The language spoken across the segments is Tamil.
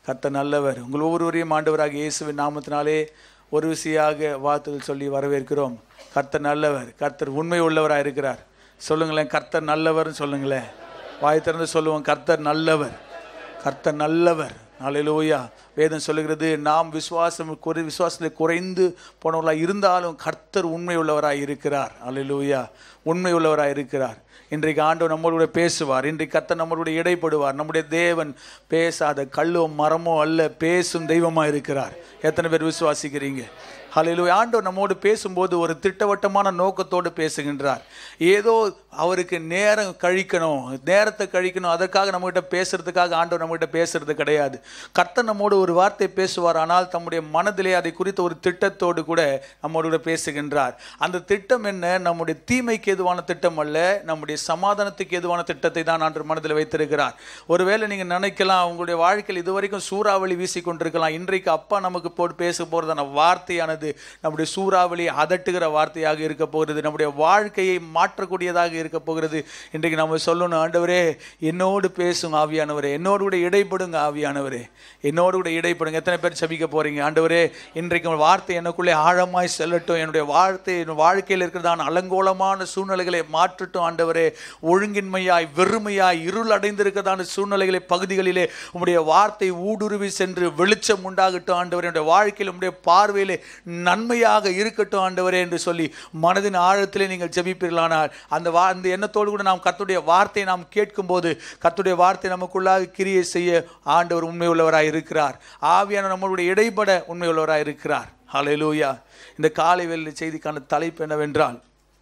கர்த்தர் நல்லவர் உங்கள் ஒவ்வொருவரையும் ஆண்டவராக இயேசுவின் நாமத்தினாலே ஒரு விசையாக வாழ்த்துதல் சொல்லி வரவேற்கிறோம் கர்த்தர் நல்லவர் கர்த்தர் உண்மை உள்ளவராக இருக்கிறார் சொல்லுங்களேன் கர்த்தர் நல்லவர்னு சொல்லுங்களேன் வாய் திறந்து சொல்லுவோம் கர்த்தர் நல்லவர் கர்த்தர் நல்லவர் அல்லேலூயா வேதம் சொல்லுகிறது நாம் விசுவாசம் குறை விசுவாசத்தில் குறைந்து போனவர்களாக இருந்தாலும் கர்த்தர் உண்மை உள்ளவராய் இருக்கிறார் அல்லேலூயா உண்மை உள்ளவராய் இருக்கிறார் இன்றைக்கு ஆண்டவர் நம்மளோட கூட பேசுவார் இன்றைக்கு கர்த்தர் நம்மளோட இடைப்படுவார் நம்முடைய தேவன் பேசாத கல்லோ மரமோ அல்ல பேசும் தெய்வமாக இருக்கிறார் எத்தனை பேர் விசுவாசிக்கிறீங்க ஹalleluya ஆண்டவர் நம்மோடு பேசும்போது ஒரு திட்டவட்டமான நோக்கத்தோடு பேசுகின்றார் ஏதோ அவருக்கு நேரம் கழிக்கணும் நேரத்தை கழிக்கணும் அதற்காக நம்மகிட்ட பேசுறதுக்காக ஆண்டவர் நம்மகிட்ட பேசுறது கிடையாது கர்த்தர் நம்மோடு ஒரு வார்த்தை பேசுவார் ஆனால் தம்முடைய மனதிலே அதை குறித்த ஒரு திட்டத்தோடு கூட நம்மோடு கூட பேசுகின்றார் அந்த திட்டம் என்ன நம்முடைய தீமைக்கு எதுவான திட்டம் அல்ல நம்முடைய சமாதானத்துக்கு எதுவான திட்டத்தை தான் ஆண்டவர் மனதில் வைத்திருக்கிறார் ஒருவேளை நீங்கள் நினைக்கலாம் உங்களுடைய வாழ்க்கையில் இதுவரைக்கும் சூறாவளி வீசி கொண்டிருக்கலாம் இன்றைக்கு அப்பா நமக்கு போட்டு பேச போகிறதான வார்த்தையானது நம்முடைய சூறாவளி அதட்டுகிற வார்த்தையாக இருக்க போகிறது நம்முடைய வாழ்க்கையை மாற்றக்கூடியதாக இருக்க போகிறது இன்றைக்கு நம்ம சொல்லணும் ஆண்டவரே என்னோடு பேசுங்க ஆவியானவரே என்னோடு கூட இடைப்படுங்க ஆவியானவரே என்னோடு கூட இடைப்படுங்க எத்தனை பேர் சபிக்க போறீங்க ஆண்டவரே இன்றைக்கு உங்கள் வார்த்தை எனக்குள்ளே ஆழமாய் செல்லட்டும் என்னுடைய வார்த்தை என் வாழ்க்கையில் இருக்கிறதான அலங்கோலமான சூழ்நிலைகளை மாற்றட்டும் ஆண்டவரே ஒழுங்கின்மையாய் வெறுமையாய் இருள் அடைந்திருக்கிறதான சூழ்நிலைகளை பகுதிகளிலே உம்முடைய வார்த்தை ஊடுருவி சென்று வெளிச்சம் உண்டாகட்டும் ஆண்டவரே என்னுடைய வாழ்க்கையில் உம்முடைய பார்வையிலே நன்மையாக இருக்கட்டும் ஆண்டவரே என்று சொல்லி மனதின் ஆழத்திலே நீங்கள் ஜெபிப்பீர்களானால் அந்த வா அந்த எண்ணத்தோடு கூட நாம் கர்த்தருடைய வார்த்தையை நாம் கேட்கும்போது கர்த்தருடைய வார்த்தை நமக்குள்ளாக கிரியை செய்ய ஆண்டவர் உண்மை உள்ளவராய் இருக்கிறார் ஆவியான நம்மளுடைய இடைப்பட உண்மை உள்ளவராய் இருக்கிறார் ஹalleluya இந்த காலை வேலை செய்திக்கான தலைப்பு என்னவென்றால்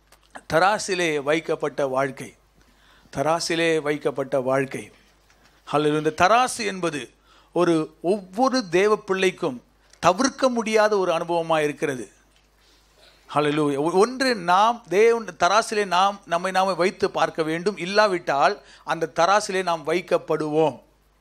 தராசிலே வைக்கப்பட்ட வாழ்க்கை தராசிலே வைக்கப்பட்ட வாழ்க்கை அல்லது இந்த தராசு என்பது ஒரு ஒவ்வொரு தேவ பிள்ளைக்கும் தவிர்க்க முடியாத ஒரு அனுபவமாக இருக்கிறது ஹalleluya ஒன்று நாம் தேவன் தராசிலே நாம் நம்மை நாமே வைத்து பார்க்க வேண்டும் இல்லாவிட்டால் அந்த தராசிலே நாம் வைக்கப்படுவோம்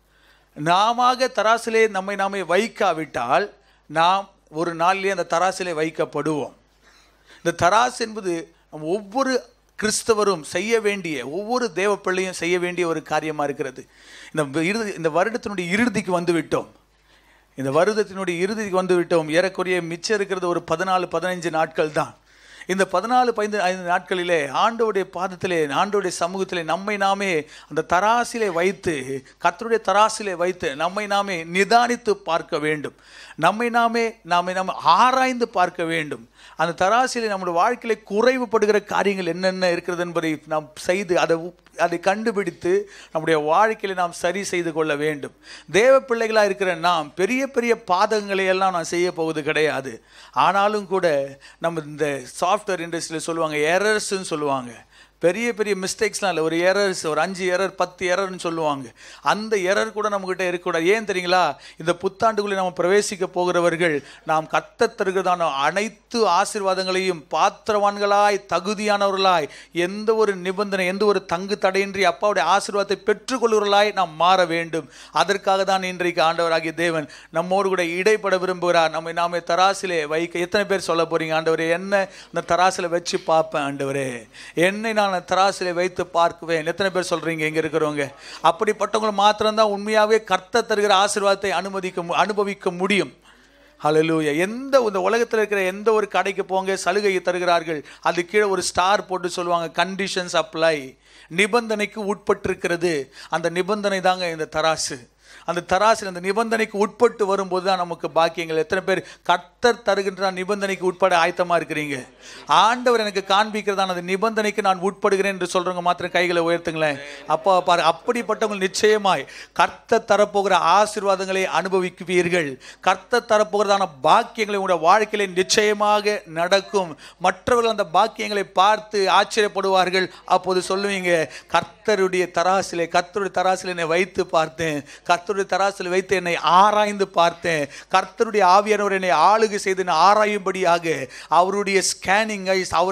நாம தராசிலே நம்மை நாமே வைக்காவிட்டால் நாம் ஒரு நாளிலே அந்த தராசிலே வைக்கப்படுவோம் இந்த தராசு என்பது நம்ம ஒவ்வொரு கிறிஸ்தவரும் செய்ய வேண்டிய ஒவ்வொரு தேவ பிள்ளையும் செய்ய வேண்டிய ஒரு காரியமாக இருக்கிறது இந்த இறுதி இந்த வருடத்தினுடைய இறுதிக்கு வந்து விட்டோம் இந்த வருடத்தினுடைய இறுதிக்கு வந்து விட்டோம் ஏறக்குறைய மிச்சம் இருக்கிறது ஒரு பதினாலு பதினைஞ்சு நாட்கள் தான் இந்த பதினாலு பதினைந்து ஐந்து நாட்களிலே ஆண்டோடைய பாதத்திலே ஆண்டோடைய சமூகத்திலே நம்மை நாமே அந்த தராசிலே வைத்து கர்த்தருடைய தராசிலே வைத்து நம்மை நாமே நிதானித்து பார்க்க வேண்டும் நம்மை நாமே நாமே நாம் ஆராய்ந்து பார்க்க வேண்டும் அந்த தராசிலே நம்முடைய வாழ்க்கையில குறைவுபடுகிற காரியங்கள் என்னென்ன இருக்கிறது என்பதை நாம் செய்து அதை உப்- அதை கண்டுபிடித்து நம்முடைய வாழ்க்கையில நாம் சரி செய்து கொள்ள வேண்டும் தேவ பிள்ளைகளாக இருக்கிற நாம் பெரிய பெரிய பாதகங்களை எல்லாம் நான் செய்ய போவது கிடையாது ஆனாலும் கூட நம்ம இந்த சாஃப்ட்வேர் இண்டஸ்ட்ரியில் சொல்லுவாங்க எரர்ஸ்ன்னு சொல்லுவாங்க பெரிய பெரிய மிஸ்டேக்ஸ்லாம் இல்லை ஒரு எரர்ஸ் ஒரு அஞ்சு எரர் பத்து எரர்னு சொல்லுவாங்க அந்த எரர் கூட நம்மக்கிட்ட இருக்கக்கூடாது ஏன் தெரியுங்களா இந்த புத்தாண்டுக்குள்ளே நம்ம பிரவேசிக்க போகிறவர்கள் நாம் கத்தத் தருகிறதான அனைத்து ஆசீர்வாதங்களையும் பாத்திரவான்களாய் தகுதியானவர்களாய் எந்த ஒரு நிபந்தனை எந்த ஒரு தங்கு தடையின்றி அப்பாவுடைய ஆசீர்வாதத்தை பெற்றுக்கொள்கிறவர்களாய் நாம் மாற வேண்டும் அதற்காக தான் இன்றைக்கு ஆண்டவராகிய தேவன் நம்மோடு கூட இடைப்பட விரும்புகிறார் நம்மை நாமே தராசிலே வைக்க எத்தனை பேர் சொல்ல போறீங்க ஆண்டவரே என்ன இந்த தராசில வச்சு பார்ப்பேன் ஆண்டவரே என்னை நான் அந்த தராசிலே வைத்து பார்க்குவேன் எத்தனை பேர் சொல்றீங்க இங்க இருக்கிறவங்க அப்படிப்பட்டவங்களை மாத்திரம்தான் உண்மையாகவே கர்த்த தருகிற ஆசீர்வாதத்தை அனுமதிக்க மு- அனுபவிக்க முடியும் ஹalleluya எந்த இந்த உலகத்தில் இருக்கிற எந்த ஒரு கடைக்கு போங்க சலுகை தருகிறார்கள் அது கீழே ஒரு ஸ்டார் போட்டு சொல்லுவாங்க கண்டிஷன்ஸ் அப்ளை நிபந்தனைக்கு உட்பட்டிருக்கிறது அந்த நிபந்தனை தாங்க இந்த தராசு அந்த தராசில் அந்த நிபந்தனைக்கு உட்பட்டு வரும்போது தான் நமக்கு பாக்கியங்கள் எத்தனை பேர் கர்த்தர் தருகின்ற நிபந்தனைக்கு உட்பட ஆயத்தமா இருக்கிறீங்க ஆண்டவர் எனக்கு காண்பிக்கிறதான அந்த நிபந்தனைக்கு நான் உட்படுகிறேன் என்று சொல்றவங்க மாத்திரம் கைகளை உயர்த்துங்களேன் அப்பா பாரு அப்படிப்பட்டவங்க நிச்சயமாய் கர்த்தர் தரப்போகிற ஆசீர்வாதங்களை அனுபவிக்குவீர்கள் கர்த்தர் தரப்போகிறதான பாக்கியங்களை உங்களுடைய வாழ்க்கையில நிச்சயமாக நடக்கும் மற்றவர்கள் அந்த பாக்கியங்களை பார்த்து ஆச்சரியப்படுவார்கள் அப்போது சொல்லுவீங்க கர்த்தருடைய தராசிலே கர்த்தருடைய தராசிலே என்னை வைத்து பார்த்தேன் கர்த்தருடைய தராசில் வைத்து என்னை ஆராய்ந்து பார்த்தேன் கர்த்தருடைய ஆவியானவர் என்னை ஆளுகை செய்து என்னை ஆராயும்படியாக அவருடைய ஸ்கேனிங் ஐஸ் அவரை உற்று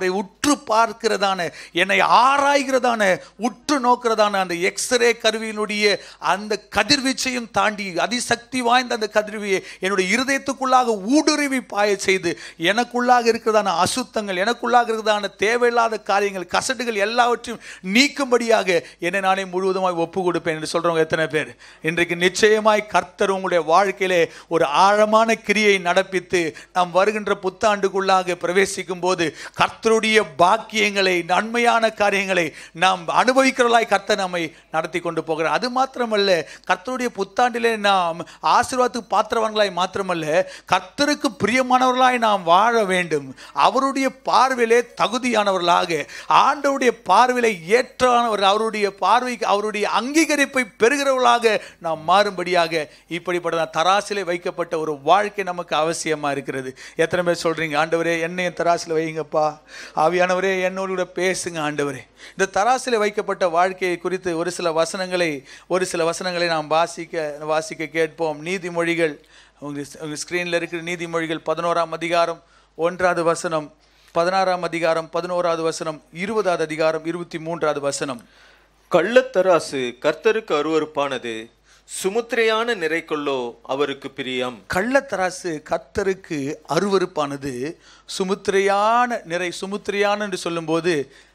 உற்று பார்க்கிறதான என்னை ஆராய்கிறதான உற்று நோக்கிறதான அந்த எக்ஸ்ரே கருவியினுடைய அந்த கதிர்வீச்சையும் தாண்டி அதிசக்தி வாய்ந்த அந்த கதிர்வியை என்னுடைய இருதயத்துக்குள்ளாக ஊடுருவி பாய செய்து எனக்குள்ளாக இருக்கிறதான அசுத்தங்கள் எனக்குள்ளாக இருக்கிறதான தேவையில்லாத காரியங்கள் கசடுகள் எல்லாவற்றையும் நீக்கும்படியாக என்னை நானே முழுவதுமாய் ஒப்பு கொடுப்பேன் என்று சொல்றவங்க எத்தனை பேர் இன்றைக்கு நிச்சயமாய் கர்த்தர் உங்களுடைய வாழ்க்கையிலே ஒரு ஆழமான கிரியை நடப்பித்து நாம் வருகின்ற புத்தாண்டுக்குள்ளாக பிரவேசிக்கும் போது கர்த்தருடைய பாக்கியங்களை நன்மையான காரியங்களை நாம் அனுபவிக்கிறவர்களாய் கர்த்தர் நம்மை நடத்தி கொண்டு போகிறார் அது மாத்திரமல்ல கர்த்தருடைய புத்தாண்டிலே நாம் ஆசீர்வாதத்துக்கு பாத்திரவான்களாய் மாத்திரமல்ல கர்த்தருக்கு பிரியமானவர்களாய் நாம் வாழ வேண்டும் அவருடைய பார்வையிலே தகுதியானவர்களாக ஆண்டவருடைய பார்வையிலே ஏற்றவர்கள் அவருடைய பார்வைக்கு அவருடைய அங்கீகரிப்பை பெறுகிறவர்களாக நாம் மாறும்படியாக இப்படிப்பட்ட தராசிலே வைக்கப்பட்ட ஒரு வாழ்க்கை நமக்கு அவசியமா இருக்கிறது எத்தனை பேர் சொல்றீங்க ஆண்டவரே என்னையும் தராசில் வைங்கப்பா ஆவியானவரே என்னோடு கூட பேசுங்க ஆண்டவரே இந்த தராசிலே வைக்கப்பட்ட வாழ்க்கையை குறித்து ஒரு சில வசனங்களை ஒரு சில வசனங்களை நாம் வாசிக்க வாசிக்க கேட்போம் நீதிமொழிகள் உங்க உங்க ஸ்க்ரீனில் இருக்கிற நீதிமொழிகள் பதினோராம் அதிகாரம் ஒன்றாவது வசனம் பதினாறாம் அதிகாரம் பதினோராவது வசனம் இருபதாவது அதிகாரம் இருபத்தி மூன்றாவது வசனம் கள்ளத்தராசு கர்த்தருக்கு அருவருப்பானது சுமுத்திரையான நிறைக்குள்ளோ அவருக்கு பிரியம் கள்ளத்தராசு கர்த்தருக்கு அருவருப்பானது சுமுத்திரையான நிறை சுமுத்திரையான என்று சொல்லும்போது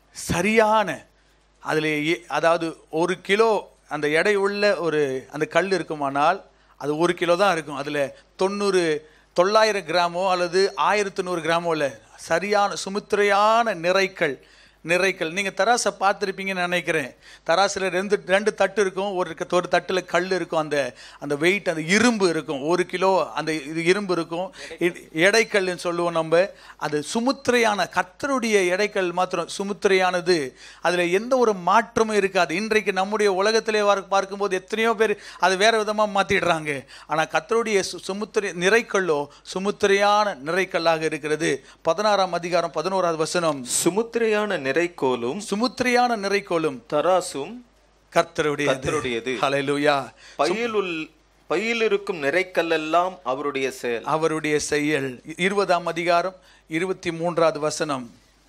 சரியான அதில் எ- அதாவது ஒரு கிலோ அந்த எடை உள்ள ஒரு அந்த கல் இருக்குமானால் அது ஒரு கிலோ தான் இருக்கும் அதில் தொண்ணூறு தொள்ளாயிரம் கிராமோ அல்லது ஆயிரத்து நூறு கிராமோ இல்லை சரியான சுமுத்திரையான நிறைக்கல் நிறைக்கல் நீங்கள் தராசை பார்த்துருப்பீங்கன்னு நினைக்கிறேன் தராசில் ரெண்டு ரெண்டு தட்டு இருக்கும் ஒரு க- ஒரு தட்டில் கல் இருக்கும் அந்த அந்த வெயிட் அந்த இரும்பு இருக்கும் ஒரு கிலோ அந்த இது இரும்பு இருக்கும் இ- எடைக்கல்னு சொல்லுவோம் நம்ம அது சுமுத்திரையான கர்த்தருடைய எடைக்கல் மாத்திரம் சுமுத்திரையானது அதில் எந்த ஒரு மாற்றமும் இருக்காது இன்றைக்கு நம்முடைய உலகத்திலே வர- பார்க்கும்போது எத்தனையோ பேர் அது வேற விதமாக மாற்றிடுறாங்க ஆனால் கர்த்தருடைய சு சுமுத்திரை நிறைக்கல்லோ சுமுத்திரையான நிறைக்கல்லாக இருக்கிறது பதினாறாம் அதிகாரம் பதினோராவது வசனம் சுமுத்திரையான நிறைக்கோலும் சுமுத்திரையான நிறைக்கோலும் தராசும் கர்த்தருடைய கர்த்தருடையது. ஹalleluya பையிலுள் பையில் இருக்கும் நிறைக்கல்லெல்லாம் அவருடைய செயல் அவருடைய செயல் இருபதாம் அதிகாரம் இருபத்தி மூன்றாவது வசனம்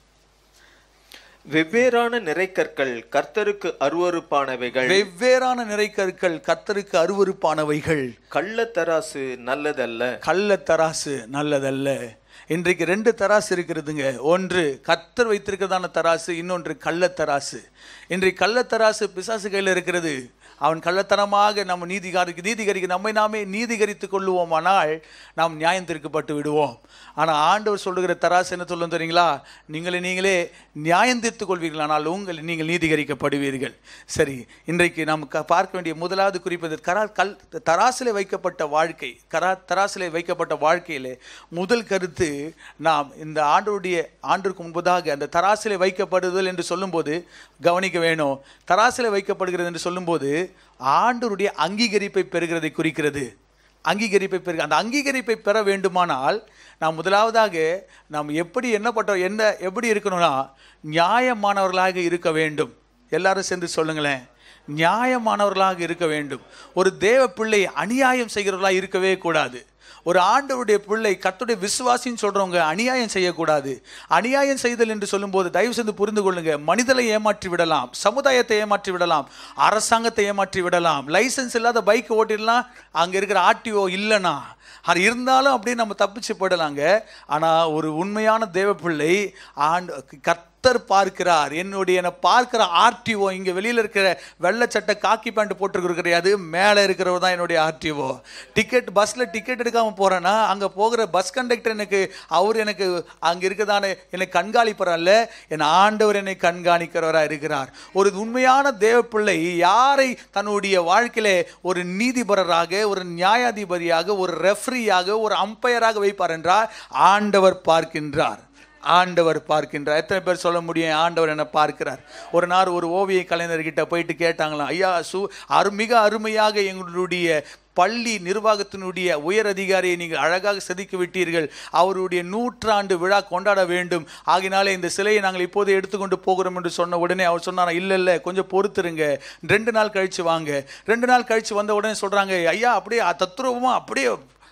வெவ்வேறான நிறைக்கற்கள் கர்த்தருக்கு அருவருப்பானவைகள் வெவ்வேறான நிறைக்கற்கள் கர்த்தருக்கு அருவருப்பானவைகள் கள்ளத்தராசு நல்லதல்ல கள்ள தராசு நல்லதல்ல இன்றைக்கு ரெண்டு தராசு இருக்கிறதுங்க ஒன்று கர்த்தர் வைத்திருக்கிறதான தராசு இன்னொன்று கள்ள தராசு இன்றைக்கு கள்ள தராசு பிசாசு கையில் இருக்கிறது அவன் கள்ளத்தனமாக நம்ம நீதிகாரிக்கு நீதிகரிக்கு நம்மை நாமே நீதிகரித்துக் கொள்ளுவோமானால் நாம் நியாயம் தீர்க்கப்பட்டு விடுவோம் ஆனால் ஆண்டவர் சொல்லுகிற தராசு என்ன சொல்லும் தெரியுங்களா நீங்களே நீங்களே நியாயம் தீர்த்துக் கொள்வீர்கள் ஆனால் உங்கள் நீங்கள் நீதிகரிக்கப்படுவீர்கள் சரி இன்றைக்கு நாம் க- பார்க்க வேண்டிய முதலாவது குறிப்பு இது கரா கல் தராசிலே வைக்கப்பட்ட வாழ்க்கை கரா தராசிலே வைக்கப்பட்ட வாழ்க்கையிலே முதல் கருத்து நாம் இந்த ஆண்டவருடைய ஆண்டிற்கு முன்பதாக அந்த தராசிலே வைக்கப்படுதல் என்று சொல்லும்போது கவனிக்க வேணும் தராசிலே வைக்கப்படுகிறது என்று சொல்லும்போது ஆண்டவருடைய அங்கீகரிப்பை பெறுகிறதை குறிக்கிறது அங்கீகரிப்பை பெறுக அந்த அங்கீகரிப்பை பெற வேண்டுமானால் நாம் முதலாவதாக நாம் எப்படி என்ன பண்றோம் என்ன எப்படி இருக்கணும்னா நியாயமானவர்களாக இருக்க வேண்டும் எல்லாரும் சேர்ந்து சொல்லுங்களேன் நியாயமானவர்களாக இருக்க வேண்டும் ஒரு தேவ பிள்ளை அநியாயம் செய்கிறவர்களாக இருக்கவே கூடாது ஒரு ஆண்டவருடைய பிள்ளை கர்த்தருடைய விசுவாசின்னு சொல்றவங்க அநியாயம் செய்யக்கூடாது அநியாயம் செய்தல் என்று சொல்லும்போது தயவு செய்து புரிந்து கொள்ளுங்க மனிதனை ஏமாற்றி விடலாம் சமுதாயத்தை ஏமாற்றி விடலாம் அரசாங்கத்தை ஏமாற்றி விடலாம் லைசென்ஸ் இல்லாத பைக் ஓட்டிடலாம் அங்க இருக்கிற ஆர்டிஓ இல்லைன்னா அது இருந்தாலும் அப்படியே நம்ம தப்பிச்சு போயிடலாங்க ஆனா ஒரு உண்மையான தேவ பிள்ளை ஆண்டு கர்த்தர் பார்க்கிறார் என்னுடைய என்னை பார்க்கிற ஆர்டிஓ இங்க வெளியில இருக்கிற வெள்ளை சட்டை காக்கி பேண்ட் போட்டிருக்கிற கிடையாது மேலே இருக்கிறவர் தான் என்னுடைய ஆர்டிஓ டிக்கெட் பஸ்ல டிக்கெட் எடுக்காம போறேன்னா அங்க போகிற பஸ் கண்டக்டர் எனக்கு அவர் எனக்கு அங்க இருக்கதான என்னை கண்காணிப்பறல்ல என் ஆண்டவர் என்னை கண்காணிக்கிறவரா இருக்கிறார் ஒரு உண்மையான தேவ பிள்ளை யாரை தன்னுடைய வாழ்க்கையிலே ஒரு நீதிபரராக ஒரு நியாயாதிபதியாக ஒரு ரெஃப்ரியாக ஒரு அம்பையராக வைப்பார் என்றால் ஆண்டவர் பார்க்கின்றார் ஆண்டவர் பார்க்கின்றார் எத்தனை பேர் சொல்ல முடியும் ஆண்டவர் என்ன பார்க்கிறார் ஒரு நாள் ஒரு ஓவிய கலைஞர்கிட்ட போயிட்டு கேட்டாங்களாம் ஐயா சு அரு மிக அருமையாக எங்களுடைய பள்ளி நிர்வாகத்தினுடைய உயர் அதிகாரியை நீங்கள் அழகாக செதுக்கி விட்டீர்கள் அவருடைய நூற்றாண்டு விழா கொண்டாட வேண்டும் ஆகினாலே இந்த சிலையை நாங்கள் இப்போது எடுத்துக்கொண்டு போகிறோம் என்று சொன்ன உடனே அவர் சொன்னாரா இல்லை இல்லை கொஞ்சம் பொறுத்துருங்க ரெண்டு நாள் கழிச்சு வாங்க ரெண்டு நாள் கழிச்சு வந்த உடனே சொல்றாங்க ஐயா அப்படியே தத்ரூபமா அப்படியே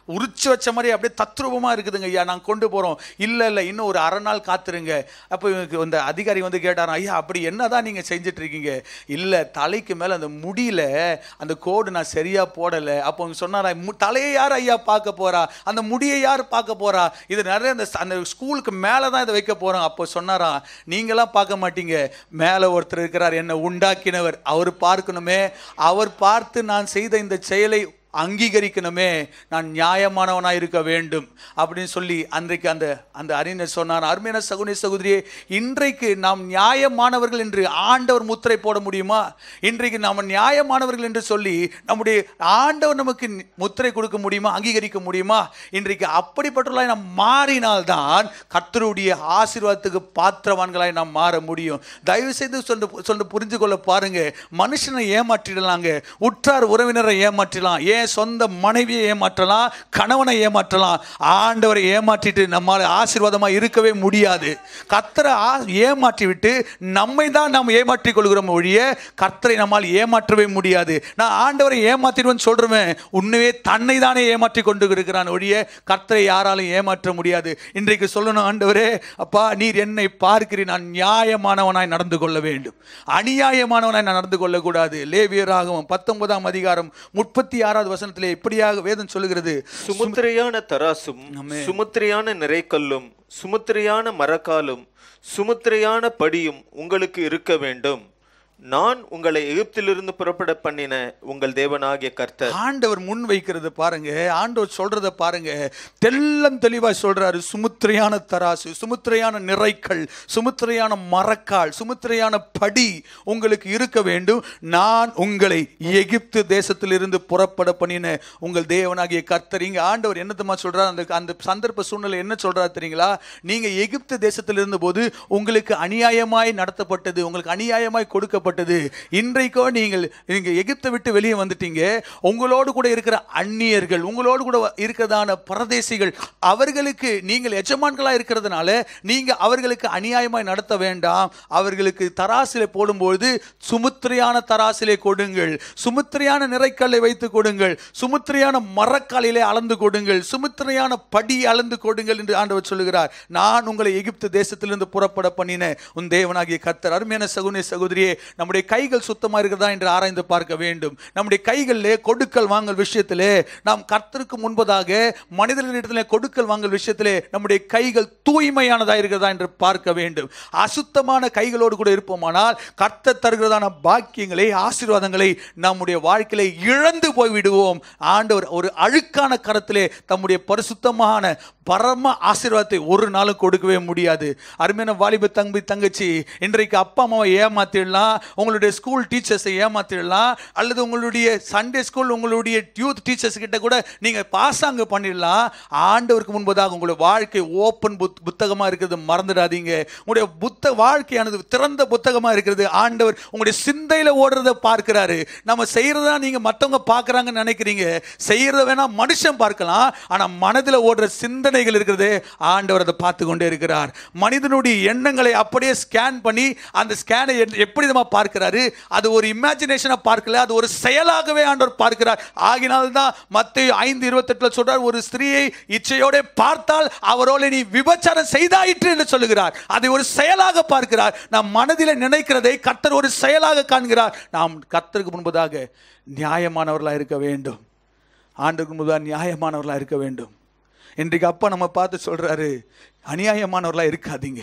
உரிச்சு வச்ச மாதிரி அப்படியே தத்ரூபமா இருக்குதுங்க ஐயா நாங்கள் கொண்டு போறோம் இல்ல இல்ல இன்னும் ஒரு அரை நாள் காத்துருங்க அப்போ இவனுக்கு அந்த அதிகாரி வந்து கேட்டாராம் ஐயா அப்படி என்னதான் நீங்க செஞ்சுட்டு இருக்கீங்க இல்ல தலைக்கு மேல அந்த முடியில அந்த கோடு நான் சரியா போடல அப்போ அவங்க சொன்னாரா "மு- தலையை யார் ஐயா பார்க்க போறா அந்த முடியை யார் பார்க்க போறா இது நிறைய அந்த அந்த ஸ்கூலுக்கு மேலே தான் இதை வைக்க போறோம் அப்போ சொன்னாரா நீங்களாம் பார்க்க மாட்டீங்க மேலே ஒருத்தர் இருக்கிறார் என்னை உண்டாக்கினவர் அவர் பார்க்கணுமே அவர் பார்த்து நான் செய்த இந்த செயலை அங்கீகரிக்கணுமே நான் நியாயமானவனாக இருக்க வேண்டும் அப்படின்னு சொல்லி அன்றைக்கு அந்த அந்த அறிஞர் சொன்னார் அருமையான சகுனி சகோதரியே இன்றைக்கு நாம் நியாயமானவர்கள் என்று ஆண்டவர் முத்திரை போட முடியுமா இன்றைக்கு நாம் நியாயமானவர்கள் என்று சொல்லி நம்முடைய ஆண்டவர் நமக்கு முத்திரை கொடுக்க முடியுமா அங்கீகரிக்க முடியுமா இன்றைக்கு அப்படிப்பட்டவர்களாய் நாம் மாறினால்தான் கர்த்தருடைய ஆசீர்வாதத்துக்கு பாத்திரவான்களாய் நாம் மாற முடியும் தயவு செய்து சொல்லு சொல்லு புரிஞ்சு கொள்ள பாருங்க மனுஷனை ஏமாற்றிடலாங்க உற்றார் உறவினரை ஏமாற்றலாம் ஏன் சொந்த மனைவியை ஏமாற்றலாம் கணவனை ஏமாற்றலாம் ஆண்டவரை ஏமாற்றிட்டு நம்மால் ஆசீர்வாதமா இருக்கவே முடியாது கர்த்தரை ஆ- ஏமாற்றி விட்டு நம்மை தான் நாம் ஏமாற்றிக் கொள்கிறோம் ஒழிய கர்த்தரை நம்மால் ஏமாற்றவே முடியாது நான் ஆண்டவரை ஏமாத்திடுவேன்னு சொல்றேன் உண்மையே தன்னை தானே ஏமாற்றி கொண்டு இருக்கிறான் ஒழிய கர்த்தரை யாராலும் ஏமாற்ற முடியாது இன்றைக்கு சொல்லணும் ஆண்டவரே அப்பா நீர் என்னை பார்க்கிறீர் நான் நியாயமானவனாய் நடந்து கொள்ள வேண்டும் அநியாயமானவனாய் நான் நடந்து கொள்ளக்கூடாது லேவியராகவும் பத்தொன்பதாம் அதிகாரம் முப்பத்தி ஆறாவது வசனத்திலே இப்படியாக வேதம் சொல்லுகிறது சுமுத்திரையான தராசும் சுமுத்திரையான நிறைக்கல்லும் சுமுத்திரையான மரக்காலும் சுமுத்திரையான படியும் உங்களுக்கு இருக்க வேண்டும் நான் உங்களை எகிப்திலிருந்து புறப்பட பண்ணின உங்கள் தேவனாகிய கர்த்தர் ஆண்டவர் முன் வைக்கிறது பாருங்க ஆண்டவர் சொல்றத பாருங்க தெல்லம் தெளிவா சொல்றாரு சுமுத்திரையான தராசு சுமுத்திரையான நிறைக்கல் சுமுத்திரையான மரக்கால் சுமுத்திரையான படி உங்களுக்கு இருக்க வேண்டும் நான் உங்களை எகிப்து தேசத்திலிருந்து புறப்பட பண்ணின உங்கள் தேவனாகிய கர்த்தர் இங்க ஆண்டவர் என்னத்தமா சொல்றாரு அந்த அந்த சந்தர்ப்ப சூழ்நிலை என்ன சொல்றாரு தெரியுங்களா நீங்க எகிப்து தேசத்தில் இருந்தபோது உங்களுக்கு அநியாயமாய் நடத்தப்பட்டது உங்களுக்கு அநியாயமாய் கொடுக்கப்பட்டது இன்றைக்கோ நீங்கள் நீங்க எகிப்தை விட்டு வெளியே வந்துட்டீங்க உங்களோடு கூட இருக்கிற அந்நியர்கள் உங்களோடு கூட இருக்கிறதான பரதேசிகள் அவர்களுக்கு நீங்கள் எஜமான்களா இருக்கிறதுனால நீங்க அவர்களுக்கு அநியாயமாய் நடத்த வேண்டாம் அவர்களுக்கு தராசிலே போடும்போது சுமுத்திரையான தராசிலே கொடுங்கள் சுமுத்திரையான நிறைக்கல்லை வைத்து கொடுங்கள் சுமுத்திரையான மரக்காலிலே அளந்து கொடுங்கள் சுமுத்திரையான படி அளந்து கொடுங்கள் என்று ஆண்டவர் சொல்லுகிறார் நான் உங்களை எகிப்து தேசத்திலிருந்து புறப்பட பண்ணின உன் தேவனாகிய கர்த்தர் அருமையான சகுனே சகோதரியே நம்முடைய கைகள் சுத்தமா இருக்கிறதா என்று ஆராய்ந்து பார்க்க வேண்டும் நம்முடைய கைகளிலே கொடுக்கல் வாங்கல் விஷயத்திலே நாம் கர்த்தருக்கு முன்பதாக மனிதர்களிடத்திலே கொடுக்கல் வாங்கல் விஷயத்திலே நம்முடைய கைகள் தூய்மையானதா இருக்கிறதா என்று பார்க்க வேண்டும் அசுத்தமான கைகளோடு கூட இருப்போமானால் கர்த்தர் தருகிறதான பாக்கியங்களை ஆசீர்வாதங்களை நம்முடைய வாழ்க்கையில இழந்து போய் விடுவோம் ஆண்டவர் ஒரு அழுக்கான கரத்திலே தம்முடைய பரிசுத்தமான பரம ஆசீர்வாதத்தை ஒரு நாளும் கொடுக்கவே முடியாது அருமையான வாலிப தம்பி தங்கச்சி இன்றைக்கு அப்பா அம்மாவை ஏமாத்திடலாம் உங்களுடைய ஸ்கூல் டீச்சர்ஸை ஏமாத்திடலாம் அல்லது உங்களுடைய சண்டே ஸ்கூல் உங்களுடைய யூத் டீச்சர்ஸ் கிட்ட கூட நீங்க பாசாங்க பண்ணிடலாம் ஆண்டவருக்கு முன்பதாக உங்களுடைய வாழ்க்கை ஓப்பன் புத் புத்தகமா இருக்கிறது மறந்துடாதீங்க உங்களுடைய புத்த வாழ்க்கையானது திறந்த புத்தகமா இருக்கிறது ஆண்டவர் உங்களுடைய சிந்தையில ஓடுறத பார்க்கிறாரு நம்ம செய்யறதா நீங்க மற்றவங்க பார்க்கறாங்கன்னு நினைக்கிறீங்க செய்யறத வேணா மனுஷன் பார்க்கலாம் ஆனா மனதில் ஓடுற சிந்தனைகள் இருக்கிறது ஆண்டவர் அதை பார்த்து கொண்டே இருக்கிறார் மனிதனுடைய எண்ணங்களை அப்படியே ஸ்கேன் பண்ணி அந்த ஸ்கேனை எப்படி நம்ம பார்க்கிறாரு அது ஒரு இமேஜினேஷனை பார்க்கல அது ஒரு செயலாகவே ஆண்டவர் பார்க்கிறார் ஆகினால்தான் மத்திய ஐந்து இருபத்தெட்டுல சொல்றார் ஒரு ஸ்திரீயை இச்சையோட பார்த்தால் அவரோடு நீ விபச்சாரம் செய்தாயிற்று என்று சொல்லுகிறார் அதை ஒரு செயலாக பார்க்கிறார் நாம் மனதில் நினைக்கிறதை கர்த்தர் ஒரு செயலாக காண்கிறார் நாம் கர்த்தருக்கு முன்பதாக நியாயமானவர்களாக இருக்க வேண்டும் ஆண்டுக்கு முன்பதாக நியாயமானவர்களாக இருக்க வேண்டும் இன்றைக்கு அப்பா நம்ம பார்த்து சொல்றாரு அநியாயமானவர்களாக இருக்காதீங்க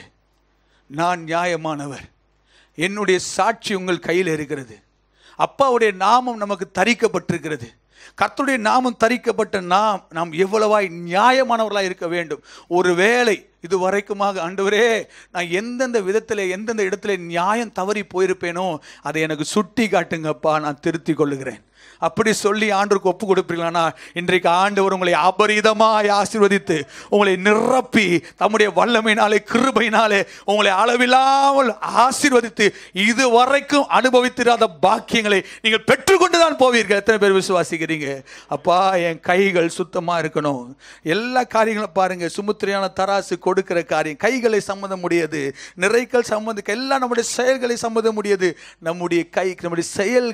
நான் நியாயமானவர் என்னுடைய சாட்சி உங்கள் கையில் இருக்கிறது அப்பாவுடைய நாமம் நமக்கு தரிக்கப்பட்டிருக்கிறது கர்த்தருடைய நாமம் தரிக்கப்பட்ட நாம் நாம் எவ்வளவாய் நியாயமானவர்களாக இருக்க வேண்டும் ஒருவேளை இது வரைக்குமாக ஆண்டவரே நான் எந்தெந்த விதத்தில் எந்தெந்த இடத்துல நியாயம் தவறி போயிருப்பேனோ அதை எனக்கு சுட்டி காட்டுங்கப்பா நான் திருத்திக் கொள்ளுகிறேன் அப்படி சொல்லி ஆண்டவருக்கு ஒப்பு கொடுப்பீங்களானா இன்றைக்கு ஆண்டவர் உங்களை அபரிதமாய் ஆசீர்வதித்து உங்களை நிரப்பி தம்முடைய வல்லமையினாலே கிருபையினாலே உங்களை அளவில்லாமல் ஆசீர்வதித்து இதுவரைக்கும் அனுபவித்திராத பாக்கியங்களை நீங்கள் பெற்றுக்கொண்டு தான் போவீர்கள் எத்தனை பேர் விசுவாசிக்கிறீங்க அப்பா என் கைகள் சுத்தமா இருக்கணும் எல்லா காரியங்களும் பாருங்க சுமுத்திரையான தராசு கொடுக்கிற காரியம் கைகளை சம்மந்த முடியாது நிறைகள் சம்மந்த எல்லாம் நம்முடைய செயல்களை சம்மந்த முடியாது நம்முடைய கை நம்முடைய செயல்கள்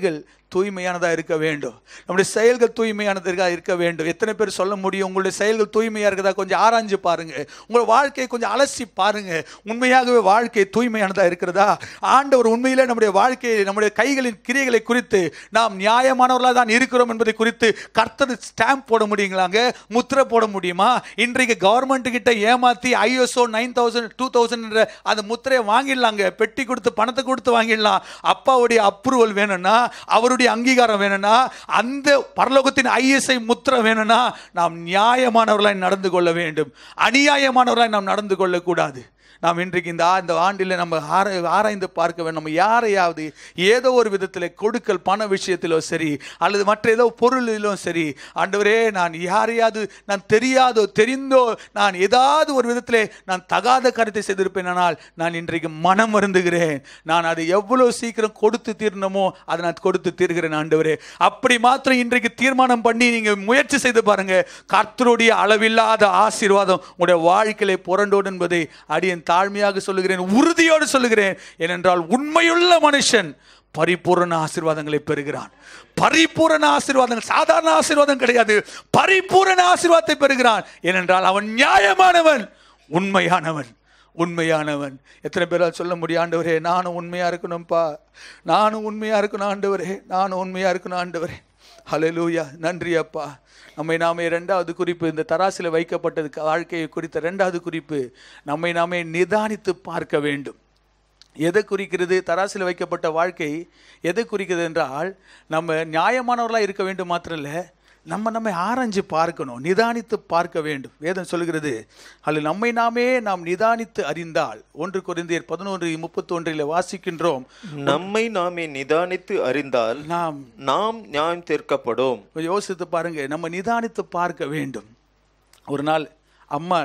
தூய்மையானதாக இருக்க வேண்டும் நம்முடைய செயல்கள் தூய்மையானதாக இருக்க வேண்டும் எத்தனை பேர் சொல்ல முடியும் உங்களுடைய செயல்கள் தூய்மையாக இருக்குதா கொஞ்சம் ஆராய்ஞ்சு பாருங்க உங்கள் வாழ்க்கையை கொஞ்சம் அலசி பாருங்க உண்மையாகவே வாழ்க்கை தூய்மையானதாக இருக்கிறதா ஆண்டவர் உண்மையிலே நம்முடைய வாழ்க்கையை நம்முடைய கைகளின் கிரியைகளை குறித்து நாம் நியாயமானவர்களாக தான் இருக்கிறோம் என்பதை குறித்து கர்த்தர் ஸ்டாம்ப் போட முடியுங்களாங்க முத்திரை போட முடியுமா இன்றைக்கு கவர்மெண்ட் கிட்ட ஏமாத்தி ISO nine thousand two thousand அந்த முத்திரையை வாங்கிடலாங்க பெட்டி கொடுத்து பணத்தை கொடுத்து வாங்கிடலாம் அப்பாவுடைய அப்ரூவல் வேணும்னா அவருடைய அங்கீகாரம் வேணும்னா அந்த பரலோகத்தின் ஐஎஸ்ஐ முத்திரை வேணும்னா நாம் நியாயமானவர்களாய் நடந்து கொள்ள வேண்டும் அநியாயமானவர்களாய் நாம் நடந்து கொள்ளக்கூடாது நாம் இன்றைக்கு இந்த ஆ- இந்த ஆண்டில் நம்ம ஆர ஆராய்ந்து பார்க்க வேண்டும் நம்ம யாரையாவது ஏதோ ஒரு விதத்தில் கொடுக்கல் பண விஷயத்திலோ சரி அல்லது மற்ற ஏதோ பொருளிலும் சரி ஆண்டவரே நான் யாரையாவது நான் தெரியாதோ தெரிந்தோ நான் ஏதாவது ஒரு விதத்திலே நான் தகாத கருத்தை செய்திருப்பேனால் நான் இன்றைக்கு மனம் வருந்துகிறேன் நான் அதை எவ்வளோ சீக்கிரம் கொடுத்து தீரணுமோ அதை நான் கொடுத்து தீர்கிறேன் ஆண்டவரே அப்படி மாத்திரம் இன்றைக்கு தீர்மானம் பண்ணி நீங்க முயற்சி செய்து பாருங்க கர்த்தருடைய அளவில்லாத ஆசீர்வாதம் உங்களுடைய வாழ்க்கையிலே புரண்டோடு என்பதை அடியன் தாழ்மையாக சொல்லுகிறேன் உறுதியோடு சொல்லுகிறேன் ஏனென்றால் உண்மையுள்ள மனுஷன் பரிபூரண ஆசீர்வாதங்களை பெறுகிறான் பரிபூரண ஆசீர்வாதங்கள் சாதாரண ஆசீர்வாதம் கிடையாது பரிபூரண ஆசீர்வாதத்தை பெறுகிறான் ஏனென்றால் அவன் நியாயமானவன் உண்மையானவன் உண்மையானவன் எத்தனை பேரால் சொல்ல முடியும் ஆண்டவரே நானும் உண்மையா இருக்கணும்ப்பா நானும் உண்மையா இருக்கணும் ஆண்டவரே நானும் உண்மையா இருக்கணும் ஆண்டவரே ஹalleluya நன்றி அப்பா நம்மை நாமே ரெண்டாவது குறிப்பு இந்த தராசில் வைக்கப்பட்டது வாழ்க்கையை குறித்த ரெண்டாவது குறிப்பு நம்மை நாமே நிதானித்து பார்க்க வேண்டும் எதை குறிக்கிறது தராசில் வைக்கப்பட்ட வாழ்க்கை எதை குறிக்கிறது என்றால் நம்ம நியாயமானவர்களாக இருக்க வேண்டும் மாத்திரம் இல்லை நம்ம நம்மை ஆராய்ஞ்சு பார்க்கணும் நிதானித்து பார்க்க வேண்டும் வேதம் சொல்கிறது அதில் நம்மை நாமே நாம் நிதானித்து அறிந்தால் ஒன்று குறைந்தியர் பதினொன்று முப்பத்தி ஒன்றில் வாசிக்கின்றோம் நம்மை நாமே நிதானித்து அறிந்தால் நாம் நாம் நியாயம் தீர்க்கப்படும் கொஞ்சம் யோசித்து பாருங்க நம்ம நிதானித்து பார்க்க வேண்டும் ஒரு நாள் அம்மா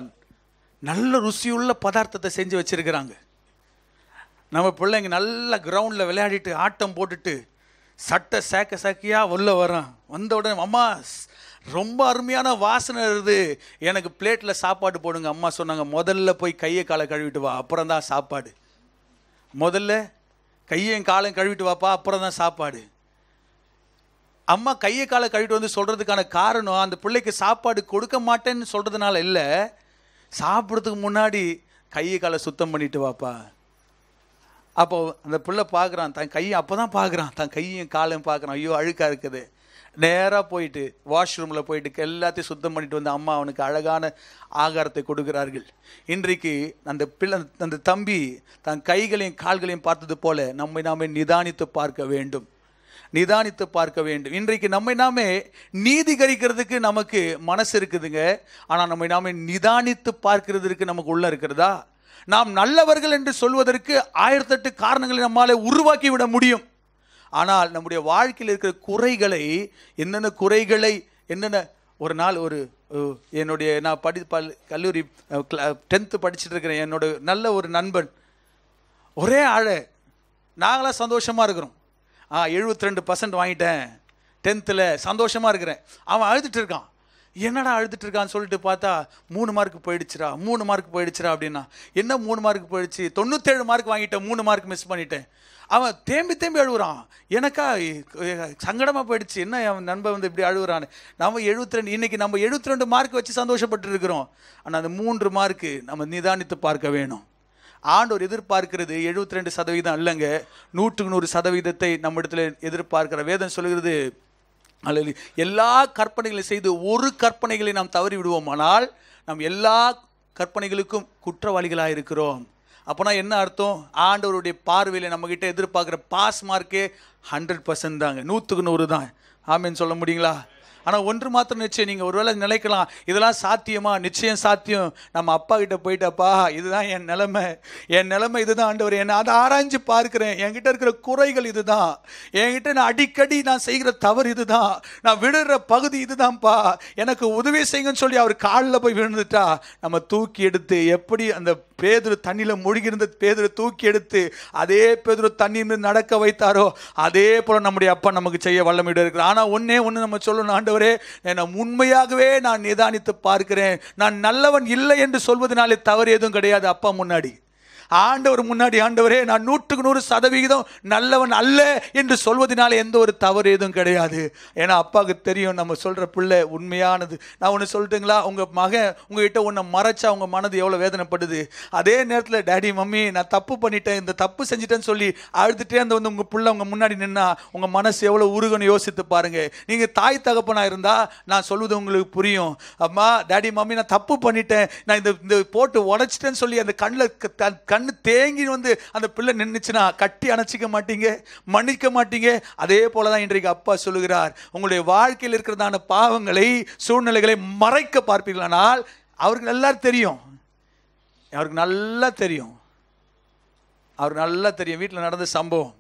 நல்ல ருசியுள்ள பதார்த்தத்தை செஞ்சு வச்சிருக்கிறாங்க நம்ம பிள்ளைங்க நல்ல கிரவுண்டில் விளையாடிட்டு ஆட்டம் போட்டுட்டு சட்டை சேக்க சேக்கையாக உள்ள வரோம் வந்த உடனே அம்மா ஸ்- ரொம்ப அருமையான வாசனை வருது எனக்கு பிளேட்டில் சாப்பாடு போடுங்க அம்மா சொன்னாங்க முதல்ல போய் கையை காலை கழுவிட்டு வா அப்புறம் தான் சாப்பாடு முதல்ல கையையும் காலையும் கழுவிட்டு வாப்பா அப்புறம் தான் சாப்பாடு அம்மா கையை காலை கழுவிட்டு வந்து சொல்கிறதுக்கான காரணம் அந்த பிள்ளைக்கு சாப்பாடு கொடுக்க மாட்டேன்னு சொல்கிறதுனால இல்லை சாப்பிட்றதுக்கு முன்னாடி கையை காலை சுத்தம் பண்ணிட்டு வாப்பா அப்போ அந்த பிள்ளை பார்க்குறான் தன் கையை அப்போ தான் பார்க்குறான் தன் கையும் காலையும் பார்க்குறான் ஐயோ அழுக்காக இருக்குது நேராக போயிட்டு வாஷ்ரூமில் போயிட்டு எல்லாத்தையும் சுத்தம் பண்ணிட்டு வந்து அம்மா அவனுக்கு அழகான ஆகாரத்தை கொடுக்கிறார்கள் இன்றைக்கு அந்த பிள்ளை அந்த தம்பி தன் கைகளையும் கால்களையும் பார்த்தது போல நம்மை நாமே நிதானித்து பார்க்க வேண்டும் நிதானித்து பார்க்க வேண்டும் இன்றைக்கு நம்மை நாமே நீதிகரிக்கிறதுக்கு நமக்கு மனசு இருக்குதுங்க ஆனால் நம்மை நாமே நிதானித்து பார்க்கிறதுக்கு நமக்கு உள்ள இருக்கிறதா நாம் நல்லவர்கள் என்று சொல்வதற்கு ஆயிரத்தெட்டு காரணங்களை நம்மாலே உருவாக்கி விட முடியும் ஆனால் நம்முடைய வாழ்க்கையில் இருக்கிற குறைகளை என்னென்ன குறைகளை என்னென்ன ஒரு நாள் ஒரு அஹ், என்னுடைய நான் படி பல் கல்லூரி டென்த்து படிச்சுட்டு இருக்கிறேன் என்னோட நல்ல ஒரு நண்பன் ஒரே ஆழ நாங்களாம் சந்தோஷமாக இருக்கிறோம் ஆ எழுபத்தி ரெண்டு பர்சன்ட் வாங்கிட்டேன் டென்த்தில் சந்தோஷமாக இருக்கிறேன் அவன் அழுதுட்டு இருக்கான் என்னடா அழுதுட்டு இருக்கான்னு சொல்லிட்டு பார்த்தா மூணு மார்க் போயிடுச்சுடா மூணு மார்க் போயிடுச்சுடா அப்படின்னா என்ன மூணு மார்க் போயிடுச்சு தொண்ணூத்தேழு மார்க் வாங்கிட்டேன் மூணு மார்க் மிஸ் பண்ணிட்டேன் அவன் தேம்பி தேம்பி அழுகுறான் எனக்கா சங்கடமாக போயிடுச்சு என்ன அவன் நண்பன் வந்து இப்படி அழுகுறான்னு நம்ம எழுபத்தி ரெண்டு இன்னைக்கு நம்ம எழுபத்தி ரெண்டு மார்க் வச்சு சந்தோஷப்பட்டு இருக்கிறோம் ஆனால் அந்த மூன்று மார்க்கு நம்ம நிதானித்து பார்க்க வேணும் ஆண்டவர் எதிர்பார்க்கிறது எழுபத்தி ரெண்டு சதவீதம் இல்லைங்க நூற்றுக்கு நூறு சதவீதத்தை நம்மிடத்தில் எதிர்பார்க்கிற வேதம் சொல்கிறது அல்லது எல்லா கற்பனைகளை செய்து ஒரு கற்பனைகளை நாம் தவறி விடுவோமானால் நாம் எல்லா கற்பனைகளுக்கும் குற்றவாளிகளாக இருக்கிறோம் அப்போனா என்ன அர்த்தம் ஆண்டவருடைய பார்வையில் நம்மக்கிட்ட எதிர்பார்க்குற பாஸ் மார்க்கே ஹண்ட்ரட் பர்சன்ட் தாங்க நூற்றுக்கு நூறு தான் ஆமேன்னு சொல்ல முடியுங்களா ஆனால் ஒன்று மாத்திரம் நிச்சயம் நீங்கள் ஒருவேளை நினைக்கலாம் இதெல்லாம் சாத்தியமா நிச்சயம் சாத்தியம் நம்ம அப்பா கிட்ட போயிட்டப்பா இதுதான் என் நிலைமை என் நிலைமை இதுதான் ஆண்டவர் என்ன அதை ஆராய்ஞ்சு பார்க்கிறேன் என்கிட்ட இருக்கிற குறைகள் இதுதான் என்கிட்ட நான் அடிக்கடி நான் செய்கிற தவறு இதுதான் நான் விடுற பகுதி இதுதான்ப்பா எனக்கு உதவி செய்யுங்கன்னு சொல்லி அவர் காலில் போய் விழுந்துட்டா நம்ம தூக்கி எடுத்து எப்படி அந்த பேதுரு தண்ணியில் மூழ்கியிருந்த பேதுரு தூக்கி எடுத்து அதே பேதுரு தண்ணீர் நடக்க வைத்தாரோ அதே போல நம்முடைய அப்பா நமக்கு செய்ய வல்லமையோடு இருக்கிறார் ஆனால் ஒன்னே ஒன்று நம்ம சொல்லணும் ஆண்டவரே நான் உண்மையாகவே நான் நிதானித்து பார்க்கிறேன் நான் நல்லவன் இல்லை என்று சொல்வதனாலே தவறு எதுவும் கிடையாது அப்பா முன்னாடி ஆண்டவர் முன்னாடி ஆண்டவரே நான் நூற்றுக்கு நூறு சதவிகிதம் நல்லவன் அல்ல என்று சொல்வதனால எந்த ஒரு தவறு எதுவும் கிடையாது ஏன்னா அப்பாவுக்கு தெரியும் நம்ம சொல்ற பிள்ளை உண்மையானது நான் ஒன்று சொல்லட்டுங்களா உங்க மகன் உங்ககிட்ட ஒன்று மறைச்சா உங்க மனது எவ்வளோ வேதனைப்படுது அதே நேரத்தில் டேடி மம்மி நான் தப்பு பண்ணிட்டேன் இந்த தப்பு செஞ்சுட்டேன்னு சொல்லி அழுதுட்டே அந்த வந்து உங்க பிள்ளை உங்க முன்னாடி நின்னா உங்க மனசு எவ்வளோ உருகன்னு யோசித்து பாருங்க நீங்க தாய் தகப்பனா இருந்தா நான் சொல்வது உங்களுக்கு புரியும் அம்மா டேடி மம்மி நான் தப்பு பண்ணிட்டேன் நான் இந்த இந்த போட்டு உடைச்சிட்டேன்னு சொல்லி அந்த கண்ணில் கண்ணு தேங்கி வந்து அந்த பிள்ளை நின்றுச்சுன்னா கட்டி அணைச்சிக்க மாட்டீங்க மன்னிக்க மாட்டீங்க அதே போல தான் இன்றைக்கு அப்பா சொல்லுகிறார் உங்களுடைய வாழ்க்கையில் இருக்கிறதான பாவங்களை சூழ்நிலைகளை மறைக்க பார்ப்பீர்களானால் அவருக்கு நல்லா தெரியும் அவருக்கு நல்லா தெரியும் அவருக்கு நல்லா தெரியும் வீட்டில் நடந்த சம்பவம்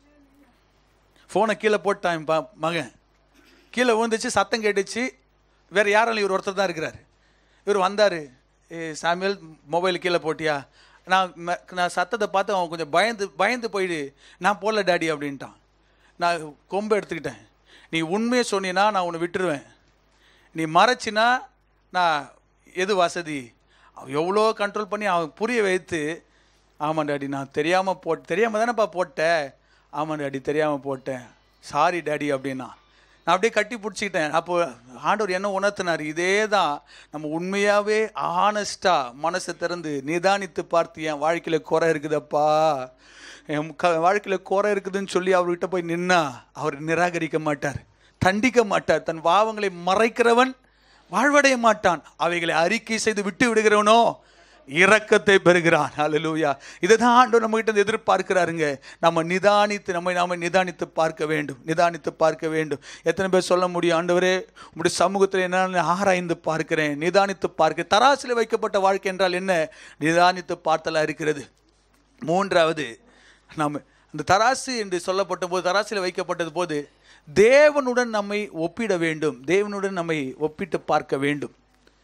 ஃபோனை கீழே போட்டான் என் ப- மகன் கீழே விழுந்துச்சு சத்தம் கேட்டுச்சு வேற யாரும் இவர் ஒருத்தர் தான் இருக்கிறார் இவர் வந்தார் ஏ சாமியல் மொபைல் கீழே போட்டியா நான் ம- நான் சத்தத்தை பார்த்து அவன் கொஞ்சம் பயந்து பயந்து போயிடு நான் போடல டாடி அப்படின்ட்டான் நான் கொம்பை எடுத்துக்கிட்டேன் நீ உண்மையை சொன்னீன்னா நான் உன்னை விட்டுருவேன் நீ மறைச்சினா நான் எது வசதி அவன் எவ்வளோ கண்ட்ரோல் பண்ணி அவன் புரிய வைத்து ஆமாம் டாடி நான் தெரியாமல் போட் தெரியாமல் தானேப்பா போட்டேன் ஆமாம் டாடி தெரியாமல் போட்டேன் சாரி டாடி அப்படின்னா நான் அப்படியே கட்டி பிடிச்சிக்கிட்டேன் அப்போ ஆண்டவர் என்ன உணர்த்தினார் இதே தான் நம்ம உண்மையாகவே ஆனஸ்ட்டாக மனசை திறந்து நிதானித்து பார்த்து என் வாழ்க்கையில் குறை இருக்குதப்பா என் க வாழ்க்கையில் குறை இருக்குதுன்னு சொல்லி அவர்கிட்ட போய் நின்னா அவர் நிராகரிக்க மாட்டார் தண்டிக்க மாட்டார் தன் பாவங்களை மறைக்கிறவன் வாழ்வடைய மாட்டான் அவைகளை அறிக்கை செய்து விட்டு விடுகிறவனோ இரக்கத்தை பெறுகிறான் ஹalleluya இதுதான் ஆண்டவர் நம்ம கிட்ட எதிர்பார்க்கிறாருங்க நம்ம நிதானித்து நம்மை நாம நிதானித்து பார்க்க வேண்டும் நிதானித்து பார்க்க வேண்டும் எத்தனை பேர் சொல்ல முடியும் ஆண்டவரே உங்களுடைய சமூகத்தில் என்ன ஆராய்ந்து பார்க்கிறேன் நிதானித்து பார்க்க தராசில் வைக்கப்பட்ட வாழ்க்கை என்றால் என்ன நிதானித்து பார்த்தலா இருக்கிறது மூன்றாவது நாம் அந்த தராசு என்று சொல்லப்பட்ட போது தராசில் வைக்கப்பட்டது போது தேவனுடன் நம்மை ஒப்பிட வேண்டும் தேவனுடன் நம்மை ஒப்பிட்டு பார்க்க வேண்டும்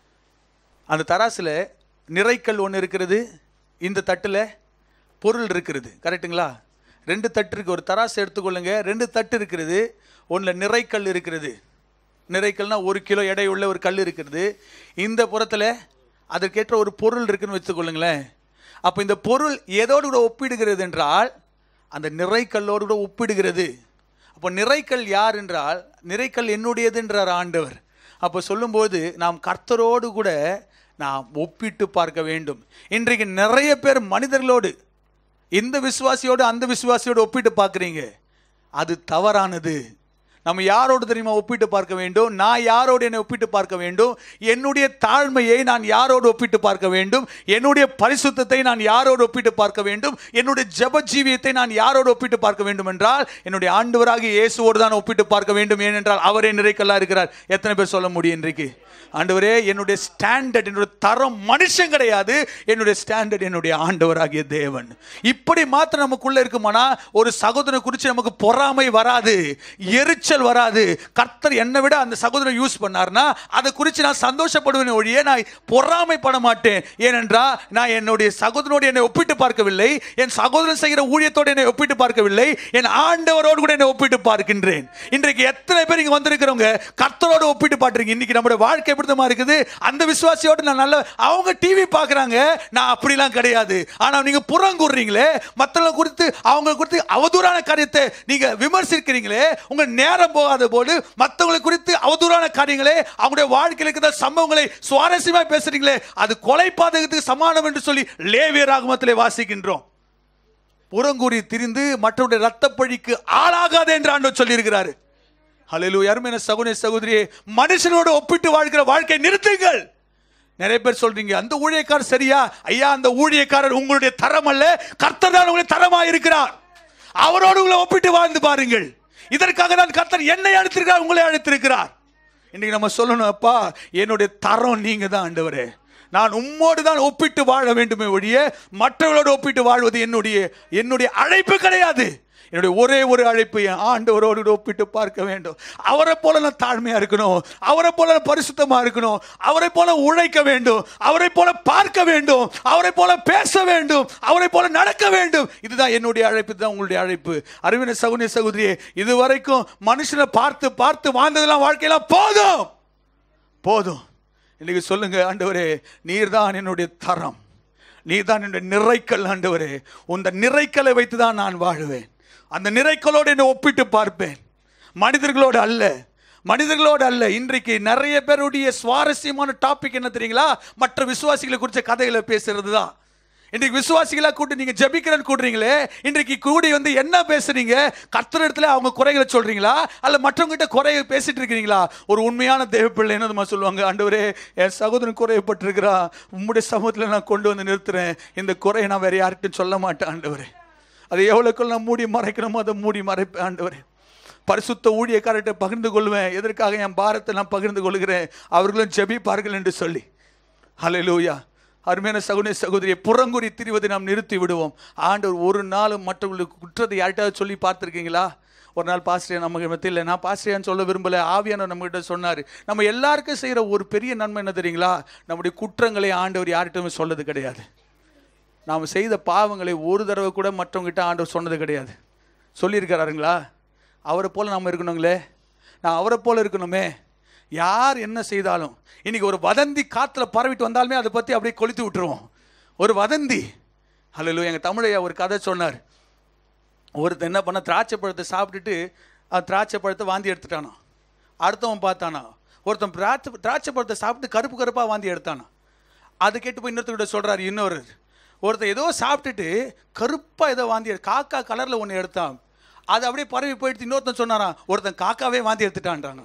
அந்த தராசில் நிறைக்கல் ஒன்று இருக்கிறது இந்த தட்டில் பொருள் இருக்கிறது கரெக்ட்டுங்களா ரெண்டு தட்டு இருக்கு ஒரு தராசு எடுத்துக்கொள்ளுங்க ரெண்டு தட்டு இருக்கிறது ஒன்றில் நிறைக்கல் இருக்கிறது நிறைக்கல்னா ஒரு கிலோ எடையுள்ள ஒரு கல் இருக்கிறது இந்த புறத்தில் அதற்கேற்ற ஒரு பொருள் இருக்குன்னு வச்சுக்கொள்ளுங்களேன் அப்போ இந்த பொருள் எதோடு கூட ஒப்பிடுகிறது என்றால் அந்த நிறைக்கல்லோடு கூட ஒப்பிடுகிறது அப்போ நிறைக்கல் யார் என்றால் நிறைக்கல் என்னுடையது என்றார் ஆண்டவர் அப்போ சொல்லும்போது நாம் கர்த்தரோடு கூட நாம் ஒப்பிட்டு பார்க்க வேண்டும் இன்றைக்கு நிறைய பேர் மனிதர்களோடு இந்த விசுவாசியோடு அந்த விசுவாசியோடு ஒப்பிட்டு பார்க்குறீங்க அது தவறானது நம்ம யாரோடு தெரியுமா ஒப்பிட்டு பார்க்க வேண்டும் நான் யாரோடு என்னை ஒப்பிட்டு பார்க்க வேண்டும் என்னுடைய தாழ்மையை நான் யாரோடு ஒப்பிட்டு பார்க்க வேண்டும் என்னுடைய பரிசுத்தத்தை நான் யாரோடு ஒப்பிட்டு பார்க்க வேண்டும் என்னுடைய ஜெப ஜீவியத்தை நான் யாரோடு ஒப்பிட்டு பார்க்க வேண்டும் என்றால் என்னுடைய ஆண்டவராகிய இயேசுவோடு தான் ஒப்பிட்டு பார்க்க வேண்டும் ஏனென்றால் அவரே நிறைக்கல்லா இருக்கிறார் எத்தனை பேர் சொல்ல முடியும் இன்றைக்கு ஆண்டவரே என்னுடைய ஸ்டாண்டர்ட் என்னுடைய தரம் மனுஷன் கிடையாது என்னுடைய ஸ்டாண்டர்ட் என்னுடைய ஆண்டவராகிய தேவன் இப்படி மாத்திரம் நமக்குள்ள இருக்குமானா ஒரு சகோதரனை குறித்து நமக்கு பொறாமை வராது எரிச்சல் வராது கர்த்தர் என்னை விட அந்த சகோதரன் யூஸ் பண்ணார்னா அதை குறித்து நான் சந்தோஷப்படுவேன் ஒழிய நான் பொறாமைப்பட மாட்டேன் ஏனென்றால் நான் என்னுடைய சகோதரனோடு என்னை ஒப்பிட்டு பார்க்கவில்லை என் சகோதரன் செய்கிற ஊழியத்தோடு என்னை ஒப்பிட்டு பார்க்கவில்லை என் ஆண்டவரோடு கூட என்னை ஒப்பிட்டு பார்க்கின்றேன் இன்றைக்கு எத்தனை பேர் இங்க வந்திருக்கிறவங்க கர்த்தரோடு ஒப்பிட்டு பார்த்துருங்க இன்னைக்கு நம்முடைய வாழ்க்கை எப்படிதமா இருக்குது அந்த விசுவாசியோடு நான் நல்ல அவங்க டிவி பார்க்குறாங்க நான் அப்படிலாம் கிடையாது ஆனால் நீங்க புறங்கூறுறீங்களே மற்றவங்க குறித்து அவங்க குறித்து அவதூறான காரியத்தை நீங்க விமர்சிக்கிறீங்களே உங்க நேரம் போகாத போது மற்றவங்களை குறித்து அவதூறான காரியங்களே அவங்களுடைய வாழ்க்கையில் இருக்கிற சம்பவங்களை சுவாரஸ்யமா பேசுறீங்களே அது கொலை பாதகத்துக்கு சமானம் என்று சொல்லி லேவியர் ஆகமத்திலே வாசிக்கின்றோம் புறங்கூறி திரிந்து மற்றவருடைய ரத்த பழிக்கு ஆளாகாதே என்று ஆண்டவர் சொல்லியிருக்கிறாரு ஹalleluya அருமையான சகோதரி சகோதரியே மனுஷனோடு ஒப்பிட்டு வாழ்கிற வாழ்க்கை நிறுத்துங்கள் நிறைய பேர் சொல்றீங்க அந்த ஊழியக்காரர் சரியா ஐயா அந்த ஊழியக்காரர் உங்களுடைய தரம் அல்ல கர்த்தர் தான் உங்களுடைய தரமா இருக்கிறார் அவரோடு உங்களை ஒப்பிட்டு வாழ்ந்து பாருங்கள் இதற்காக தான் கர்த்தர் என்னை அழைத்திருக்கிறார் உங்களை அழைத்திருக்கிறார் இன்னைக்கு நம்ம சொல்லணும் அப்பா என்னுடைய தரம் நீங்க தான் ஆண்டவரே நான் உம்மோடு தான் ஒப்பிட்டு வாழ வேண்டுமே ஒழிய மற்றவர்களோடு ஒப்பிட்டு வாழ்வது என்னுடைய என்னுடைய அழைப்பு கிடையாது என்னுடைய ஒரே ஒரு அழைப்பு என் ஆண்டவரோடு கூட ஒப்பிட்டு பார்க்க வேண்டும் அவரை போல நான் தாழ்மையா இருக்கணும் அவரை போல நான் பரிசுத்தமா இருக்கணும் அவரை போல உழைக்க வேண்டும் அவரை போல பார்க்க வேண்டும் அவரை போல பேச வேண்டும் அவரை போல நடக்க வேண்டும் இதுதான் என்னுடைய அழைப்பு இதுதான் உங்களுடைய அழைப்பு அறிவின சகுனி சகோதரியே இதுவரைக்கும் மனுஷனை பார்த்து பார்த்து வாழ்ந்ததெல்லாம் வாழ்க்கையெல்லாம் போதும் போதும் இன்னைக்கு சொல்லுங்க ஆண்டவரே நீர்தான் என்னுடைய தரம் நீ தான் என்னுடைய நிறைக்கல் ஆண்டவரே உந்த நிறைக்கலை வைத்து தான் நான் வாழுவேன் அந்த நிறைக்கலோடு என்னை ஒப்பிட்டு பார்ப்பேன் மனிதர்களோடு அல்ல மனிதர்களோடு அல்ல இன்றைக்கு நிறைய பேருடைய சுவாரஸ்யமான டாபிக் என்ன தெரியுங்களா மற்ற விசுவாசிகளை குறித்த கதைகளை பேசுறது தான் இன்றைக்கு விசுவாசிகளா கூட்டி நீங்க ஜெபிக்கிறன்னு கூடுறீங்களே இன்றைக்கு கூடி வந்து என்ன பேசுறீங்க கர்த்தர் இடத்துல அவங்க குறைகளை சொல்றீங்களா அல்ல மற்றவங்க கிட்ட குறைய பேசிட்டு இருக்கிறீங்களா ஒரு உண்மையான தேவ பிள்ளை என்ன சொல்லுவாங்க ஆண்டவரே என் சகோதரன் குறையப்பட்டிருக்கிறா உம்முடைய சமூகத்தில் நான் கொண்டு வந்து நிறுத்துறேன் இந்த குறையை நான் வேற யார்கிட்டும் சொல்ல மாட்டேன் ஆண்டவரே அதை எவ்வளோக்குள்ள நான் மூடி மறைக்கணுமோ அதை மூடி மறைப்பேன் ஆண்டவரே பரிசுத்த ஊழியக்காரர்கிட்ட பகிர்ந்து கொள்வேன் எதற்காக என் பாரத்தை நான் பகிர்ந்து கொள்கிறேன் அவர்களும் ஜெபிப்பார்கள் என்று சொல்லி ஹalleluya அருமையான சகுனே சகோதரியை புறங்குறி திரிவதை நாம் நிறுத்தி விடுவோம் ஆண்டவர் ஒரு நாளும் மற்றவர்களுக்கு குற்றத்தை யார்கிட்டயாவது சொல்லி பார்த்துருக்கீங்களா ஒரு நாள் பாஸ்டர் நமக்கு மத்தியில் நான் பாஸ்டரியான்னு சொல்ல விரும்பல ஆவியானவர் நம்மகிட்ட சொன்னார் நம்ம எல்லாருக்கும் செய்கிற ஒரு பெரிய நன்மை என்ன தெரியுங்களா நம்முடைய குற்றங்களை ஆண்டவர் யார்கிட்டயுமே சொல்லது கிடையாது நாம் செய்த பாவங்களை ஒரு தடவை கூட மற்றவங்ககிட்ட ஆண்டவர் சொன்னது கிடையாது சொல்லியிருக்கிறாருங்களா அவரை போல நாம் இருக்கணுங்களே நான் அவரை போல இருக்கணுமே யார் என்ன செய்தாலும் இன்னைக்கு ஒரு வதந்தி காற்றுல பரவிட்டு வந்தாலுமே அதை பற்றி அப்படியே கொளுத்தி விட்டுருவோம் ஒரு வதந்தி அல்ல எங்கள் தமிழையா ஒரு கதை சொன்னார் ஒருத்தன் என்ன பண்ண திராட்சை பழத்தை சாப்பிட்டுட்டு அந்த திராட்சை பழத்தை வாந்தி எடுத்துட்டானா அடுத்தவன் பார்த்தானா ஒருத்தன் திராட்சை திராட்சை பழத்தை சாப்பிட்டு கருப்பு கருப்பாக வாந்தி எடுத்தானா அதை கேட்டு போய் இன்னொருத்தர்கிட்ட சொல்கிறாரு இன்னொரு ஒருத்தன் ஏதோ சாப்பிட்டுட்டு கருப்பாக ஏதோ வாந்தி எடு காக்கா கலரில் ஒன்று எடுத்தான் அது அப்படியே பரவி போயிடுத்து இன்னொருத்தன் சொன்னாராம் ஒருத்தன் காக்காவே வாந்தி எடுத்துட்டான்றாங்க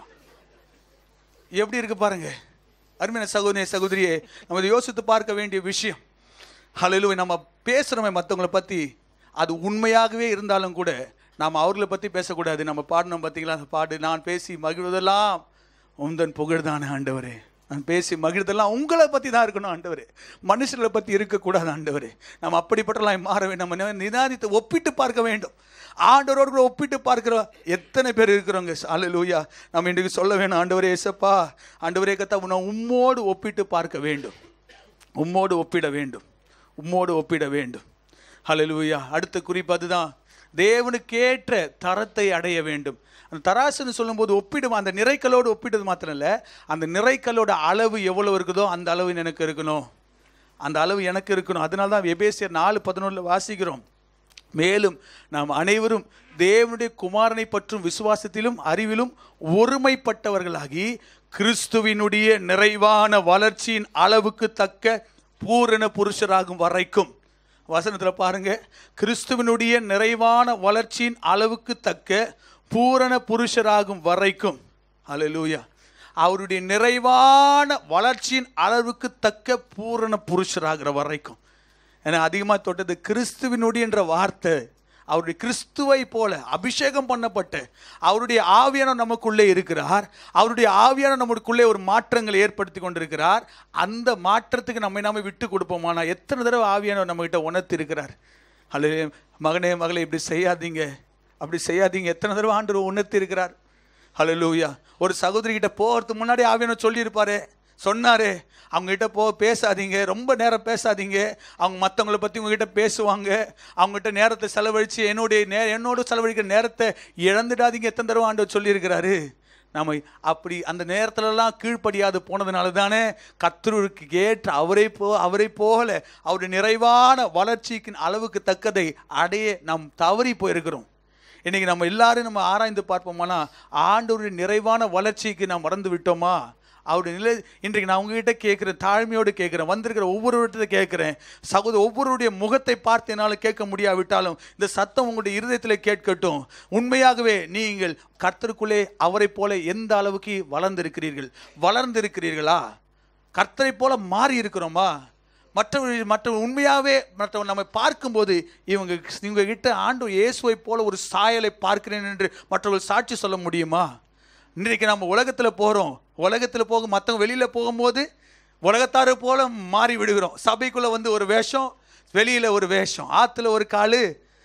எப்படி இருக்கு பாருங்க அருமையான சகோதரி சகோதரியே நம்ம இதை யோசித்து பார்க்க வேண்டிய விஷயம் ஹalleluya நம்ம பேசுகிறோமே மற்றவங்கள பற்றி அது உண்மையாகவே இருந்தாலும் கூட நாம் அவர்களை பற்றி பேசக்கூடாது நம்ம பாடணும் பார்த்தீங்களா அந்த பாடு நான் பேசி மகிழ்வதெல்லாம் உந்தன் புகழ்தானே ஆண்டவரே நான் பேசி மகிழ்தெல்லாம் உங்களை பற்றி தான் இருக்கணும் ஆண்டவரே மனுஷர்களை பற்றி இருக்கக்கூடாது ஆண்டவரே நம்ம அப்படிப்பட்டலாம் மாற வேண்டும் நம்ம நி- நிதானித்து ஒப்பிட்டு பார்க்க வேண்டும் ஆண்டவரோடு கூட ஒப்பிட்டு பார்க்கிறோம் எத்தனை பேர் இருக்கிறோங்க அல்லேலூயா நம்ம இன்றைக்கு சொல்ல வேணும் ஆண்டவரே ஏசப்பா ஆண்டவரே கத்தா உன்னை உம்மோடு ஒப்பிட்டு பார்க்க வேண்டும் உம்மோடு ஒப்பிட வேண்டும் உம்மோடு ஒப்பிட வேண்டும் ஹalleluya அடுத்த குறிப்பு அதுதான் தேவனுக்கேற்ற தரத்தை அடைய வேண்டும் அந்த தராசுன்னு சொல்லும்போது ஒப்பிடும் அந்த நிறைக்கல்லோடு ஒப்பிடுறது மாத்திரம் இல்லை அந்த நிறைக்கல்லோட அளவு எவ்வளவு இருக்குதோ அந்த அளவு எனக்கு இருக்கணும் அந்த அளவு எனக்கு இருக்கணும் அதனால தான் எபேசியர் நாலு பதினொன்றில் வாசிக்கிறோம் மேலும் நாம் அனைவரும் தேவனுடைய குமாரனை பற்றும் விசுவாசத்திலும் அறிவிலும் ஒருமைப்பட்டவர்களாகி கிறிஸ்துவினுடைய நிறைவான வளர்ச்சியின் அளவுக்கு தக்க பூரண புருஷராகும் வரைக்கும் வசனத்தில் பாருங்க கிறிஸ்துவினுடைய நிறைவான வளர்ச்சியின் அளவுக்கு தக்க பூரண புருஷராகும் வரைக்கும் அல்லேலூயா அவருடைய நிறைவான வளர்ச்சியின் அளவுக்கு தக்க பூரண புருஷராகிற வரைக்கும் ஏன்னா அதிகமாக தொட்டது கிறிஸ்துவினுடையன்ற வார்த்தை அவருடைய கிறிஸ்துவை போல அபிஷேகம் பண்ணப்பட்ட அவருடைய ஆவியான நமக்குள்ளே இருக்கிறார் அவருடைய ஆவியான நமக்குள்ளே ஒரு மாற்றங்களை ஏற்படுத்தி கொண்டிருக்கிறார் அந்த மாற்றத்துக்கு நம்மை நாம விட்டு கொடுப்போமானா எத்தனை தடவை ஆவியானவர் நம்மகிட்ட உணர்த்தி இருக்கிறார் அல்லது மகனே மகளே இப்படி செய்யாதீங்க அப்படி செய்யாதீங்க எத்தனை தடவை ஆண்டு உணர்த்தி இருக்கிறார் ஹalleluya ஒரு சகோதரி கிட்ட போகிறதுக்கு முன்னாடி ஆவியானவர் சொல்லியிருப்பாரு சொன்னாரு அவங்க கிட்ட போ பேசாதீங்க ரொம்ப நேரம் பேசாதீங்க அவங்க மற்றவங்கள பற்றி உங்ககிட்ட பேசுவாங்க அவங்ககிட்ட நேரத்தை செலவழித்து என்னுடைய நே என்னோட செலவழிக்கிற நேரத்தை இழந்துடாதீங்க எத்தனை தடவை ஆண்டவர் சொல்லியிருக்கிறாரு நம்ம அப்படி அந்த நேரத்துலலாம் கீழ்ப்படியாது போனதுனால தானே கத்தருக்கு ஏற்ற அவரை போ அவரை போல அவருடைய நிறைவான வளர்ச்சிக்கு அளவுக்கு தக்கதை அடைய நாம் தவறி போயிருக்கிறோம் இன்னைக்கு நம்ம எல்லாரும் நம்ம ஆராய்ந்து பார்ப்போமானா ஆண்டவருடைய நிறைவான வளர்ச்சிக்கு நாம் மறந்து விட்டோமா அவருடைய நிலை இன்றைக்கு நான் உங்ககிட்ட கேட்குறேன் தாழ்மையோடு கேட்குறேன் வந்திருக்கிற ஒவ்வொருவர்கிட்ட கேட்குறேன் சகோதர ஒவ்வொருவருடைய முகத்தை பார்த்து என்னால் கேட்க முடியாவிட்டாலும் இந்த சத்தம் உங்களுடைய இருதயத்தில் கேட்கட்டும் உண்மையாகவே நீங்கள் கர்த்தருக்குள்ளே அவரைப் போல எந்த அளவுக்கு வளர்ந்திருக்கிறீர்கள் வளர்ந்திருக்கிறீர்களா கர்த்தரை போல மாறி இருக்கிறோமா மற்றவர்கள் மற்ற உண்மையாகவே மற்றவங்க நம்ம பார்க்கும்போது இவங்க இவங்க கிட்ட ஆண்டு இயேசுவை போல ஒரு சாயலை பார்க்கிறேன் என்று மற்றவர்கள் சாட்சி சொல்ல முடியுமா இன்றைக்கு நம்ம உலகத்தில் போகிறோம் உலகத்தில் போக மற்றவங்க வெளியில் போகும்போது உலகத்தாரை போல மாறி விடுகிறோம் சபைக்குள்ளே வந்து ஒரு வேஷம் வெளியில் ஒரு வேஷம் ஆற்றுல ஒரு காலு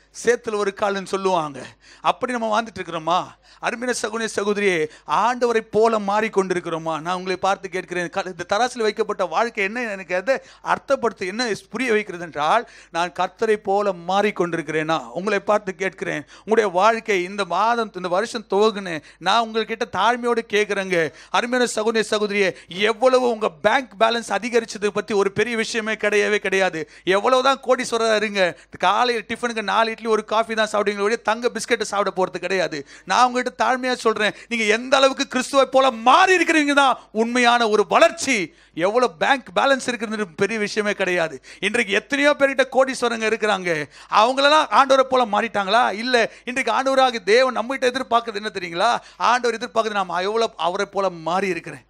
சேத்துல ஒரு கால்னு சொல்லுவாங்க அப்படி நம்ம வாழ்ந்துட்டு இருக்கிறோமா அருமையான சகுனி சகோதரியே ஆண்டவரை போல மாறிக்கொண்டிருக்கிறோமா நான் உங்களை பார்த்து கேட்கிறேன் க- இந்த தராசில் வைக்கப்பட்ட வாழ்க்கை என்ன எனக்கு எதை அர்த்தப்படுத்த என்ன புரிய வைக்கிறது என்றால் நான் கர்த்தரை போல மாறிக்கொண்டிருக்கிறேனா உங்களை பார்த்து கேட்கிறேன் உங்களுடைய வாழ்க்கை இந்த மாதம் இந்த வருஷம் துவங்குன்னு நான் உங்கள்கிட்ட தாழ்மையோடு கேட்குறேங்க அருமையான சகோதரி சகோதரியே எவ்வளவு உங்க பேங்க் பேலன்ஸ் அதிகரிச்சதை பத்தி ஒரு பெரிய விஷயமே கிடையவே கிடையாது எவ்வளவுதான் கோடீஸ்வரரா இருங்க காலையில் டிஃபனுக்கு நாலு இட்லி ஒரு காஃபி தான் சாப்பிடுவீங்களே ஒழிய தங்க பிஸ்கெட் சாப்பிட போறது கிடையாது நான் உங்ககிட்ட தாழ்மையா சொல்றேன் நீங்க எந்த அளவுக்கு கிறிஸ்துவை போல மாறி இருக்கிறீங்க தான் உண்மையான ஒரு வளர்ச்சி எவ்வளவு பேங்க் பேலன்ஸ் இருக்கிறது பெரிய விஷயமே கிடையாது இன்றைக்கு எத்தனையோ பேர்கிட்ட கோடீஸ்வரங்க இருக்கிறாங்க அவங்களெல்லாம் ஆண்டவரை போல மாறிட்டாங்களா இல்ல இன்றைக்கு ஆண்டவராக தேவன் நம்மகிட்ட எதிர்பார்க்கறது என்ன தெரியுங்களா ஆண்டவர் எதிர்பார்க்கறது நான் எவ்வளவு அவரை போல மாறி இருக்கிறேன்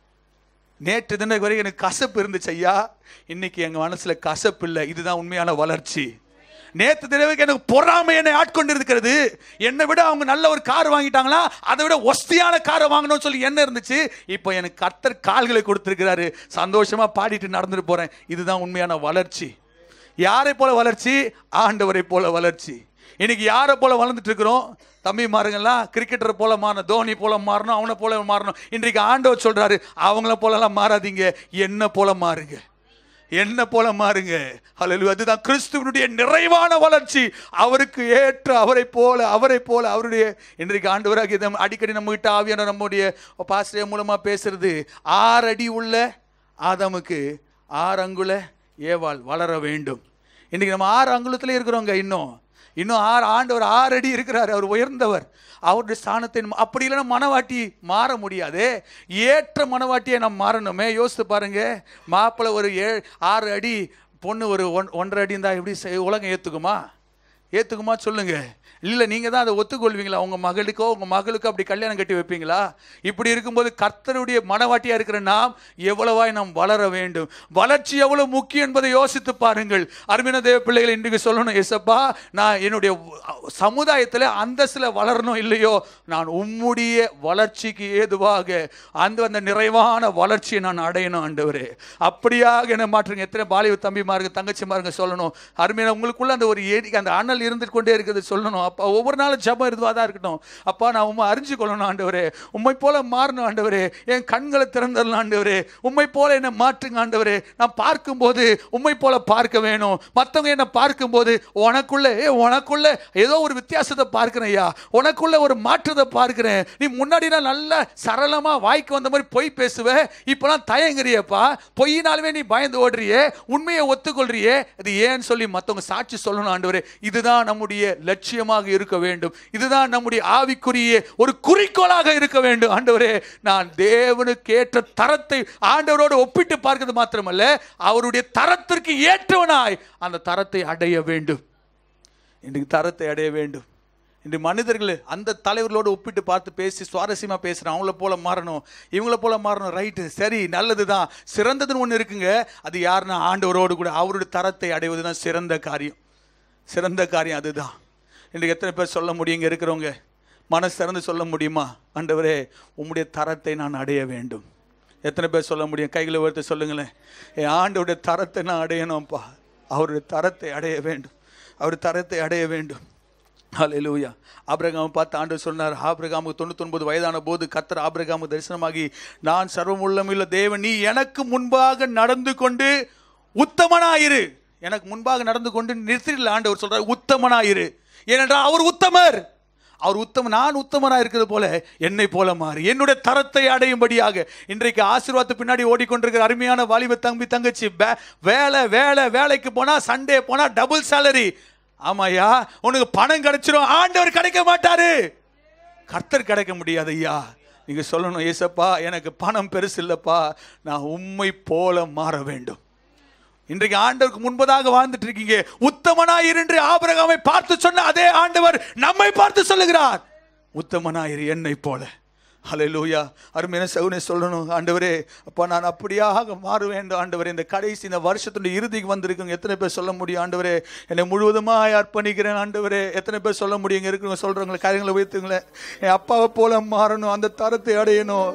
நேற்று தினம் வரைக்கும் எனக்கு கசப்பு இருந்துச்சு ஐயா இன்னைக்கு எங்க மனசுல கசப்பு இல்லை இதுதான் உண்மையான வளர்ச்சி நேற்று தினவுக்கு எனக்கு பொறாமை என்னை ஆட்கொண்டு இருக்கிறது என்னை விட அவங்க நல்ல ஒரு கார் வாங்கிட்டாங்களா அதை விட ஒஸ்தியான காரை வாங்கணும்னு சொல்லி என்ன இருந்துச்சு இப்போ எனக்கு கர்த்தர் கால்களை கொடுத்துருக்கிறாரு சந்தோஷமா பாடிட்டு நடந்துட்டு போறேன் இதுதான் உண்மையான வளர்ச்சி யாரை போல வளர்ச்சி ஆண்டவரை போல வளர்ச்சி இன்னைக்கு யாரை போல வளர்ந்துட்டு இருக்கிறோம் தம்பி மாறுங்கள்லாம் கிரிக்கெட்டர் போல மாறணும் தோனி போல மாறணும் அவனை போல மாறணும் இன்றைக்கு ஆண்டவர் சொல்றாரு அவங்கள போலலாம் மாறாதீங்க என்ன போல மாறுங்க என்ன போல மாறுங்க ஹalleluya அதுதான் கிறிஸ்துவனுடைய நிறைவான வளர்ச்சி அவருக்கு ஏற்ற அவரை போல அவரை போல அவருடைய இன்றைக்கு ஆண்டவராக இதை அடிக்கடி நம்ம கிட்ட ஆவியான நம்முடைய பாஸ்டர் மூலமா பேசுறது ஆறு அடி உள்ள ஆதாமுக்கு ஆறு அங்குல ஏவாள் வளர வேண்டும் இன்னைக்கு நம்ம ஆறு அங்குலத்துல இருக்கிறோங்க இன்னும் இன்னும் ஆறு ஆண்டவர் ஆறு அடி இருக்கிறார் அவர் உயர்ந்தவர் அவருடைய ஸ்தானத்தை நம்ம- அப்படி இல்லைன்னா மனவாட்டி மாற முடியாதே ஏற்ற மனவாட்டியை நம்ம மாறணுமே யோசித்து பாருங்க மாப்பிள்ளை ஒரு ஏ ஆறு அடி பொண்ணு ஒரு ஒன் ஒன்றரை அடி இருந்தால் எப்படி செய்- உலகம் ஏற்றுக்குமா ஏற்றுக்குமா சொல்லுங்க இல்லை நீங்கள் தான் அதை ஒத்துக்கொள்வீங்களா உங்கள் மகளுக்கோ உங்கள் மகளுக்கோ அப்படி கல்யாணம் கட்டி வைப்பீங்களா இப்படி இருக்கும்போது கர்த்தருடைய மனவாட்டியாக இருக்கிற நாம் எவ்வளவாய் நாம் வளர வேண்டும் வளர்ச்சி எவ்வளவு முக்கியம் என்பதை யோசித்து பாருங்கள் அருமையான தேவ பிள்ளைகள் இன்றைக்கு சொல்லணும் எசப்பா நான் என்னுடைய சமுதாயத்தில் அந்தஸ்தில் வளரணும் இல்லையோ நான் உம்முடைய வளர்ச்சிக்கு ஏதுவாக அந்த அந்த நிறைவான வளர்ச்சியை நான் அடையணும் ஆண்டவரே அப்படியாக என்ன மாற்றுங்க எத்தனை பாலிவு தம்பிமாருங்க தங்கச்சிமாருங்க சொல்லணும் அருமையான உங்களுக்குள்ள அந்த ஒரு ஏடி அந்த அனல் இருந்துட்டு கொண்டே இருக்குது சொல்லணும் அப்பா ஒவ்வொரு நாளும் ஜபம் இதுவாக தான் இருக்கட்டும் அப்பா நான் உண்மை அறிஞ்சு கொள்ளணும் ஆண்டவரே உண்மை போல மாறணும் ஆண்டவரே என் கண்களை திறந்துடலாம் ஆண்டவரே உண்மை போல என்னை மாற்றுங்க ஆண்டவரே நான் பார்க்கும்போது உண்மை போல பார்க்க வேணும் மற்றவங்க என்னை பார்க்கும்போது உனக்குள்ள ஏ உனக்குள்ள ஏதோ ஒரு வித்தியாசத்தை பார்க்கிறேன் ஐயா உனக்குள்ள ஒரு மாற்றத்தை பார்க்கிறேன் நீ முன்னாடி நான் நல்ல சரளமா வாய்க்கு வந்த மாதிரி பொய் பேசுவ இப்பெல்லாம் தயங்குறியப்பா பொய்யினாலுமே நீ பயந்து ஓடுறியே உண்மையை ஒத்துக்கொள்றியே அது ஏன்னு சொல்லி மற்றவங்க சாட்சி சொல்லணும் ஆண்டவரே இதுதான் நம்முடைய லட்சியமாக இருக்க வேண்டும் இதுதான் நம்முடைய ஆவிக்குரிய ஒரு குறிக்கோளாக இருக்க வேண்டும் ஆண்டவரே நான் தேவனுக்கு ஏற்ற தரத்தை ஆண்டவரோடு ஒப்பிட்டு பார்க்கிறது மாத்திரமல்ல அவருடைய தரத்திற்கு ஏற்றவனாய் அந்த தரத்தை அடைய வேண்டும் இன்றைக்கு தரத்தை அடைய வேண்டும் இன்று மனிதர்கள் அந்த தலைவர்களோடு ஒப்பிட்டு பார்த்து பேசி சுவாரஸ்யமாக பேசுகிறோம் அவங்கள போல மாறணும் இவங்கள போல மாறணும் ரைட்டு சரி நல்லது தான் சிறந்ததுன்னு ஒன்று இருக்குங்க அது யாருன்னா ஆண்டவரோடு கூட அவருடைய தரத்தை அடைவது தான் சிறந்த காரியம் சிறந்த காரியம் அதுதான் இன்றைக்கு எத்தனை பேர் சொல்ல முடியும் இங்கே இருக்கிறவங்க மனசு திறந்து சொல்ல முடியுமா ஆண்டவரே உம்முடைய தரத்தை நான் அடைய வேண்டும் எத்தனை பேர் சொல்ல முடியும் கைகளை உயர்த்தி சொல்லுங்களேன் என் ஆண்டவருடைய தரத்தை நான் அடையணும்ப்பா அவருடைய தரத்தை அடைய வேண்டும் அவர் தரத்தை அடைய வேண்டும் ஹalleluya ஆபிரகாம் பார்த்து ஆண்டவர் சொன்னார் ஆபிரகாமுக்கு தொண்ணூத்தொன்பது வயதான போது கர்த்தர் ஆபிரகாமுக்கு தரிசனமாகி நான் சர்வமுள்ளமுள்ள தேவன் நீ எனக்கு முன்பாக நடந்து கொண்டு உத்தமனாயிரு எனக்கு முன்பாக நடந்து கொண்டு நிறுத்திடல ஆண்டவர் சொல்றார் உத்தமனாயிரு ஏனென்றால் அவர் உத்தமர் அவர் உத்தம நான் உத்தமனாக இருக்கிறது போல என்னை போல மாறி என்னுடைய தரத்தை அடையும்படியாக இன்றைக்கு ஆசீர்வாதத்து பின்னாடி ஓடிக்கொண்டிருக்கிற அருமையான வாலிப தம்பி தங்கச்சி வே- வேலை வேலை வேலைக்கு போனா சண்டே போனா டபுள் சேலரி ஆமாய்யா உனக்கு பணம் கிடைச்சிரும் ஆண்டவர் கிடைக்க மாட்டாரு கர்த்தர் கிடைக்க முடியாது ஐயா நீங்க சொல்லணும் ஏசப்பா எனக்கு பணம் பெருசு இல்லப்பா நான் உம்மை போல மாற வேண்டும் இன்றைக்கு ஆண்டவருக்கு முன்பதாக வாழ்ந்துட்டு இருக்கீங்க உத்தமனாயிரு என்று ஆபிரகாமை பார்த்து சொன்ன அதே ஆண்டவர் நம்மை பார்த்து சொல்லுகிறார் உத்தமனாயிரு என்னை போல ஹalleluya அருமையான சகுனே சொல்லணும் ஆண்டவரே அப்பா நான் அப்படியாக மாற வேண்டும் ஆண்டவரே இந்த கடைசி இந்த வருஷத்துடைய இறுதிக்கு வந்திருக்குங்க எத்தனை பேர் சொல்ல முடியும் ஆண்டவரே என்னை முழுவதுமாய் அர்ப்பணிக்கிறேன் ஆண்டவரே எத்தனை பேர் சொல்ல முடியும் இங்க இருக்கிறவங்க சொல்றவங்க காரியங்களை வைத்துங்களேன் என் அப்பாவை போல மாறணும் அந்த தரத்தை அடையணும்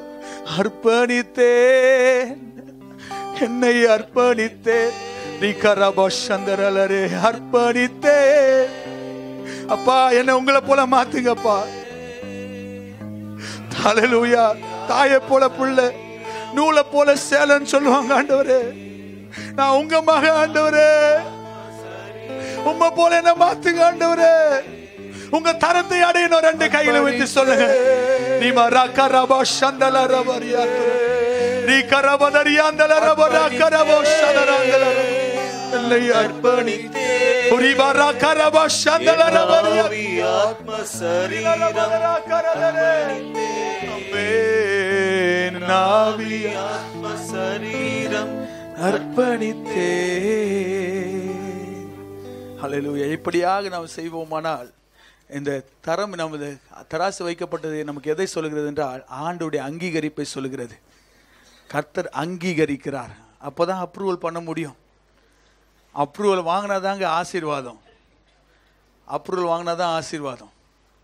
அர்ப்பணித்தேன் என்னை அர்ப்பணித்தேன் நிகரபஷந்தரலரே அர்ப்பணித்தேன் அப்பா என்ன உங்களை போல மாத்துங்கப்பா ஹalleluya தாயை போல புள்ள நூலை போல சேலன்னு சொல்லுவாங்க ஆண்டவரே நான் உங்க மக ஆண்டவரே உம்மை போல என்ன மாத்துங்க ஆண்டவரே உங்க தரத்தை அடையணும் ரெண்டு கையில வச்சு சொல்லுங்க நீ மரா கரபா சந்தல ரபரியா நீ கரபதரியாந்தல ரபரா கரபோ சதராந்தல என்னை அர்ப்பணித்தே உரி மரா கரபா சந்தல ரபரியா ஆவி, ஆத்ம சரீரம் ரபரா கரதரே அமேன் நாவியா ஆத்ம சரீரம் அர்ப்பணித்தே ஹalleluya இப்படியாக நாம் செய்வோமானால் இந்த தரம் நமது தராசு வைக்கப்பட்டது நமக்கு எதை சொல்லுகிறது என்றால் ஆண்டுடைய அங்கீகரிப்பை சொல்லுகிறது கர்த்தர் அங்கீகரிக்கிறார் அப்போதான் அப்ரூவல் பண்ண முடியும் அப்ரூவல் வாங்கினாதாங்க ஆசீர்வாதம் அப்ரூவல் வாங்கினாதான் ஆசீர்வாதம்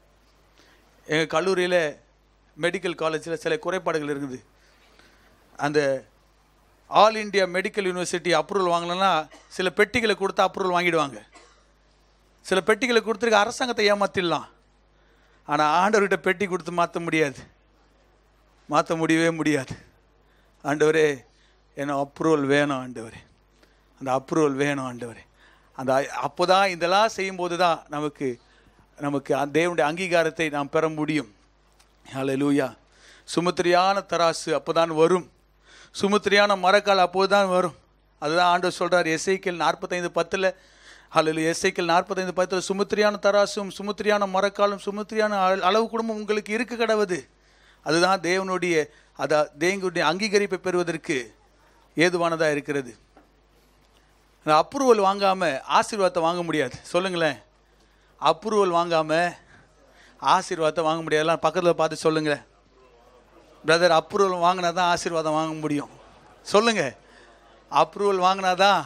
எங்கள் கல்லூரியில் மெடிக்கல் காலேஜில் சில குறைபாடுகள் இருக்குது அந்த all India medical university approval வாங்கலன்னா சில பெட்டிகளை கொடுத்து அப்ரூவல் வாங்கிடுவாங்க சில பெட்டிகளை கொடுத்துருக்க அரசாங்கத்தை ஏமாத்திடலாம் ஆனால் ஆண்டவர்கிட்ட பெட்டி கொடுத்து மாற்ற முடியாது மாற்ற முடியவே முடியாது ஆண்டவரே என்ன அப்ரூவல் வேணும் ஆண்டவரே அந்த அப்ரூவல் வேணும் ஆண்டவரே அந்த அப்போ தான் இதெல்லாம் செய்யும்போது தான் நமக்கு நமக்கு அந்த தேவனுடைய அங்கீகாரத்தை நாம் பெற முடியும் ஹalleluya சுமுத்திரியான தராசு அப்போதான் வரும் சுமுத்திரியான மரக்கால் அப்போதுதான் வரும் அதுதான் ஆண்டவர் சொல்றார் எஸ்ஐக்கில் நாற்பத்தைந்து பத்தில் அல்லது எஸ்ஐக்கில் நாற்பத்தைந்து பத்தில் சுமுத்திரியான தராசும் சுமுத்திரியான மரக்காலும் சுமுத்திரியான அள- அளவு குடும்பம் உங்களுக்கு இருக்க கடவுது அதுதான் தேவனுடைய அதா தேவனுடைய அங்கீகரிப்பை பெறுவதற்கு ஏதுவானதாக இருக்கிறது அந்த அப்ரூவல் வாங்காம ஆசீர்வாதத்தை வாங்க முடியாது சொல்லுங்களேன் அப்ரூவல் வாங்காம ஆசீர்வாதத்தை வாங்க முடியாது எல்லாம் பக்கத்தில் பார்த்து சொல்லுங்களேன் பிரதர் அப்ரூவல் வாங்கினா தான் ஆசீர்வாதம் வாங்க முடியும் சொல்லுங்க அப்ரூவல் வாங்கினா தான்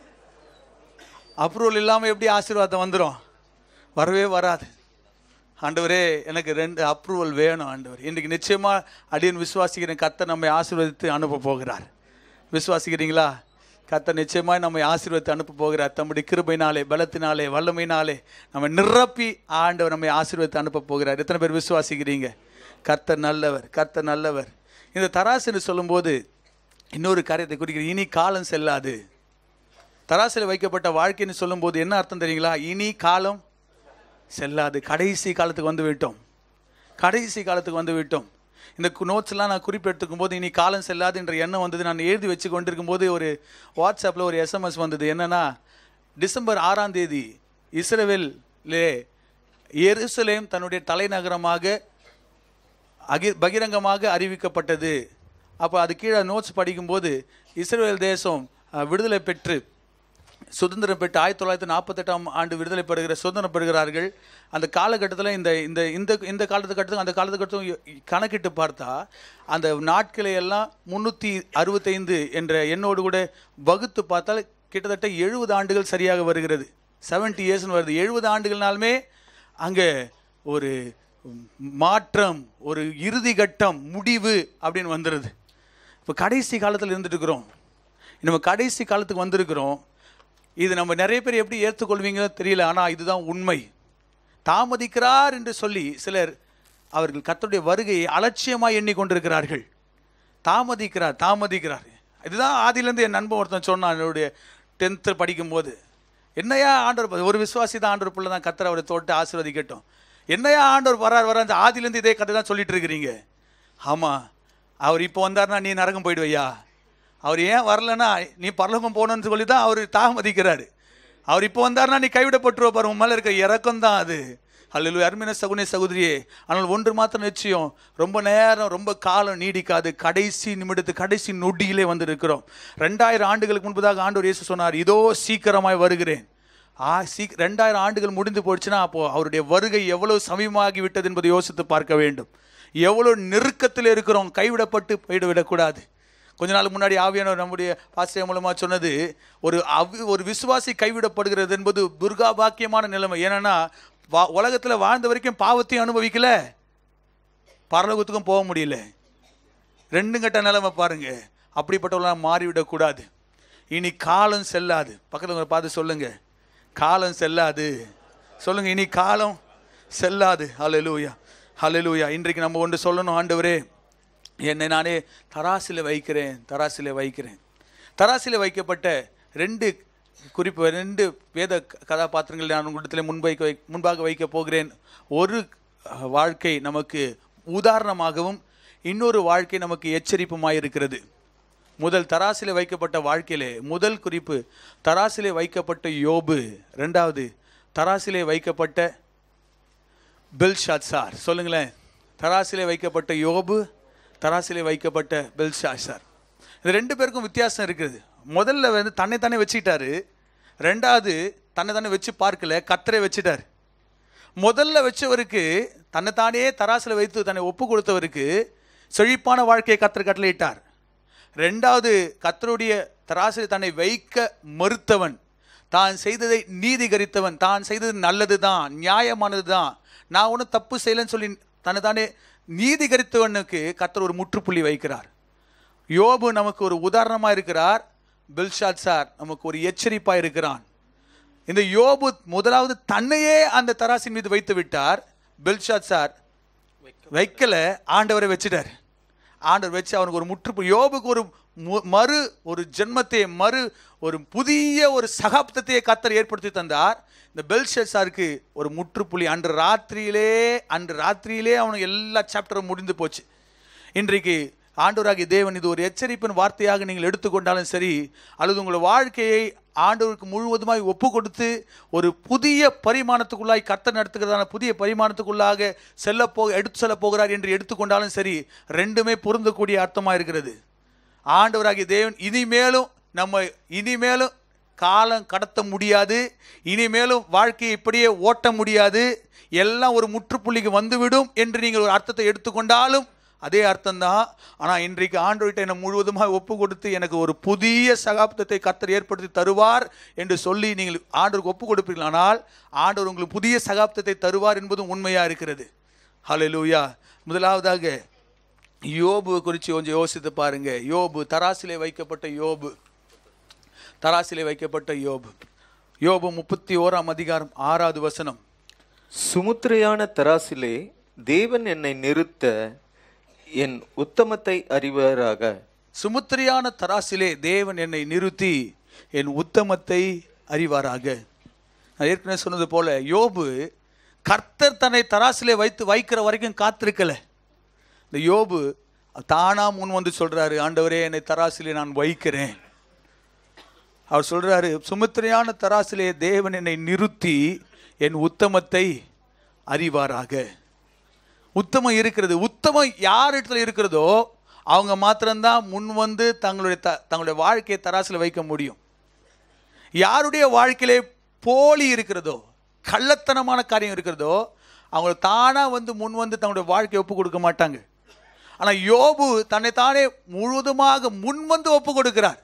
அப்ரூவல் இல்லாமல் எப்படி ஆசீர்வாதம் வந்துடும் வரவே வராது ஆண்டவரே எனக்கு ரெண்டு அப்ரூவல் வேணும் ஆண்டவர் இன்றைக்கு நிச்சயமாக அடியன் விசுவாசிக்கிறேன் கத்தை நம்மை ஆசீர்வதித்து அனுப்ப போகிறார் விசுவாசிக்கிறீங்களா கர்த்தர் நிச்சயமாய் நம்மை ஆசீர்வதித்து அனுப்ப போகிறார் தம்முடைய கிருபையினாலே பலத்தினாலே வல்லமையினாலே நம்ம நிரப்பி ஆண்டவர் நம்மை ஆசீர்வதித்து அனுப்ப போகிறார் எத்தனை பேர் விசுவாசிக்கிறீங்க கர்த்தர் நல்லவர் கர்த்தர் நல்லவர் இந்த தராசுன்னு சொல்லும்போது இன்னொரு காரியத்தை குறிக்கிறது இனி காலம் செல்லாது தராசில் வைக்கப்பட்ட வாழ்க்கைன்னு சொல்லும்போது என்ன அர்த்தம் தெரியுங்களா இனி காலம் செல்லாது கடைசி காலத்துக்கு வந்து விட்டோம் கடைசி காலத்துக்கு வந்து விட்டோம் இந்த நோட்ஸ்லாம் நான் குறிப்பெடுத்துக்கும் போது இனி காலம் செல்லாது என்ற எண்ணம் வந்தது நான் எழுதி வச்சு கொண்டிருக்கும் போது ஒரு வாட்ஸ்அப்பில் ஒரு எஸ்எம்எஸ் வந்தது என்னன்னா டிசம்பர் ஆறாம் தேதி இஸ்ரேவேலே எருசலேம் தன்னுடைய தலைநகரமாக அகி பகிரங்கமாக அறிவிக்கப்பட்டது அப்போ அது கீழே நோட்ஸ் படிக்கும்போது இஸ்ரேல் தேசம் அஹ், விடுதலை பெற்று சுதந்திரம் பெற்று ஆயிரத்தி தொள்ளாயிரத்தி நாற்பத்தெட்டாம் ஆண்டு விடுதலை பெறுகிற சுதந்திரம் பெறுகிறார்கள் அந்த காலகட்டத்தில் இந்த இந்த இந்த இந்த காலத்துக்கட்டும் அந்த காலத்துக்கட்டும் கணக்கிட்டு பார்த்தா அந்த நாட்களை எல்லாம் முந்நூற்றி அறுபத்தைந்து என்ற எண்ணோடு கூட வகுத்து பார்த்தால் கிட்டத்தட்ட எழுபது ஆண்டுகள் சரியாக வருகிறது 70 இயர்ஸ்னு வருது எழுபது ஆண்டுகள்னாலுமே அங்கே ஒரு மாற்றம் ஒரு இறுதி கட்டம் முடிவு அப்படின்னு வந்துடுது இப்போ கடைசி காலத்தில் இருந்துட்டு இருக்கிறோம் நம்ம கடைசி காலத்துக்கு வந்திருக்கிறோம் இது நம்ம நிறைய பேர் எப்படி ஏற்றுக்கொள்வீங்களோ தெரியல ஆனால் இதுதான் உண்மை தாமதிக்கிறார் என்று சொல்லி சிலர் அவர்கள் கர்த்தருடைய வருகையை அலட்சியமாக எண்ணிக்கொண்டிருக்கிறார்கள் தாமதிக்கிறார் தாமதிக்கிறார் இதுதான் ஆதியிலேருந்து என் நண்பன் ஒருத்தன் சொன்னான் என்னுடைய டென்த்து படிக்கும்போது என்னையா ஆண்டவர் ப- ஒரு விசுவாசி தான் ஆண்டவர் பிள்ளை தான் கத்தர் அவரை தோட்டு ஆசீர்வதிக்கட்டும் என்னையா ஆண்டவர் வரார் வரார் அந்த ஆதியிலேருந்து இதே கதை தான் சொல்லிட்டு இருக்கிறீங்க ஆமாம் அவர் இப்போ வந்தார்னா நீ நரகம் போயிடுவையா அவர் ஏன் வரலன்னா நீ பரலோகம் போகணும்னு சொல்லி தான் அவர் தாமதிக்கிறாரு அவர் இப்போ வந்தார்னா நீ கைவிடப்பட்டுருவ பாரு உன் மேலே இருக்க இறக்கம் தான் அது அல்லது அருமையான சகுனே சகோதரியே ஆனால் ஒன்று மாத்திரம் நிச்சயம் ரொம்ப நேரம் ரொம்ப காலம் நீடிக்காது கடைசி நிமிடத்து கடைசி நொடியிலே வந்து இருக்கிறோம் ரெண்டாயிரம் ஆண்டுகளுக்கு முன்பதாக ஆண்டவர் இயேசு சொன்னார் இதோ சீக்கிரமாய் வருகிறேன் ஆ சீ ரெண்டாயிரம் ஆண்டுகள் முடிந்து போயிடுச்சுன்னா அப்போ அவருடைய வருகை எவ்வளவு சமீபமாகி விட்டது என்பதை யோசித்து பார்க்க வேண்டும் எவ்வளவு நெருக்கத்தில் இருக்கிறோம் கைவிடப்பட்டு போயிட விடக்கூடாது கொஞ்ச நாள் முன்னாடி ஆவியானவர் நம்முடைய பாஸ்டர் மூலமா சொன்னது ஒரு அவி ஒரு விசுவாசி கைவிடப்படுகிறது என்பது துர்கா பாக்கியமான நிலைமை ஏன்னா வா உலகத்தில் வாழ்ந்த வரைக்கும் பாவத்தையும் அனுபவிக்கல பரலோகத்துக்கும் போக முடியல ரெண்டும் கட்ட நிலைமை பாருங்க அப்படிப்பட்டவங்களாம் மாறிவிடக்கூடாது இனி காலம் செல்லாது பக்கத்தில் உங்களை பார்த்து சொல்லுங்க காலம் செல்லாது சொல்லுங்க இனி காலம் செல்லாது ஹalleluya ஹalleluya இன்றைக்கு நம்ம ஒன்று சொல்லணும் ஆண்டவரே என்னை நானே தராசில வைக்கிறேன் தராசில வைக்கிறேன் தராசில வைக்கப்பட்ட ரெண்டு குறிப்பு ரெண்டு வேத க- கதாபாத்திரங்கள் நான் உங்களிடத்தில் முன்வைக்க வை முன்பாக வைக்க போகிறேன் ஒரு அஹ், வாழ்க்கை நமக்கு உதாரணமாகவும் இன்னொரு வாழ்க்கை நமக்கு எச்சரிப்புமாய் இருக்கிறது முதல் தராசிலே வைக்கப்பட்ட வாழ்க்கையிலே முதல் குறிப்பு தராசிலே வைக்கப்பட்ட யோபு ரெண்டாவது தராசிலே வைக்கப்பட்ட பெல்ஷாத் சார் சொல்லுங்களேன் தராசிலே வைக்கப்பட்ட யோபு தராசிலே வைக்கப்பட்ட பெல்ஷாத் சார் இது ரெண்டு பேருக்கும் வித்தியாசம் இருக்குது முதல்ல வந்து தன்னை தானே வச்சுக்கிட்டாரு ரெண்டாவது தன்னை தானே வச்சு பார்க்கல கத்தரை வச்சுட்டார் முதல்ல வச்சவருக்கு தன்னைத்தானே தராசில் வைத்து தன்னை ஒப்பு கொடுத்தவருக்கு செழிப்பான வாழ்க்கையை கத்தர் கட்டளையிட்டார் ரெண்டாவது கத்தருடைய தராசில் தன்னை வைக்க மறுத்தவன் தான் செய்ததை நீதிகரித்தவன் தான் செய்தது நல்லது தான் நியாயமானது தான் நான் ஒன்றும் தப்பு செய்யலைன்னு சொல்லி தன்னை தானே நீதிகரித்தவனுக்கு கத்தர் ஒரு முற்றுப்புள்ளி வைக்கிறார் யோபு நமக்கு ஒரு உதாரணமா இருக்கிறார் பில்ஷாத் சார் நமக்கு ஒரு எச்சரிப்பா இருக்கிறான் இந்த யோபு முதலாவது தன்னையே அந்த தராசின் மீது வைத்து விட்டார் பில்ஷாத் சார் வைக்கல ஆண்டவரை வச்சிட்டார் ஆண்டவர் வச்சு அவனுக்கு ஒரு முற்றுப்பு யோபுக்கு ஒரு மு- மறு ஒரு ஜென்மத்தை மறு ஒரு புதிய ஒரு சகாப்தத்தையே கத்தர் ஏற்படுத்தி தந்தார் இந்த பெல்ஷாருக்கு ஒரு முற்றுப்புள்ளி அன்று ராத்திரியிலே அன்று ராத்திரியிலே அவனுக்கு எல்லா சாப்டரும் முடிந்து போச்சு இன்றைக்கு ஆண்டவராகிய தேவன் இது ஒரு எச்சரிப்பின் வார்த்தையாக நீங்கள் எடுத்துக்கொண்டாலும் சரி அல்லது உங்கள் வாழ்க்கையை ஆண்டவருக்கு முழுவதுமாய் ஒப்பு கொடுத்து ஒரு புதிய பரிமாணத்துக்குள்ளாய் கர்த்தர் நடத்துகிறதான புதிய பரிமாணத்துக்குள்ளாக செல்ல போ எடுத்து செல்ல போகிறார் என்று எடுத்துக்கொண்டாலும் சரி ரெண்டுமே பொருந்தக்கூடிய அர்த்தமாக இருக்கிறது ஆண்டவராகிய தேவன் இனிமேலும் நம்ம இனிமேலும் காலம் கடத்த முடியாது இனிமேலும் வாழ்க்கையை இப்படியே ஓட்ட முடியாது எல்லாம் ஒரு முற்றுப்புள்ளிக்கு வந்துவிடும் என்று நீங்கள் ஒரு அர்த்தத்தை எடுத்துக்கொண்டாலும் அதே அர்த்தம்தான் ஆனால் இன்றைக்கு ஆண்டவர்கிட்ட என்னை முழுவதுமாக ஒப்பு கொடுத்து எனக்கு ஒரு புதிய சகாப்தத்தை கத்தர் ஏற்படுத்தி தருவார் என்று சொல்லி நீங்கள் ஆண்டவருக்கு ஒப்பு கொடுப்பீர்களானால் ஆண்டவர் உங்களுக்கு புதிய சகாப்தத்தை தருவார் என்பதும் உண்மையாக இருக்கிறது ஹalleluya முதலாவதாக யோபு குறித்து கொஞ்சம் யோசித்து பாருங்க யோபு தராசிலே வைக்கப்பட்ட யோபு தராசிலே வைக்கப்பட்ட யோபு யோபு முப்பத்தி ஓராம் அதிகாரம் ஆறாவது வசனம் சுமுத்திரையான தராசிலே தேவன் என்னை நிறுத்த என் உத்தமத்தை அறிவராக சுமுத்திரியான தராசிலே தேவன் என்னை நிறுத்தி என் உத்தமத்தை அறிவாராக நான் ஏற்கனவே சொன்னது போல யோபு கர்த்தர் தன்னை தராசிலே வைத்து வைக்கிற வரைக்கும் காத்திருக்கல இந்த யோபு தானா முன் வந்து சொல்றாரு ஆண்டவரே என்னை தராசிலே நான் வைக்கிறேன் அவர் சொல்றாரு சுமுத்திரையான தராசிலே தேவன் என்னை நிறுத்தி என் உத்தமத்தை அறிவாராக உத்தமம் இருக்கிறது உத்தமம் யார் இடத்துல இருக்கிறதோ அவங்க மாத்திரம்தான் முன் வந்து தங்களுடைய த தங்களுடைய வாழ்க்கையை தராசில் வைக்க முடியும் யாருடைய வாழ்க்கையிலே போலி இருக்கிறதோ கள்ளத்தனமான காரியம் இருக்கிறதோ அவங்க தானாக வந்து முன் வந்து தங்களுடைய வாழ்க்கையை ஒப்பு கொடுக்க மாட்டாங்க ஆனால் யோபு தன்னைத்தானே முழுவதுமாக முன் வந்து ஒப்பு கொடுக்கிறார்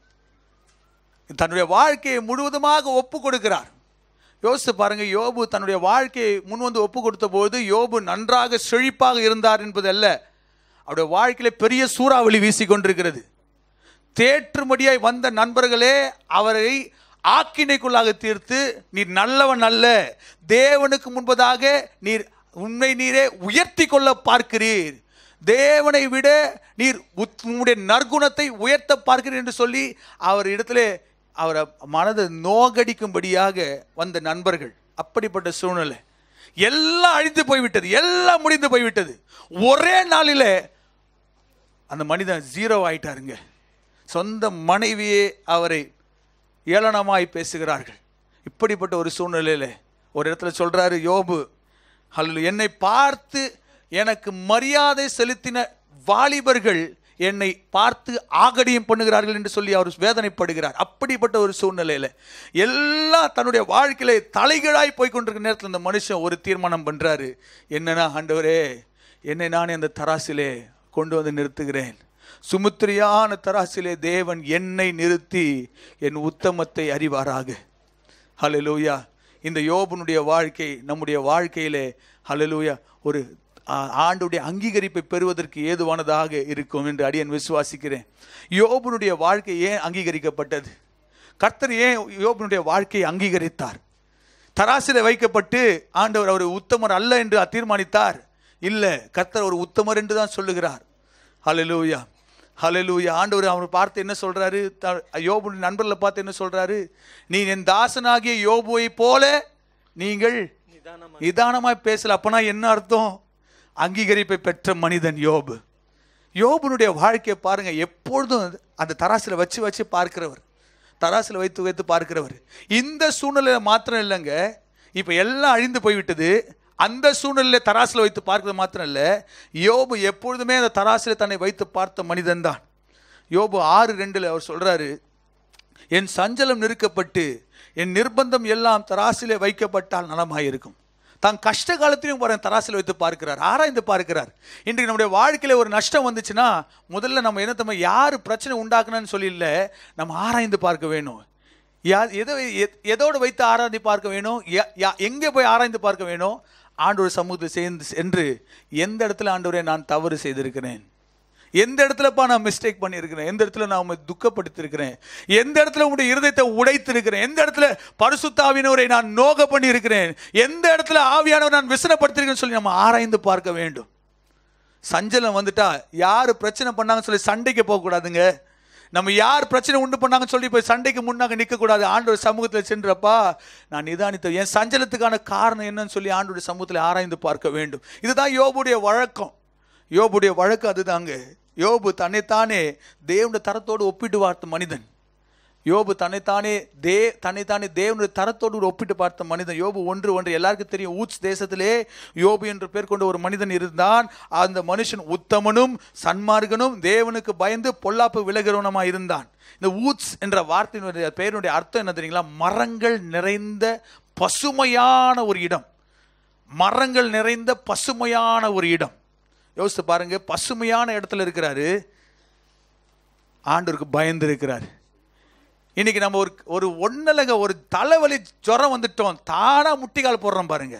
தன்னுடைய வாழ்க்கையை முழுவதுமாக ஒப்பு கொடுக்கிறார் யோசித்து பாருங்க யோபு தன்னுடைய வாழ்க்கையை முன் வந்து ஒப்பு கொடுத்த போது யோபு நன்றாக செழிப்பாக இருந்தார் என்பது அல்ல அவருடைய வாழ்க்கையில பெரிய சூறாவளி வீசி கொண்டிருக்கிறது தேற்றும்படியாய் வந்த நண்பர்களே அவரை ஆக்கினைக்குள்ளாக தீர்த்து நீர் நல்லவன் அல்ல தேவனுக்கு முன்பதாக நீர் உண்மை நீரே உயர்த்தி கொள்ள பார்க்கிறீர் தேவனை விட நீர் உத்- உம்முடைய நற்குணத்தை உயர்த்த பார்க்கிறீர் என்று சொல்லி அவர் இடத்திலே அவரை மனதை நோகடிக்கும்படியாக வந்த நண்பர்கள் அப்படிப்பட்ட சூழ்நிலை எல்லாம் அழிந்து போய்விட்டது எல்லாம் முடிந்து போய்விட்டது ஒரே நாளிலே அந்த மனிதன் ஜீரோ ஆயிட்டாருங்க சொந்த மனைவியே அவரை ஏளனமாய் பேசுகிறார்கள் இப்படிப்பட்ட ஒரு சூழ்நிலையில ஒரு இடத்துல சொல்றாரு யோபு அல்ல என்னை பார்த்து எனக்கு மரியாதை செலுத்தின வாலிபர்கள் என்னை பார்த்து ஆகடியம் பண்ணுகிறார்கள் என்று சொல்லி அவர் வேதனைப்படுகிறார் அப்படிப்பட்ட ஒரு சூழ்நிலையில எல்லாம் தன்னுடைய வாழ்க்கையில தலைகீழாய் போய் கொண்டிருக்கிற நேரத்தில் இந்த மனுஷன் ஒரு தீர்மானம் பண்றாரு என்னன்னா ஆண்டவரே என்னை நானே அந்த தராசிலே கொண்டு வந்து நிறுத்துகிறேன் சுமுத்திரியான தராசிலே தேவன் என்னை நிறுத்தி என் உத்தமத்தை அறிவாராக ஹalleluya இந்த யோபனுடைய வாழ்க்கை நம்முடைய வாழ்க்கையிலே ஹalleluya ஒரு ஆ, ஆண்டுடைய அங்கீகரிப்பை பெறுவதற்கு ஏதுவானதாக இருக்கும் என்று அடியன் விசுவாசிக்கிறேன் யோபனுடைய வாழ்க்கை ஏன் அங்கீகரிக்கப்பட்டது கர்த்தர் ஏன் யோபனுடைய வாழ்க்கையை அங்கீகரித்தார் தராசில வைக்கப்பட்டு ஆண்டவர் அவர் உத்தமர் அல்ல என்று தீர்மானித்தார் இல்ல கர்த்தர் ஒரு உத்தமர் என்று தான் சொல்லுகிறார் ஹalleluya ஹalleluya ஆண்டவர் அவர் பார்த்து என்ன சொல்றாரு த- யோபுடைய நண்பர்களை பார்த்து என்ன சொல்றாரு நீ என் தாசனாகிய யோபுவை போல நீங்கள் நிதானமாய் பேசல அப்பனா என்ன அர்த்தம் அங்கீகரிப்பை பெற்ற மனிதன் யோபு யோபுனுடைய வாழ்க்கையை பாருங்க எப்பொழுதும் அந்த தராசுல வச்சு வச்சு பார்க்கிறவர் தராசுல வைத்து வைத்து பார்க்கிறவர் இந்த சூழ்நிலையில மாத்திரம் இல்லைங்க இப்போ எல்லாம் அழிந்து போய்விட்டது அந்த சூழ்நிலையில தராசுல வைத்து பார்க்கிறது மாத்திரம் இல்லை யோபு எப்பொழுதுமே அந்த தராசுல தன்னை வைத்து பார்த்த மனிதன் தான் யோபு ஆறு ரெண்டுல அவர் சொல்றாரு என் சஞ்சலம் நெருக்கப்பட்டு என் நிர்பந்தம் எல்லாம் தராசிலே வைக்கப்பட்டால் நலமாயிருக்கும் தான் கஷ்ட காலத்திலையும் பாருங்க தராசில் வைத்து பார்க்கிறார் ஆராய்ந்து பார்க்கிறார் இன்றைக்கு நம்முடைய வாழ்க்கையில ஒரு நஷ்டம் வந்துச்சுன்னா முதல்ல நம்ம என்ன நம்ம யார் பிரச்சனை உண்டாக்குனன்னு சொல்லி இல்லை நம்ம ஆராய்ந்து பார்க்க வேணும் யா எதை எத்- எதோடு வைத்து ஆராய்ந்து பார்க்க வேணும் யா- யா- எங்கே போய் ஆராய்ந்து பார்க்க வேணும் ஆண்டவர் சமூகத்தை சேர்ந்து சென்று எந்த இடத்துல ஆண்டவரே நான் தவறு செய்திருக்கிறேன் எந்த இடத்துலப்பா நான் மிஸ்டேக் பண்ணியிருக்கிறேன் எந்த இடத்துல நான் உண்மை துக்கப்படுத்திருக்கிறேன் எந்த இடத்துல உங்களுடைய இருதயத்தை உடைத்திருக்கிறேன் எந்த இடத்துல பரிசுத்தாவினவரை நான் நோக பண்ணியிருக்கிறேன் எந்த இடத்துல ஆவியானவர் நான் விசனப்படுத்திருக்கேன்னு சொல்லி நம்ம ஆராய்ந்து பார்க்க வேண்டும் சஞ்சலம் வந்துட்டா யார் பிரச்சனை பண்ணாங்கன்னு சொல்லி சண்டைக்கு போகக்கூடாதுங்க நம்ம யார் பிரச்சனை உண்டு பண்ணாங்கன்னு சொல்லி போய் சண்டைக்கு முன்னாக நிற்கக்கூடாது ஆண்டோட சமூகத்தில் சென்றப்பா நான் நிதானித்த என் சஞ்சலத்துக்கான காரணம் என்னன்னு சொல்லி ஆண்டோட சமூகத்தில் ஆராய்ந்து பார்க்க வேண்டும் இதுதான் யோபுடைய வழக்கம் யோபுடைய வழக்கம் அதுதாங்க யோபு தன்னைத்தானே தேவனுடைய தரத்தோடு ஒப்பிட்டு பார்த்த மனிதன் யோபு தன்னைத்தானே தே தன்னைத்தானே தேவனுடைய தரத்தோடு ஒரு ஒப்பிட்டு பார்த்த மனிதன் யோபு ஒன்று ஒன்று எல்லாருக்கும் தெரியும் ஊச் தேசத்திலே யோபு என்று பேர் கொண்ட ஒரு மனிதன் இருந்தான் அந்த மனுஷன் உத்தமனும் சன்மார்கனும் தேவனுக்கு பயந்து பொல்லாப்பு விலகிறவனுமா இருந்தான் இந்த ஊட்ஸ் என்ற வார்த்தையினுடைய பெயருடைய அர்த்தம் என்ன தெரியுங்களா மரங்கள் நிறைந்த பசுமையான ஒரு இடம் மரங்கள் நிறைந்த பசுமையான ஒரு இடம் யோசித்து பாருங்க பசுமையான இடத்துல இருக்கிறாரு ஆண்டவருக்கு பயந்து இருக்கிறாரு இன்னைக்கு நம்ம ஒரு ஒரு ஒன்னலங்க ஒரு தலைவலி ஜுரம் வந்துட்டோம் தானா முட்டிக்கால் போடுறோம் பாருங்க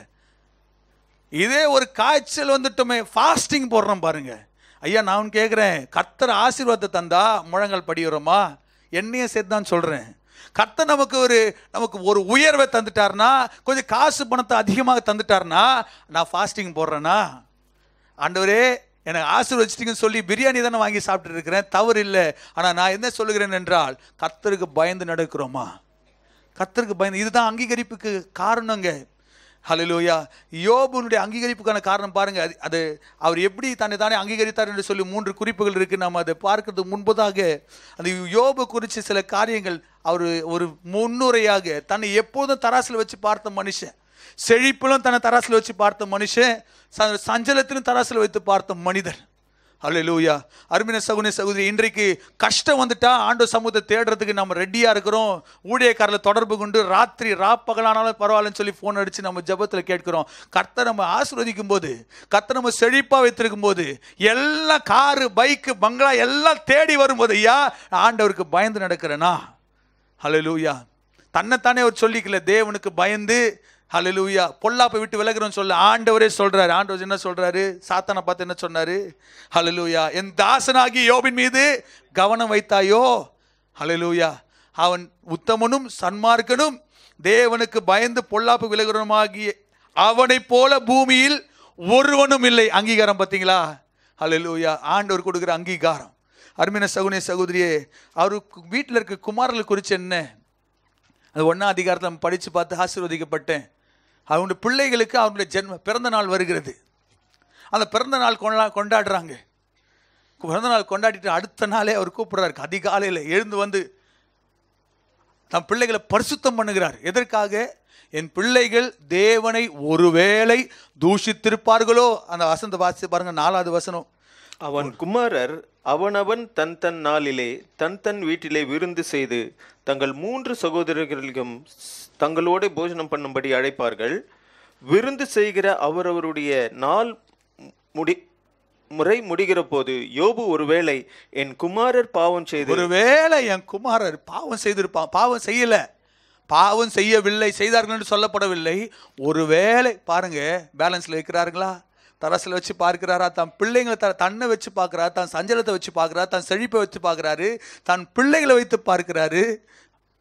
இதே ஒரு காய்ச்சல் வந்துட்டோமே ஃபாஸ்டிங் போடுறோம் பாருங்க ஐயா நான் கேட்குறேன் கர்த்தர் ஆசீர்வாதத்தை தந்தா முழங்கால் படிக்கிறோமா என்னையும் சேர்த்து தான் சொல்கிறேன் கர்த்தர் நமக்கு ஒரு நமக்கு ஒரு உயர்வை தந்துட்டாருன்னா கொஞ்சம் காசு பணத்தை அதிகமாக தந்துட்டாருன்னா நான் ஃபாஸ்டிங் போடுறேன்னா ஆண்டவரே எனக்கு ஆசீர்வதிச்சிட்டிங்கன்னு சொல்லி பிரியாணி தானே வாங்கி சாப்பிட்டு இருக்கிறேன் தவறு இல்லை ஆனால் நான் என்ன சொல்லுகிறேன் என்றால் கர்த்தருக்கு பயந்து நடக்கிறோமா கர்த்தருக்கு பயந்து இதுதான் அங்கீகரிப்புக்கு காரணங்க ஹalleluya யோபுனுடைய அங்கீகரிப்புக்கான காரணம் பாருங்க அது அது அவர் எப்படி தன்னை தானே அங்கீகரித்தார் என்று சொல்லி மூன்று குறிப்புகள் இருக்கு நம்ம அதை பார்க்கறதுக்கு முன்பதாக அந்த யோபு குறித்து சில காரியங்கள் அவர் ஒரு முன்னுரையாக தன்னை எப்போதும் தராசில் வச்சு பார்த்த மனுஷன் செழிப்பிலும் தன்னை தராசில் வச்சு பார்த்த மனுஷன் ச- சஞ்சலத்திலும் தராசில் வைத்து பார்த்த மனிதர் அல்லேலூயா அருமையான சகுனி சகோதரி இன்றைக்கு கஷ்டம் வந்துட்டா ஆண்டு சமூகத்தை தேடுறதுக்கு நம்ம ரெடியா இருக்கிறோம் ஊழியக்காரில் தொடர்பு கொண்டு ராத்திரி ராப்பகலானாலும் பரவாயில்லன்னு சொல்லி ஃபோன் அடிச்சு நம்ம ஜெபத்தில் கேட்கிறோம் கர்த்தர் நம்ம ஆசீர்வதிக்கும் போது கர்த்தர் நம்ம செழிப்பா வைத்திருக்கும் போது எல்லாம் காரு பைக்கு பங்களா எல்லாம் தேடி வரும்போது ஐயா ஆண்டவருக்கு பயந்து நடக்கிறேனா ஹalleluya தன்னைத்தானே அவர் சொல்லிக்கல தேவனுக்கு பயந்து ஹalleluya பொல்லாப்பை விட்டு விலகுறோம்னு சொல்ல ஆண்டவரே சொல்றாரு ஆண்டவர் என்ன சொல்றாரு சாத்தானை பார்த்து என்ன சொன்னாரு ஹalleluya என் தாசனாகி யோபின் மீது கவனம் வைத்தாயோ ஹalleluya அவன் உத்தமனும் சன்மார்க்கனும் தேவனுக்கு பயந்து பொல்லாப்பு விலகுறமாகி அவனைப் போல பூமியில் ஒருவனும் இல்லை அங்கீகாரம் பார்த்தீங்களா ஹalleluya ஆண்டவர் கொடுக்குற அங்கீகாரம் அருமையான சகுனே சகோதரியே அவருக்கு வீட்டில் இருக்க குமாரர்கள் குறித்து என்ன அது ஒன்றாம் அதிகாரத்தில் நம்ம படித்து பார்த்து ஆசீர்வதிக்கப்பட்டேன் அவனுடைய பிள்ளைகளுக்கு அவனுடைய ஜென்ம பிறந்த நாள் வருகிறது அந்த பிறந்த நாள் கொண்டா கொண்டாடுறாங்க பிறந்த நாள் கொண்டாடிட்டு அடுத்த நாளே அவர் கூப்பிடுறாரு அதிகாலையில் எழுந்து வந்து தம் பிள்ளைகளை பரிசுத்தம் பண்ணுகிறார் எதற்காக என் பிள்ளைகள் தேவனை ஒருவேளை தூஷித்திருப்பார்களோ அந்த வசந்த வாசி பாருங்க நாலாவது வசனம் அவன் குமாரர் அவனவன் தன் தன் நாளிலே தன் தன் வீட்டிலே விருந்து செய்து தங்கள் மூன்று சகோதரர்களுக்கும் தங்களோட போஜனம் பண்ணும்படி அழைப்பார்கள் விருந்து செய்கிற அவரவருடைய நாள் முடி முறை முடிகிற போது யோபு ஒருவேளை என் குமாரர் பாவம் செய்து ஒருவேளை என் குமாரர் பாவம் செய்திருப்பான் பாவம் செய்யல பாவம் செய்யவில்லை செய்தார்கள் என்று சொல்லப்படவில்லை ஒருவேளை பாருங்க பேலன்ஸ்ல இருக்கிறாருங்களா தரசில் வச்சு பார்க்கிறாரா தன் பிள்ளைங்களை த தன்னை வச்சு பார்க்குறாரு தன் சஞ்சலத்தை வச்சு பார்க்குறாரு தன் செழிப்பை வச்சு பார்க்குறாரு தன் பிள்ளைகளை வைத்து பார்க்கிறாரு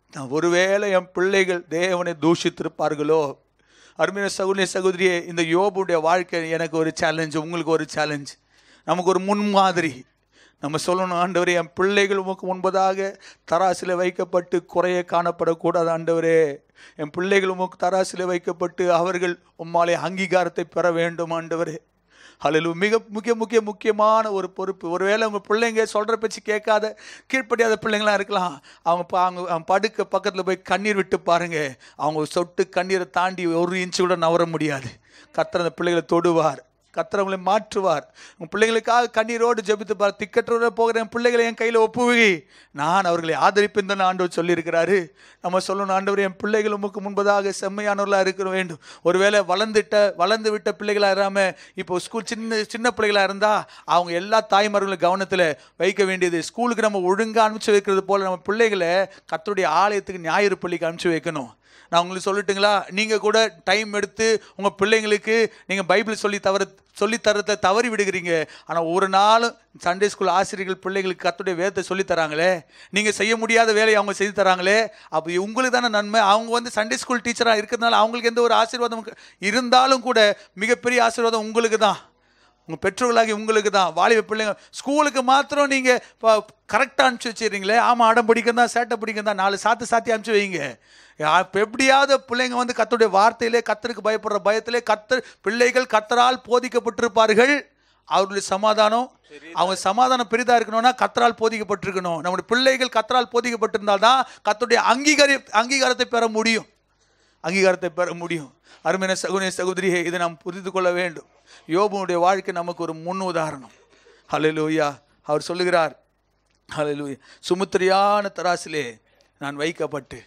நான் ஒருவேளை என் பிள்ளைகள் தேவனை தூஷித்திருப்பார்களோ அருமையான சகோதரிய சகோதரியே இந்த யோபுடைய வாழ்க்கை எனக்கு ஒரு சேலஞ்ச் உங்களுக்கு ஒரு சேலஞ்ச் நமக்கு ஒரு முன்மாதிரி நம்ம சொல்லணும் ஆண்டவரே என் பிள்ளைகள் உமக்கு முன்பதாக தராசில் வைக்கப்பட்டு குறைய காணப்படக்கூடாது ஆண்டவரே என் பிள்ளைகள் உமக்கு தராசில் வைக்கப்பட்டு அவர்கள் உம்மாலே அங்கீகாரத்தை பெற வேண்டும் ஆண்டவரே ஹalleluya மிக முக்கிய முக்கிய முக்கியமான ஒரு பொறுப்பு ஒருவேளை உங்கள் பிள்ளைங்க சொல்கிற பேச்சு கேட்காத கீழ்ப்படியாத பிள்ளைங்களாம் இருக்கலாம் அவங்க பா- அவங்க அவங்க படுக்க பக்கத்தில் போய் கண்ணீர் விட்டு பாருங்க அவங்க சொட்டு கண்ணீரை தாண்டி ஒரு இன்ச்சு கூட நவர முடியாது கர்த்தர் அந்த பிள்ளைகளை தொடுவார் கர்த்தர் அவங்களை மாற்றுவார் உன் பிள்ளைகளுக்காக கண்ணீரோடு ஜெபித்து பார் திக்கற்றோட போகிற என் பிள்ளைகளை என் கையில் ஒப்புவி நான் அவர்களை ஆதரிப்பேன் தான் ஆண்டவர் சொல்லியிருக்கிறாரு நம்ம சொல்லணும் ஆண்டவர் என் பிள்ளைகள் உமக்கு முன்பதாக செம்மையானவர்களாக இருக்க வேண்டும் ஒருவேளை வளர்ந்துட்ட வளர்ந்து விட்ட பிள்ளைகளாக இராமல் இப்போ ஸ்கூல் சின்ன சின்ன பிள்ளைகளாக இருந்தால் அவங்க எல்லா தாய்மார்களும் கவனத்தில் வைக்க வேண்டியது ஸ்கூலுக்கு நம்ம ஒழுங்காக அனுப்பிச்சு வைக்கிறது போல் நம்ம பிள்ளைகளை கர்த்தருடைய ஆலயத்துக்கு ஞாயிறு பள்ளிக்கு அனுப்பிச்சு வைக்கணும் நான் உங்களுக்கு சொல்லட்டுங்களா நீங்கள் கூட டைம் எடுத்து உங்கள் பிள்ளைங்களுக்கு நீங்கள் பைபிள் சொல்லி தவற சொல்லி தரத்தை தவறி விடுகிறீங்க ஆனால் ஒரு நாளும் சண்டே ஸ்கூல் ஆசிரியர்கள் பிள்ளைங்களுக்கு கத்துடைய வேதத்தை சொல்லி தராங்களே நீங்கள் செய்ய முடியாத வேலையை அவங்க செய்து தராங்களே அப்போ உங்களுக்கு தானே நன்மை அவங்க வந்து சண்டே ஸ்கூல் டீச்சராக இருக்கிறதுனால அவங்களுக்கு எந்த ஒரு ஆசீர்வாதம் இருந்தாலும் கூட மிகப்பெரிய ஆசீர்வாதம் உங்களுக்கு தான் உங்கள் பெற்றோர்களாகி உங்களுக்கு தான் வாலிப பிள்ளைங்க ஸ்கூலுக்கு மாத்திரம் நீங்கள் இப்போ கரெக்டாக அனுப்பிச்சி வச்சிடுறீங்களே ஆமாம் அடம் பிடிக்கும் தான் சேட்டை பிடிக்கும் தான் நாலு சாத்து சாத்தி அனுப்பிச்சி வைங்க இப்போ எப்படியாவது பிள்ளைங்க வந்து கத்தருடைய வார்த்தையிலே கத்தருக்கு பயப்படுற பயத்திலே கத்தர் பிள்ளைகள் கத்தரால் போதிக்கப்பட்டிருப்பார்கள் அவர்களுடைய சமாதானம் அவங்க சமாதானம் பெரிதா இருக்கணும்னா கத்தரால் போதிக்கப்பட்டிருக்கணும் நம்முடைய பிள்ளைகள் கத்தரால் போதிக்கப்பட்டிருந்தால் தான் கத்தருடைய அங்கீகார அங்கீகாரத்தை பெற முடியும் அங்கீகாரத்தை பெற முடியும் அருமையான சகுனே சகோதரியே இதை நாம் புரிந்து கொள்ள வேண்டும் யோபுனுடைய வாழ்க்கை நமக்கு ஒரு முன் உதாரணம் ஹalleluya அவர் சொல்லுகிறார் ஹalleluya சுமுத்திரியான தராசிலே நான் வைக்கப்பட்டு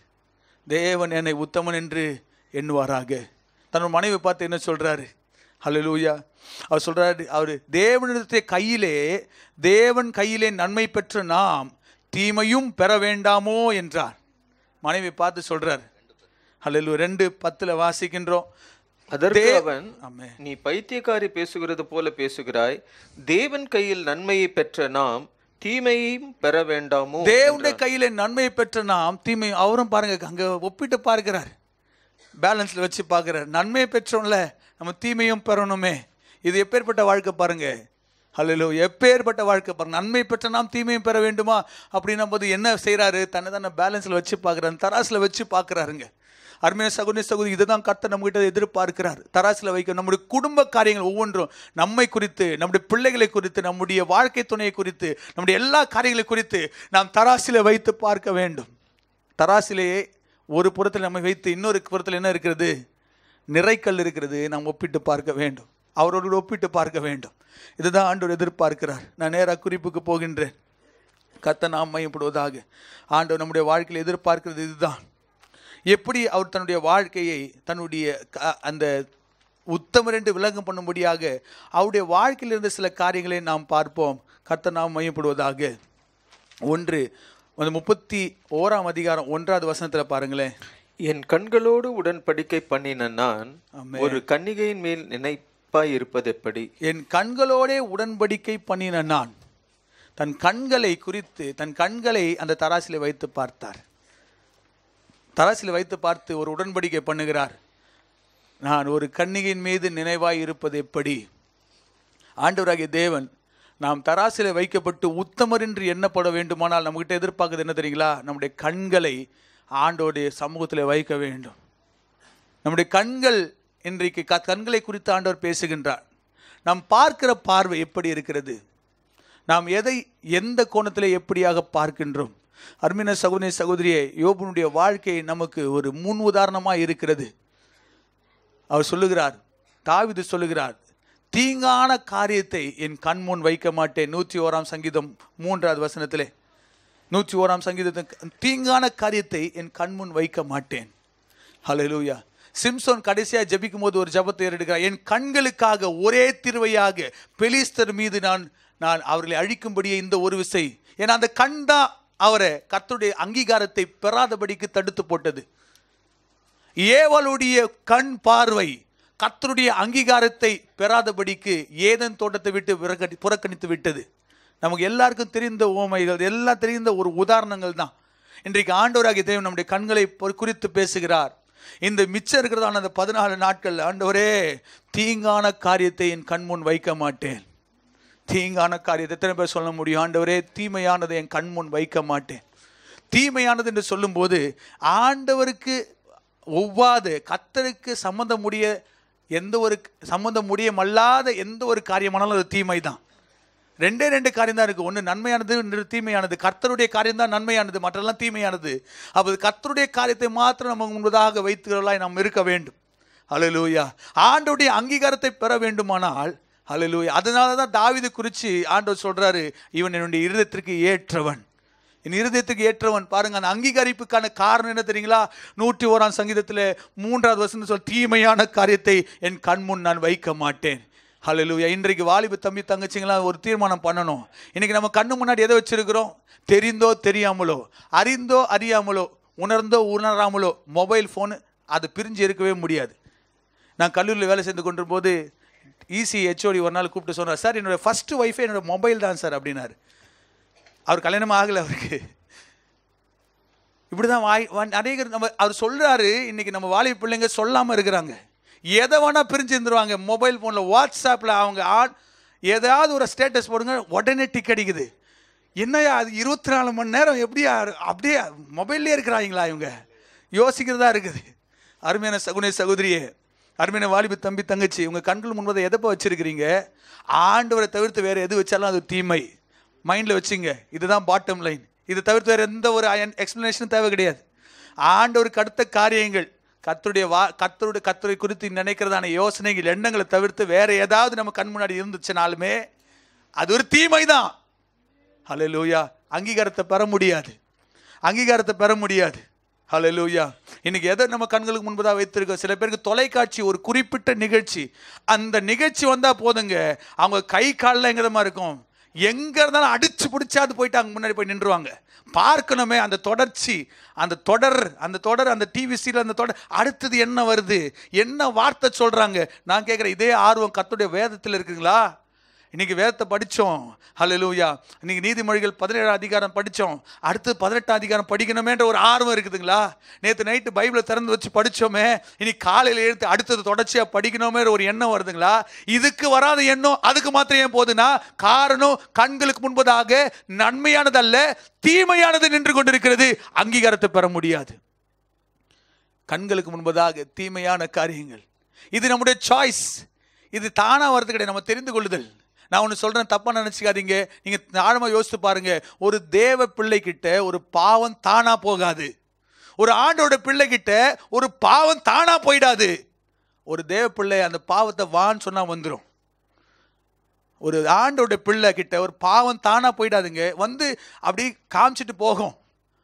தேவன் என்னை உத்தமன் என்று எண்ணுவாராக தன்னோட மனைவி பார்த்து என்ன சொல்றாரு ஹalleluya அவர் சொல்றாரு அவர் தேவனிடத்தை கையிலே தேவன் கையிலே நன்மை பெற்ற நாம் தீமையும் பெற வேண்டாமோ என்றார் மனைவி பார்த்து சொல்றார் ஹalleluya ரெண்டு பத்துல வாசிக்கின்றோம் அதற்கு தே- அவன் ஆமென். நீ பைத்தியக்காரி பேசுகிறது போல பேசுகிறாய் தேவன் கையில் நன்மையை பெற்ற நாம் தீமையையும் பெற வேண்டாமோ தேவனுடைய கையில நன்மை பெற்ற நாம் தீமை அவரும் பாருங்க அங்க ஒப்பிட்டு பார்க்கிறார் பேலன்ஸ்ல வச்சு பார்க்கிறார் நன்மை பெற்றோம்ல நம்ம தீமையும் பெறணுமே இது எப்பேற்பட்ட வாழ்க்கை பாருங்க ஹலோ எப்பேற்பட்ட வாழ்க்கை பாருங்க நன்மை பெற்ற நாம் தீமையும் பெற வேண்டுமா அப்படின்னும் போது என்ன செய்றாரு தன்னை தானே பேலன்ஸ்ல வச்சு பார்க்குறாரு தராசுல வச்சு பார்க்குறாருங்க அருமையான சகுனி சகுதி இதுதான் கர்த்தர் நம்மகிட்ட எதிர்பார்க்கிறார் தராசில் வைக்க நம்முடைய குடும்ப காரியங்கள் ஒவ்வொன்றும் நம்மை குறித்து நம்முடைய பிள்ளைகளை குறித்து நம்முடைய வாழ்க்கை துணையை குறித்து நம்முடைய எல்லா காரியங்களை குறித்து நாம் தராசில வைத்து பார்க்க வேண்டும் தராசிலேயே ஒரு புறத்தில் நம்மை வைத்து இன்னொரு புறத்தில் என்ன இருக்கிறது நிறைக்கல் இருக்கிறது நாம் ஒப்பிட்டு பார்க்க வேண்டும் அவரோடு ஒப்பிட்டு பார்க்க வேண்டும் இதுதான் ஆண்டவர் எதிர்பார்க்கிறார் நான் நேராக குறிப்புக்கு போகின்றேன் கத்த நாம் மையப்படுவதாக ஆண்டவர் நம்முடைய வாழ்க்கையில் எதிர்பார்க்கிறது இதுதான் எப்படி அவர் தன்னுடைய வாழ்க்கையை தன்னுடைய க- அந்த உத்தமர் என்று விளங்கம் பண்ணும்படியாக அவருடைய வாழ்க்கையில் இருந்த சில காரியங்களை நாம் பார்ப்போம் கர்த்தர் நாம் மையப்படுவதாக ஒன்று அந்த முப்பத்தி ஓராம் அதிகாரம் ஒன்றாவது வசனத்தில் பாருங்களேன் என் கண்களோடு உடன்படிக்கை பண்ணின நான் ஆமென். ஒரு கன்னிகையின் மேல் நினைப்பாய் இருப்பது எப்படி என் கண்களோடே உடன்படிக்கை பண்ணின நான் தன் கண்களை குறித்து தன் கண்களை அந்த தராசிலே வைத்து பார்த்தார் தராசில் வைத்து பார்த்து ஒரு உடன்படிக்கை பண்ணுகிறார் நான் ஒரு கன்னிகையின் மீது நினைவாய் இருப்பது எப்படி ஆண்டவராகிய தேவன் நாம் தராசில் வைக்கப்பட்டு உத்தமர் என்று எண்ணப்பட வேண்டுமானால் நம்மகிட்ட எதிர்பார்க்குறது என்ன தெரியுங்களா நம்முடைய கண்களை ஆண்டோடைய சமூகத்தில் வைக்க வேண்டும் நம்முடைய கண்கள் இன்றைக்கு க- கண்களை குறித்து ஆண்டவர் பேசுகின்றார் நாம் பார்க்கிற பார்வை எப்படி இருக்கிறது நாம் எதை எந்த கோணத்தில் எப்படியாக பார்க்கின்றோம் அருமையான சகோதரி சகோதரியே யோபனுடைய வாழ்க்கை நமக்கு ஒரு முன் உதாரணமாக இருக்கிறது அவர் சொல்லுகிறார் தாவிது சொல்லுகிறார் தீங்கான காரியத்தை என் கண் முன் வைக்க மாட்டேன் நூற்றி ஓராம் சங்கீதம் மூன்றாவது வசனத்திலே நூற்றி ஓராம் சங்கீதத்தை தீங்கான காரியத்தை என் கண் முன் வைக்க மாட்டேன் ஹalleluya சிம்சோன் கடைசியாக ஜெபிக்கும் போது ஒரு ஜெபத்தை ஏறெடுக்கிறார் என் கண்களுக்காக ஒரே திருவையாக பெலிஸ்தர் மீது நான் நான் அவர்களை அழிக்கும்படியே இந்த ஒரு விசை ஏன்னா அந்த கண் தான் அவரை கர்த்தருடைய அங்கீகாரத்தை பெறாதபடிக்கு தடுத்து போட்டது ஏவலுடைய கண் பார்வை கர்த்தருடைய அங்கீகாரத்தை பெறாதபடிக்கு ஏதன் தோட்டத்தை விட்டு விறக்கடி புறக்கணித்து விட்டது நமக்கு எல்லாருக்கும் தெரிந்த ஓமைகள் எல்லாம் தெரிந்த ஒரு உதாரணங்கள் தான் இன்றைக்கு ஆண்டவராகிய தேவன் நம்முடைய கண்களை பொ- குறித்து பேசுகிறார் இந்த மிச்சம் இருக்கிறதான அந்த பதினாலு நாட்கள் ஆண்டவரே தீங்கான காரியத்தை என் கண் முன் வைக்க மாட்டேன் தீங்கான காரியத்தை எத்தனை பேர் சொல்ல முடியும் ஆண்டவரே தீமையானதை என் கண் முன் வைக்க மாட்டேன் தீமையானது என்று சொல்லும்போது ஆண்டவருக்கு ஒவ்வாது கத்தருக்கு சம்மந்தம் முடிய எந்த ஒரு சம்மந்தம் முடியமல்லாத எந்த ஒரு காரியமானாலும் அது தீமை தான் ரெண்டே ரெண்டு காரியம் தான் இருக்குது ஒன்று நன்மையானது இன்னொரு தீமையானது கர்த்தருடைய காரியம் தான் நன்மையானது மற்றெல்லாம் தீமையானது அப்போ கர்த்தருடைய காரியத்தை மாத்திரம் நம்ம முன்பதாக வைத்துகளாய் நாம் இருக்க வேண்டும் ஹalleluya ஆண்டோடைய அங்கீகாரத்தை பெற வேண்டுமானால் ஹalleluya அதனால தான் தாவீது குறித்து ஆண்டவர் சொல்றாரு இவன் என்னுடைய இருதயத்திற்கு ஏற்றவன் என் இருதயத்துக்கு ஏற்றவன் பாருங்க அந்த அங்கீகரிப்புக்கான காரணம் என்ன தெரியுங்களா நூற்றி ஓராம் சங்கீதத்தில் மூன்றாவது வசனம் சொல் தீமையான காரியத்தை என் கண் முன் நான் வைக்க மாட்டேன் ஹalleluya இன்றைக்கு வாலிப தம்பி தங்கச்சிங்களாம் ஒரு தீர்மானம் பண்ணணும் இன்னைக்கு நம்ம கண்ணு முன்னாடி எதை வச்சிருக்கிறோம் தெரிந்தோ தெரியாமலோ அறிந்தோ அறியாமலோ உணர்ந்தோ உணராமலோ மொபைல் ஃபோனு அது பிரிஞ்சு இருக்கவே முடியாது நான் கல்லூரியில் வேலை செய்து கொண்டிருக்கும்போது ஈசி ஹெச்ஓடி ஒரு நாள் கூப்பிட்டு சொன்னார் சார் என்னோட ஃபஸ்ட்டு ஒய்ஃபே என்னோட மொபைல் தான் சார் அப்படின்னாரு அவர் கல்யாணம் ஆகலை அவருக்கு இப்படி தான் வாய் வ- அநேகர் நம்ம அவர் சொல்கிறாரு இன்னைக்கு நம்ம வாலிப பிள்ளைங்க சொல்லாமல் இருக்கிறாங்க எதை வேணால் பிரிஞ்சு இருந்துருவாங்க மொபைல் ஃபோனில் வாட்ஸ்அப்பில் அவங்க ஆட் ஏதாவது ஒரு ஸ்டேட்டஸ் போடுங்க உடனே டிக் அடிக்குது என்னய்யா அது இருபத்தி நாலு மணி நேரம் எப்படியா அப்படியே மொபைல்லே இருக்கிறாங்களா இவங்க யோசிக்கிறதா இருக்குது அருமையான சகுனே சகோதரியே அருமையான வாலிப தம்பி தங்கச்சி உங்கள் கண்கள் முன்பதை எதப்போ வச்சிருக்கிறீங்க ஆண்டவரை தவிர்த்து வேறு எது வச்சாலும் அது தீமை மைண்டில் வச்சுங்க இதுதான் பாட்டம் லைன் இது தவிர்த்து வேறு எந்த ஒரு எக்ஸ்ப்ளனேஷனும் தேவை கிடையாது ஆண்டவருக்கு அடுத்த காரியங்கள் கத்தருடைய வா கத்தருடைய கத்தரை குறித்து நினைக்கிறதான யோசனைகள் எண்ணங்களை தவிர்த்து வேற ஏதாவது நம்ம கண் முன்னாடி இருந்துச்சுனாலுமே அது ஒரு தீமை தான் ஹalleluya அங்கீகாரத்தை பெற முடியாது அங்கீகாரத்தை பெற முடியாது ஹalleluya இன்னைக்கு எதை நம்ம கண்களுக்கு முன்பதாக வைத்திருக்கோம் சில பேருக்கு தொலைக்காட்சி ஒரு குறிப்பிட்ட நிகழ்ச்சி அந்த நிகழ்ச்சி வந்தால் போதுங்க அவங்க கை காலில் எங்கதமாக இருக்கும் எங்க இருந்தாலும் அடிச்சு பிடிச்சாது போயிட்டு அங்கே முன்னாடி போய் நின்றுவாங்க பார்க்கணுமே அந்த தொடர்ச்சி அந்த தொடர் அந்த தொடர் அந்த டிவி சீரியல் அந்த தொடர் அடுத்தது என்ன வருது என்ன வார்த்தை சொல்றாங்க நான் கேட்குறேன் இதே ஆர்வம் கர்த்தருடைய வேதத்தில் இருக்குங்களா இன்னைக்கு வேதத்தை படித்தோம் ஹalleluya இன்னைக்கு நீதிமொழிகள் பதினேழாம் அதிகாரம் படித்தோம் அடுத்து பதினெட்டாம் அதிகாரம் படிக்கணுமேன்ற ஒரு ஆர்வம் இருக்குதுங்களா நேற்று நைட்டு பைபிளை திறந்து வச்சு படித்தோமே இன்னைக்கு காலையில் எழுத்து அடுத்தது தொடர்ச்சியாக படிக்கணுமே ஒரு எண்ணம் வருதுங்களா இதுக்கு வராத எண்ணம் அதுக்கு மாத்திரம் ஏன் போகுதுன்னா காரணம் கண்களுக்கு முன்பதாக நன்மையானதல்ல தீமையானது நின்று கொண்டிருக்கிறது அங்கீகாரத்தை பெற முடியாது கண்களுக்கு முன்பதாக தீமையான காரியங்கள் இது நம்முடைய சாய்ஸ் இது தானா வரது கிடையாது நம்ம தெரிந்து கொள்ளுதல் நான் ஒன்று சொல்கிறேன் தப்பாக நினச்சிக்காதீங்க நீங்கள் ஆழமாக யோசித்து பாருங்க ஒரு தேவ பிள்ளைகிட்ட ஒரு பாவம் தானா போகாது ஒரு ஆண்டோட பிள்ளைகிட்ட ஒரு பாவம் தானா போயிடாது ஒரு தேவ பிள்ளை அந்த பாவத்தை வான்னு சொன்னா வந்துடும் ஒரு ஆண்டோட பிள்ளை கிட்ட ஒரு பாவம் தானா போயிடாதுங்க வந்து அப்படி காமிச்சிட்டு போகும்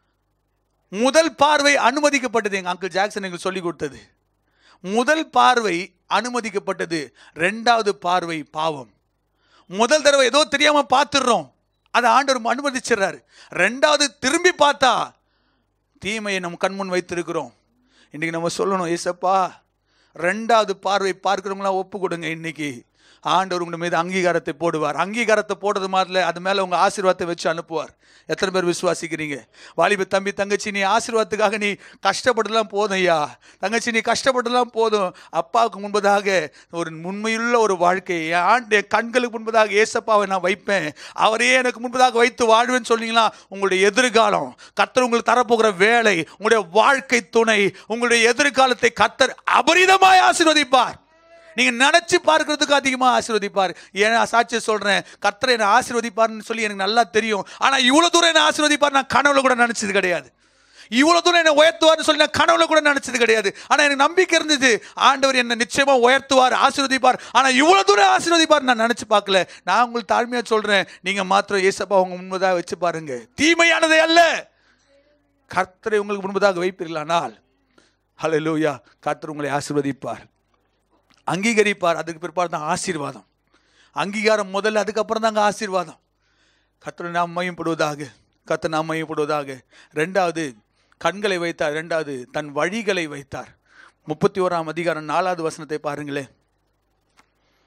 முதல் பார்வை அனுமதிக்கப்பட்டது எங்க அங்கிள் ஜாக்சன் எங்களுக்கு சொல்லி கொடுத்தது முதல் பார்வை அனுமதிக்கப்பட்டது ரெண்டாவது பார்வை பாவம் முதல் தடவை ஏதோ தெரியாம பார்த்துடுறோம் அதை ஆண்டவர் அனுமதிச்சிடுறாரு ரெண்டாவது திரும்பி பார்த்தா தீமையை நம் கண்முன் வைத்திருக்கிறோம் இன்னைக்கு நம்ம சொல்லணும் ஏசப்பா ரெண்டாவது பார்வை பார்க்கிறவங்களாம் ஒப்பு கொடுங்க இன்னைக்கு ஆண்டவர் உங்க மீது அங்கீகாரத்தை போடுவார் அங்கீகாரத்தை போடுறது மாதிரி அது மேலே உங்க ஆசீர்வாதத்தை வச்சு அனுப்புவார் எத்தனை பேர் விசுவாசிக்கிறீங்க வாலிப தம்பி தங்கச்சி நீ ஆசீர்வாதத்துக்காக நீ கஷ்டப்படலாம் போதும் ஐயா தங்கச்சி நீ கஷ்டப்படலாம் போதும் அப்பாவுக்கு முன்பதாக ஒரு உண்மையுள்ள ஒரு வாழ்க்கை என் ஆண்டு என் கண்களுக்கு முன்பதாக ஏசப்பாவை நான் வைப்பேன் அவரையே எனக்கு முன்பதாக வைத்து வாழ்வேன்னு சொன்னீங்களா உங்களுடைய எதிர்காலம் கர்த்தர் உங்களுக்கு தரப்போகிற வேலை உங்களுடைய வாழ்க்கை துணை உங்களுடைய எதிர்காலத்தை கர்த்தர் அபரிதமாய் ஆசீர்வதிப்பார் நீங்க நினைச்சு பார்க்கறதுக்கு அதிகமா ஆசீர்வதிப்பார் ஏன் நான் சாட்சியை சொல்றேன் கர்த்தர் என்னை ஆசீர்வதிப்பார்னு சொல்லி எனக்கு நல்லா தெரியும் ஆனா இவ்வளவு தூரம் என்ன ஆசீர்வதிப்பார் நான் கனவுல கூட நினைச்சது கிடையாது இவ்வளவு தூரம் என்ன உயர்த்துவார்னு சொல்லி நான் கனவுல கூட நினைச்சது கிடையாது ஆனா எனக்கு நம்பிக்கை இருந்தது ஆண்டவர் என்ன நிச்சயமா உயர்த்துவார் ஆசீர்வதிப்பார் ஆனா இவ்வளவு தூரம் ஆசீர்வதிப்பார் நான் நினைச்சு பார்க்கல நான் உங்களுக்கு தாழ்மையா சொல்றேன் நீங்க மாத்திரம் ஏசப்பா உங்க முன்பதாக வச்சு பாருங்க தீமையானதே அல்ல கர்த்தரை உங்களுக்கு முன்பதாக வைப்பீர்களானால் ஹalleluya கர்த்தர் உங்களை ஆசீர்வதிப்பார் அங்கீகரிப்பார் அதுக்கு பிற்பாடு தான் ஆசீர்வாதம் அங்கீகாரம் முதல்ல அதுக்கப்புறம் தாங்க ஆசீர்வாதம் கர்த்தரை நாம் மையப்படுவதாக கர்த்தர் நாம் மையப்படுவதாக ரெண்டாவது கண்களை வைத்தார் ரெண்டாவது தன் வழிகளை வைத்தார் முப்பத்தி ஓராம் அதிகாரம் நாலாவது வசனத்தை பாருங்களேன்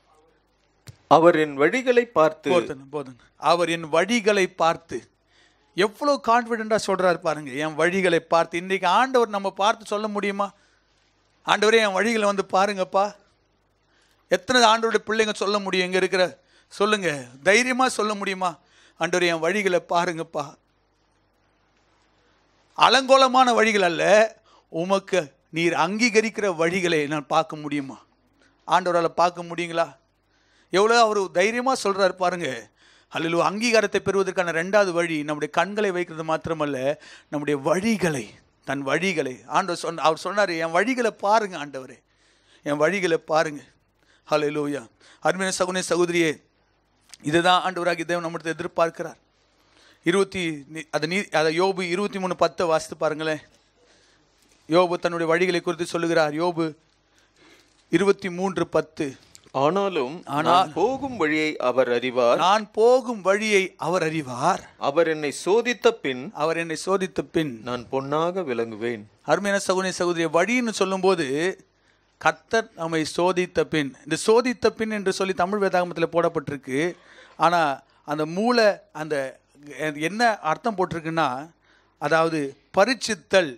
அவர் என் வழிகளை பார்த்து போதும் போதும் அவர் என் வழிகளை பார்த்து எவ்வளோ கான்ஃபிடெண்ட்டாக சொல்கிறாரு பாருங்க என் வழிகளை பார்த்து இன்றைக்கி ஆண்டவர் நம்ம பார்த்து சொல்ல முடியுமா ஆண்டவரே என் வழிகளை வந்து பாருங்கப்பா எத்தனை ஆண்டவருடைய பிள்ளைங்க சொல்ல முடியும் இங்கே இருக்கிற சொல்லுங்க தைரியமாக சொல்ல முடியுமா ஆண்டவரே என் வழிகளை பாருங்கப்பா அலங்கோலமான வழிகள் அல்ல உமக்கு நீர் அங்கீகரிக்கிற வழிகளை நான் பார்க்க முடியுமா ஆண்டவரால் பார்க்க முடியுங்களா எவ்வளோ அவர் தைரியமாக சொல்கிறார் பாருங்க அல்லது அங்கீகாரத்தை பெறுவதற்கான ரெண்டாவது வழி நம்முடைய கண்களை வைக்கிறது மாத்திரமல்ல நம்முடைய வழிகளை தன் வழிகளை ஆண்டவர் சொன்ன அவர் சொன்னார் என் வழிகளை பாருங்க ஆண்டவரே என் வழிகளை பாருங்க ஹalleluya அருமையான சகுனே சகோதரியே இதுதான் ஆண்டவராகி தேவன் நம்மிடத்தை எதிர்பார்க்கிறார் இருபத்தி நீ- அது நீ அதை யோபு இருபத்தி மூணு பத்தை வாசித்து பாருங்களேன் யோபு தன்னுடைய வழிகளை குறித்து சொல்லுகிறார் யோபு இருபத்தி மூன்று பத்து ஆனாலும் நான் போகும் வழியை அவர் அறிவார் நான் போகும் வழியை அவர் அறிவார் அவர் என்னை சோதித்த பின் அவர் என்னை சோதித்த பின் நான் பொன்னாக விளங்குவேன் அருமையான சகுனி சகோதரிய வழின்னு சொல்லும்போது கர்த்தர் நம்மை சோதித்த பின் இந்த சோதித்த பின் என்று சொல்லி தமிழ் வேதாகமத்தில் போடப்பட்டிருக்கு ஆனால் அந்த மூல அந்த என்ன அர்த்தம் போட்டிருக்குன்னா அதாவது பரீட்சித்தல்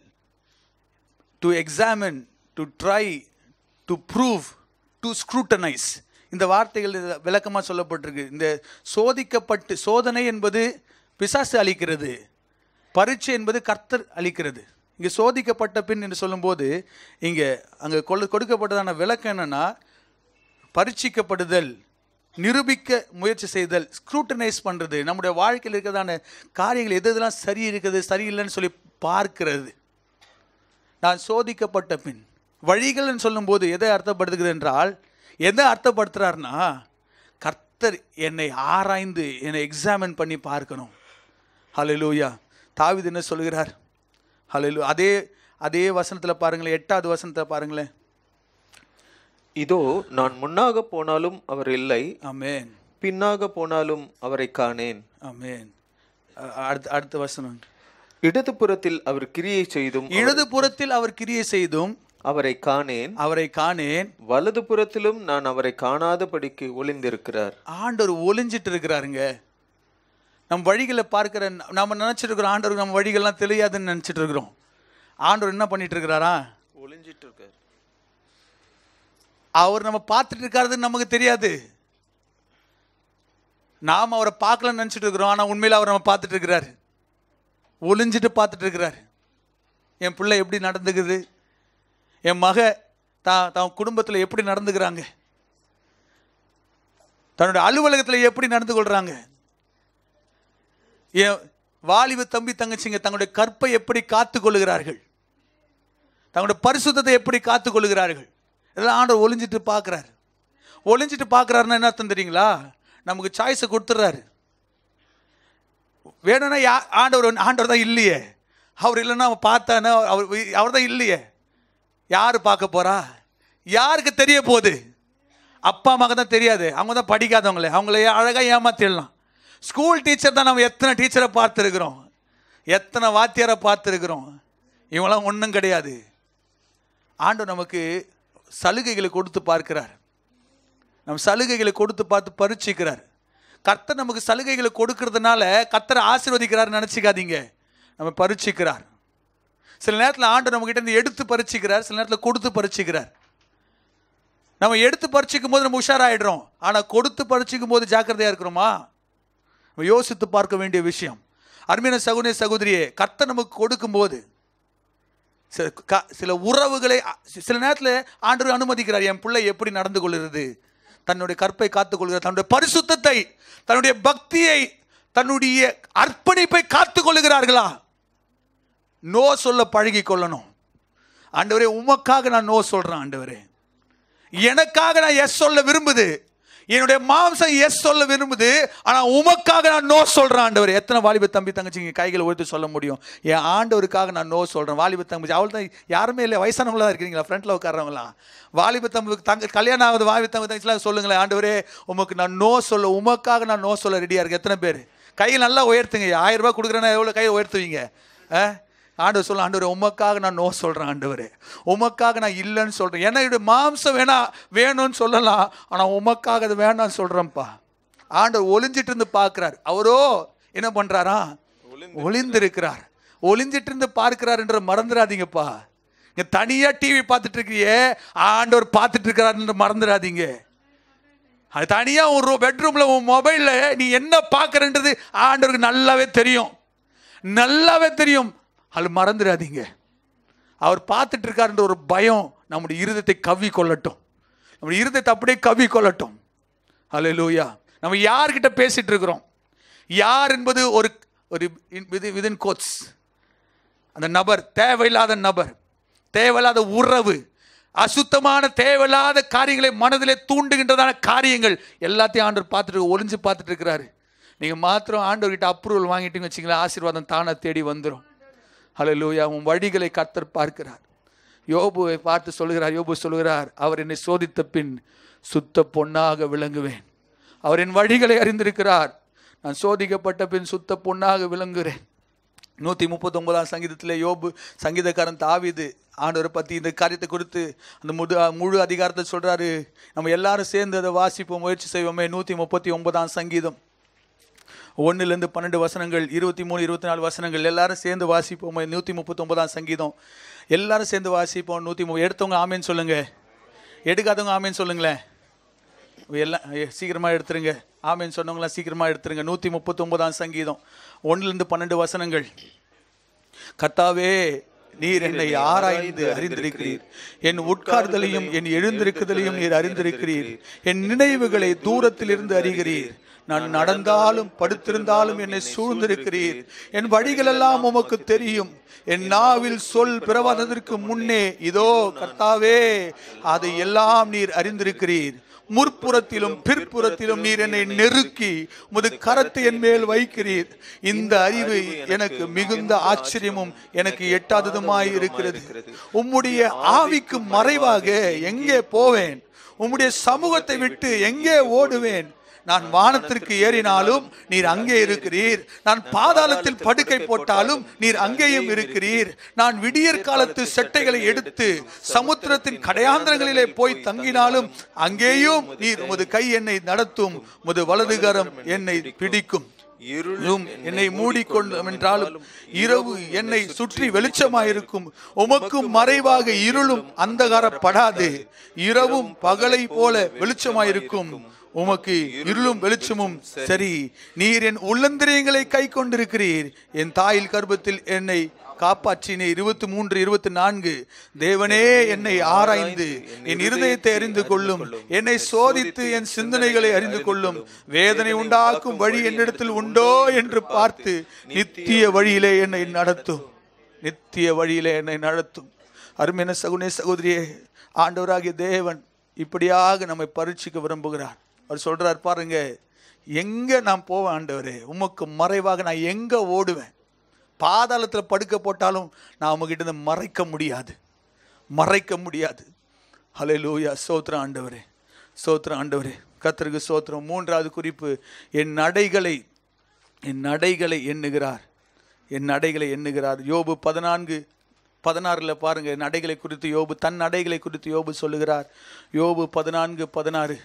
to examine to try to prove to scrutinise இந்த வார்த்தைகள் விளக்கமாக சொல்லப்பட்டிருக்கு இந்த சோதிக்கப்பட்டு சோதனை என்பது பிசாசு அளிக்கிறது பரீட்சை என்பது கர்த்தர் அளிக்கிறது இங்கே சோதிக்கப்பட்ட பின் என்று சொல்லும்போது இங்கே அங்கே கொடு கொடுக்கப்பட்டதான விளக்கம் என்னன்னா பரீட்சிக்கப்படுதல் நிரூபிக்க முயற்சி செய்தல் ஸ்க்ரூட்டனைஸ் பண்ணுறது நம்முடைய வாழ்க்கையில் இருக்கிறதான காரியங்கள் எது எதெல்லாம் சரி இருக்குது சரியில்லைன்னு சொல்லி பார்க்கிறது நான் சோதிக்கப்பட்ட பின் வழிகள்னு சொல்லும்போது எதை அர்த்தப்படுத்துகிறது என்றால் எதை அர்த்தப்படுத்துறாருன்னா கர்த்தர் என்னை ஆராய்ந்து என்னை எக்ஸாமின் பண்ணி பார்க்கணும் ஹalleluya தாவீது என்ன சொல்கிறார் ஹalleluya அதே அதே வசனத்தில் பாருங்களேன் எட்டாவது வசனத்தை பாருங்களேன் இதோ நான் முன்னாக போனாலும் அவர் இல்லை ஆமென் பின்னாக போனாலும் அவரை காணேன் ஆமென் அ- அடுத்த அடுத்த வசனம் இடது புறத்தில் அவர் கிரியை செய்தும் இடது புறத்தில் அவர் கிரியை செய்தும் அவரை காணேன் அவரை காணேன் வலது புறத்திலும் நான் அவரை காணாதபடிக்கு ஒளிந்திருக்கிறார் ஆண்டவர் ஒளிஞ்சிட்டு இருக்கிறாருங்க நம் வழிகளை பார்க்கிற நம்ம நினைச்சிட்டு இருக்கிறோம் ஆண்டவர் நம்ம வழிகள்லாம் தெரியாதுன்னு நினைச்சிட்டு இருக்கிறோம் ஆண்டவர் என்ன பண்ணிட்டு இருக்கிறாரா ஒளிஞ்சிட்டு இருக்கார் அவர் நம்ம பார்த்துட்டு இருக்காருன்னு நமக்கு தெரியாது நாம் அவரை பார்க்கலன்னு நினச்சிட்டு இருக்கிறோம் ஆனால் உண்மையில் அவர் நம்ம பார்த்துட்டு இருக்கிறாரு ஒளிஞ்சிட்டு பார்த்துட்டு இருக்கிறாரு என் பிள்ளை எப்படி நடந்துக்குது என் மக தான் தான் குடும்பத்தில் எப்படி நடந்துக்கிறாங்க தன்னுடைய அலுவலகத்தில் எப்படி நடந்து கொள்றாங்க என் வாலிப தம்பி தங்கச்சிங்க தங்களுடைய கற்பை எப்படி காத்து கொள்ளுகிறார்கள் தங்களுடைய பரிசுத்தத்தை எப்படி காத்து கொள்ளுகிறார்கள் இதெல்லாம் ஆண்டவர் ஒளிஞ்சிட்டு பார்க்குறாரு ஒளிஞ்சிட்டு பார்க்குறாருன்னா என்ன அர்த்தம் தெரியுங்களா நமக்கு சாய்ஸை கொடுத்துட்றாரு வேணும்னா யா ஆண்டவர் வந்து- ஆண்டவர் தான் இல்லையே அவர் இல்லைன்னா அவன் பார்த்தானே அவர் அவர் தான் இல்லையே யார் பார்க்க போறா யாருக்கு தெரிய போகுது அப்பா அம்மாவுக்கு தான் தெரியாது அவங்க தான் படிக்காதவங்களே அவங்கள அழகாக ஏமாத்திடலாம் ஸ்கூல் டீச்சர் தான் நம்ம எத்தனை டீச்சரை பார்த்துருக்குறோம் எத்தனை வாத்தியாரை பார்த்துருக்குறோம் இவங்களாம் ஒன்றும் கிடையாது ஆண்டவர் நமக்கு சலுகைகளை கொடுத்து பார்க்கிறார் நம்ம சலுகைகளை கொடுத்து பார்த்து பரீட்சிக்கிறார் கர்த்தர் நமக்கு சலுகைகளை கொடுக்கறதுனால கர்த்தரை ஆசீர்வதிக்கிறார் நினச்சிக்காதீங்க நம்ம பரீட்சிக்கிறார் சில நேரத்தில் ஆண்டு நம்ம கிட்ட இருந்து எடுத்து பரீட்சிக்கிறார் சில நேரத்தில் கொடுத்து பரீட்சிக்கிறார் நம்ம எடுத்து பரீட்சிக்கும் போது நம்ம உஷாராயிடுறோம் ஆனால் கொடுத்து பரீட்சிக்கும் போது ஜாக்கிரதையா இருக்கிறோமா நம்ம யோசித்து பார்க்க வேண்டிய விஷயம் அருமையான சகுனே சகோதரியே கர்த்தர் நமக்கு கொடுக்கும்போது சில க- சில உறவுகளை அ- சில நேரத்தில் ஆண்டவர் அனுமதிக்கிறார் என் பிள்ளை எப்படி நடந்து கொள்கிறது தன்னுடைய கற்பை காத்துக் கொள்கிறார் தன்னுடைய பரிசுத்தத்தை தன்னுடைய பக்தியை தன்னுடைய அர்ப்பணிப்பை காத்துக் கொள்ளுகிறார்களா நோ சொல்ல பழகி கொள்ளணும் ஆண்டவரே உமக்காக நான் நோ சொல்றேன் ஆண்டவரே எனக்காக நான் எஸ் சொல்ல விரும்புது என்னுடைய மாம்சம் எஸ் சொல்ல விரும்புது ஆனா உமக்காக நான் நோ சொல்றேன் ஆண்டவர் எத்தனை வாலிப தம்பி தங்கச்சிங்க கைகளை உயர்த்தி சொல்ல முடியும் என் ஆண்டவருக்காக நான் நோ சொல்றேன் வாலிப தங்கச்சி அவள் தான் யாருமே இல்லை வயசானவங்களா இருக்கிறீங்களா ஃப்ரண்ட்ல உட்கார்றவங்களாம் வாலிப தம்பி தங்க கல்யாணம் ஆகுது வாலிப தம்பி தங்கச்சிலாம் சொல்லுங்களேன் ஆண்டவரே உமக்கு நான் நோ சொல்ல உமக்காக நான் நோ சொல்ல ரெடியா இருக்கு எத்தனை பேர் கையை நல்லா உயர்த்துங்க ஆயிரம் ரூபாய் கொடுக்குறேன்னா எவ்வளோ கையை உயர்த்துவீங்க ஆ ஆண்டவர் சொல்ல ஆண்டவரே உமக்காக நான் நோ சொல்கிறேன் ஆண்டவரே உமக்காக நான் இல்லைன்னு சொல்கிறேன் ஏன்னா என்னுடைய மாம்சம் வேணா வேணும்னு சொல்லலாம் ஆனால் உமக்காக அது வேணாம்னு சொல்கிறேன்ப்பா ஆண்டவர் ஒளிஞ்சிட்டு இருந்து பார்க்குறாரு அவரோ என்ன பண்ணுறாரா ஒளிந்திருக்கிறார் ஒளிஞ்சிட்டு இருந்து பார்க்கிறார் என்ற மறந்துடாதீங்கப்பா இங்க தனியா டிவி பார்த்துட்டு இருக்கிறியே ஆண்டவர் பார்த்துட்டு இருக்கிறார் மறந்துடாதீங்க அது தனியா ஒரு பெட்ரூம்ல உன் மொபைல்ல நீ என்ன பார்க்கறன்றது ஆண்டவருக்கு நல்லாவே தெரியும் நல்லாவே தெரியும் அது மறந்துடாதீங்க அவர் பார்த்துட்டு இருக்காருன்ற ஒரு பயம் நம்முடைய இருதயத்தை கவ்வி கொள்ளட்டும் நம்முடைய இருதயத்தை அப்படியே கவ்வி கொள்ளட்டும் ஹalleluya நம்ம யார்கிட்ட பேசிட்டு இருக்கிறோம் யார் என்பது ஒரு ஒரு விதின் கோட்ஸ் அந்த நபர் தேவையில்லாத நபர் தேவையில்லாத உறவு அசுத்தமான தேவையில்லாத காரியங்களை மனதிலே தூண்டுகின்றதான காரியங்கள் எல்லாத்தையும் ஆண்டவர் பார்த்துட்டு ஒளிஞ்சு பார்த்துட்டு இருக்கிறாரு நீங்கள் மாத்திரம் ஆண்டவர்கிட்ட அப்ரூவல் வாங்கிட்டீங்கன்னு வச்சிங்களேன் ஆசீர்வாதம் தானாக தேடி வந்துடும் ஹalleluya உன் வழிகளை கர்த்தர் பார்க்கிறார் யோபுவை பார்த்து சொல்கிறார் யோபு சொல்கிறார் அவர் என்னை சோதித்த பின் சுத்த பொன்னாக விளங்குவேன் அவர் என் வழிகளை அறிந்திருக்கிறார் நான் சோதிக்கப்பட்ட பின் சுத்த பொன்னாக விளங்குகிறேன் நூற்றி முப்பத்தொன்பதாம் சங்கீதத்தில் யோபு சங்கீதக்காரன் தாவிது ஆண்டவரை பற்றி இந்த காரியத்தை கொடுத்து அந்த முழு முழு அதிகாரத்தை சொல்கிறாரு நம்ம எல்லாரும் சேர்ந்து அதை வாசிப்போம் முயற்சி செய்வோமே நூற்றி முப்பத்தி ஒன்பதாம் சங்கீதம் ஒன்றுலேருந்து பன்னெண்டு வசனங்கள் இருபத்தி மூணு இருபத்தி நாலு வசனங்கள் எல்லாரும் சேர்ந்து வாசிப்போம் நூற்றி முப்பத்தொன்பதாம் சங்கீதம் எல்லாரும் சேர்ந்து வாசிப்போம் நூற்றி மு எடுத்தவங்க ஆமேன்னு சொல்லுங்க எடுக்காதவங்க ஆமேன்னு சொல்லுங்களேன் எல்லாம் ஏ, சீக்கிரமா எடுத்துருங்க ஆமேன்னு சொன்னவங்களாம் சீக்கிரமா எடுத்துருங்க நூற்றி முப்பத்தொன்பதாம் சங்கீதம் ஒன்றுலேருந்து பன்னெண்டு வசனங்கள் கர்த்தாவே நீர் என்னை ஆராய்ந்து அறிந்திருக்கிறீர் என் உட்கார்தலையும் என் எழுந்திருக்குதலையும் நீர் அறிந்திருக்கிறீர் என் நினைவுகளை தூரத்திலிருந்து அறிகிறீர் நான் நடந்தாலும் படுத்திருந்தாலும் என்னை சூழ்ந்திருக்கிறீர் என் வழிகளெல்லாம் உமக்கு தெரியும் என் நாவில் சொல் பிறவாததற்கு முன்னே இதோ கர்த்தாவே அதை எல்லாம் நீர் அறிந்திருக்கிறீர் முற்புறத்திலும் பிற்புறத்திலும் நீர் என்னை நெருக்கி உமது கரத்தை என் மேல் வைக்கிறீர் இந்த அறிவு எனக்கு மிகுந்த ஆச்சரியமும் எனக்கு எட்டாததுமாய் இருக்கிறது உம்முடைய ஆவிக்கு மறைவாக எங்கே போவேன் உம்முடைய சமூகத்தை விட்டு எங்கே ஓடுவேன் நான் வானத்திற்கு ஏறினாலும் நீர் அங்கே இருக்கிறீர் நான் பாதாளத்தில் படுக்கை போட்டாலும் நீர் அங்கேயும் இருக்கிறீர் நான் விடியற் காலத்து செட்டைகளை எடுத்து சமுத்திரத்தின் கடையாந்திரங்களிலே போய் தங்கினாலும் அங்கேயும் நீர் உமது கை என்னை நடத்தும் உமது வலதுகரம் என்னை பிடிக்கும் இருளும் என்னை மூடிக்கொண்டும் என்றாலும் இரவு என்னை சுற்றி வெளிச்சமாயிருக்கும் உமக்கும் மறைவாக இருளும் அந்தகாரப்படாது இரவும் பகலை போல வெளிச்சமாயிருக்கும் உமக்கு இருளும் வெளிச்சமும் சரி நீர் என் உள்ளந்திரியங்களை கை கொண்டிருக்கிறீர் என் தாயில் கர்ப்பத்தில் என்னை காப்பாற்றினே இருபத்தி மூன்று இருபத்தி நான்கு தேவனே என்னை ஆராய்ந்து என் இருதயத்தை அறிந்து கொள்ளும் என்னை சோதித்து என் சிந்தனைகளை அறிந்து கொள்ளும் வேதனை உண்டாக்கும் வழி என்னிடத்தில் உண்டோ என்று பார்த்து நித்திய வழியிலே என்னை நடத்தும் நித்திய வழியிலே என்னை நடத்தும் அருமையான சகுனே சகோதரியே ஆண்டவராகிய தேவன் இப்படியாக நம்மை பரீட்சிக்க விரும்புகிறார் அவர் சொல்றார் பாருங்க எங்க நான் போவேன் ஆண்டவரே உமக்கு மறைவாக நான் எங்க ஓடுவேன் பாதாளத்தில் படுக்க போட்டாலும் நான் உங்ககிட்ட இருந்து மறைக்க முடியாது மறைக்க முடியாது ஹலே லூயா சோத்திரம் ஆண்டவரே சோத்திரம் ஆண்டவரே கத்தருக்கு சோத்திரம் மூன்றாவது குறிப்பு என் நடைகளை என் நடைகளை எண்ணுகிறார் என் நடைகளை எண்ணுகிறார் யோபு பதினான்கு பதினாறுல பாருங்க நடைகளை குறித்து யோபு தன் நடைகளை குறித்து யோபு சொல்லுகிறார் யோபு பதினான்கு பதினாறு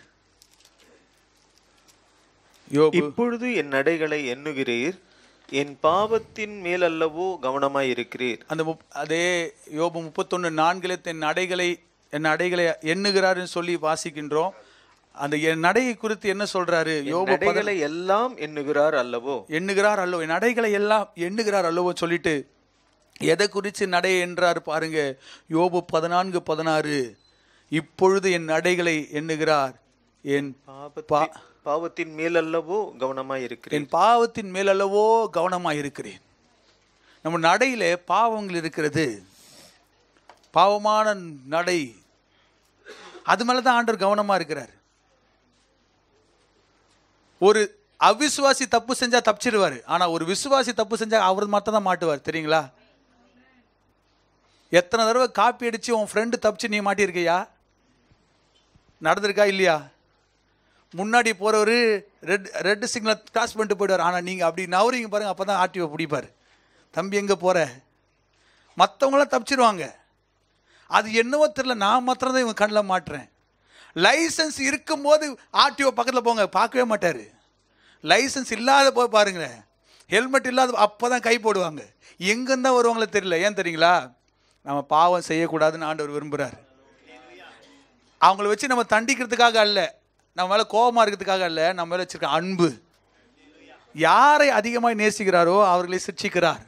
யோபு இப்பொழுது என் நடைகளை எண்ணுகிறீர் என் பாவத்தின் மேலல்லவோ கவனமாய் இருக்கிறீர் அந்த முப் அதே யோபு முப்பத்தொன்று நான்கிலே என் நடைகளை என் நடைகளை எண்ணுகிறாருன்னு சொல்லி வாசிக்கின்றோம் அந்த என் நடையை குறித்து என்ன சொல்றாரு யோபு பத- நடைகளை எல்லாம் எண்ணுகிறார் அல்லவோ எண்ணுகிறார் அல்லவோ என் நடைகளை எல்லாம் எண்ணுகிறார் அல்லவோ சொல்லிட்டு எதை குறித்து நடை என்றார் பாருங்க யோபு பதினான்கு பதினாறு இப்பொழுது என் நடைகளை எண்ணுகிறார் என் பாவத்தின் பாவத்தின் மேலல்லவோ கவனமாய் இருக்கிறேன் என் பாவத்தின் மேல் அல்லவோ கவனமாக இருக்கிறேன் நம்ம நடையில பாவங்கள் இருக்கிறது பாவமான நடை அது மேல தான் ஆண்டவர் கவனமா இருக்கிறார் ஒரு அவிசுவாசி தப்பு செஞ்சா தப்பிச்சிருவாரு ஆனா ஒரு விசுவாசி தப்பு செஞ்சா அவர் மட்டும் தான் மாட்டுவார் தெரியுங்களா எத்தனை தடவை காப்பி அடிச்சு உன் ஃப்ரெண்டு தப்பிச்சு நீ மாட்டியிருக்கியா நடந்திருக்கா இல்லையா முன்னாடி போறவரு ரெட் ரெட் சிக்னல் கிராஸ் பண்ணிட்டு போயிடுவார் ஆனால் நீங்கள் அப்படி நவரிங்க பாருங்க அப்போ தான் ஆர்டிஓ பிடிப்பார் தம்பி எங்கே போற மற்றவங்களாம் தப்பிச்சிருவாங்க அது என்னவோ தெரியல நான் மாத்திரம் தான் இவங்க கண்ணில் மாட்டுறேன் லைசன்ஸ் இருக்கும்போது ஆர்டிஓ பக்கத்தில் போங்க பார்க்கவே மாட்டார் லைசன்ஸ் இல்லாத போய் பாருங்களேன் ஹெல்மெட் இல்லாத அப்போ தான் கை போடுவாங்க எங்கேருந்தான் வருவாங்களோ தெரியல ஏன் தெரியுங்களா நம்ம பாவம் செய்யக்கூடாதுன்னு ஆண்டவர் விரும்புகிறார் அவங்கள வச்சு நம்ம தண்டிக்கிறதுக்காக அல்ல நம்ம மேலே கோபமாக இருக்கிறதுக்காக அல்ல நம்ம மேலே வச்சிருக்க அன்பு யாரை அதிகமாய் நேசிக்கிறாரோ அவர்களை சிக்ஷிக்கிறார்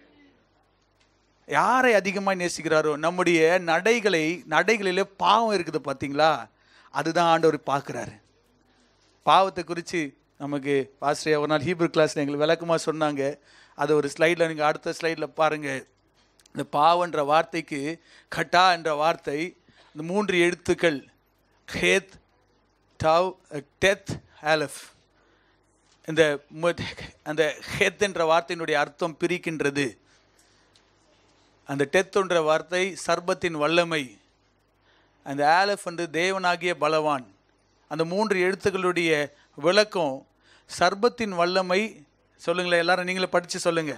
யாரை அதிகமாய் நேசிக்கிறாரோ நம்முடைய நடைகளை நடைகளிலே பாவம் இருக்குது பார்த்தீங்களா அதுதான் ஆண்டவர் பார்க்குறாரு பாவத்தை குறித்து நமக்கு பாஸ்டர் ஒரு நாள் ஹீப்ரு கிளாஸில் எங்களுக்கு விளக்கமாக சொன்னாங்க அது ஒரு ஸ்லைடில் நீங்கள் அடுத்த ஸ்லைடில் பாருங்கள் இந்த பாவன்ற வார்த்தைக்கு கட்டா என்ற வார்த்தை இந்த மூன்று எழுத்துக்கள் ஹேத் டவ் டெத் ஆலஃப் இந்த மு- அந்த ஹெத் என்ற வார்த்தையினுடைய அர்த்தம் பிரிக்கின்றது அந்த டெத் என்ற வார்த்தை சர்பத்தின் வல்லமை அந்த ஆலஃப் வந்து தேவனாகிய பலவான் அந்த மூன்று எழுத்துக்களுடைய விளக்கம் சர்பத்தின் வல்லமை சொல்லுங்களேன் எல்லாரும் நீங்களே படித்து சொல்லுங்க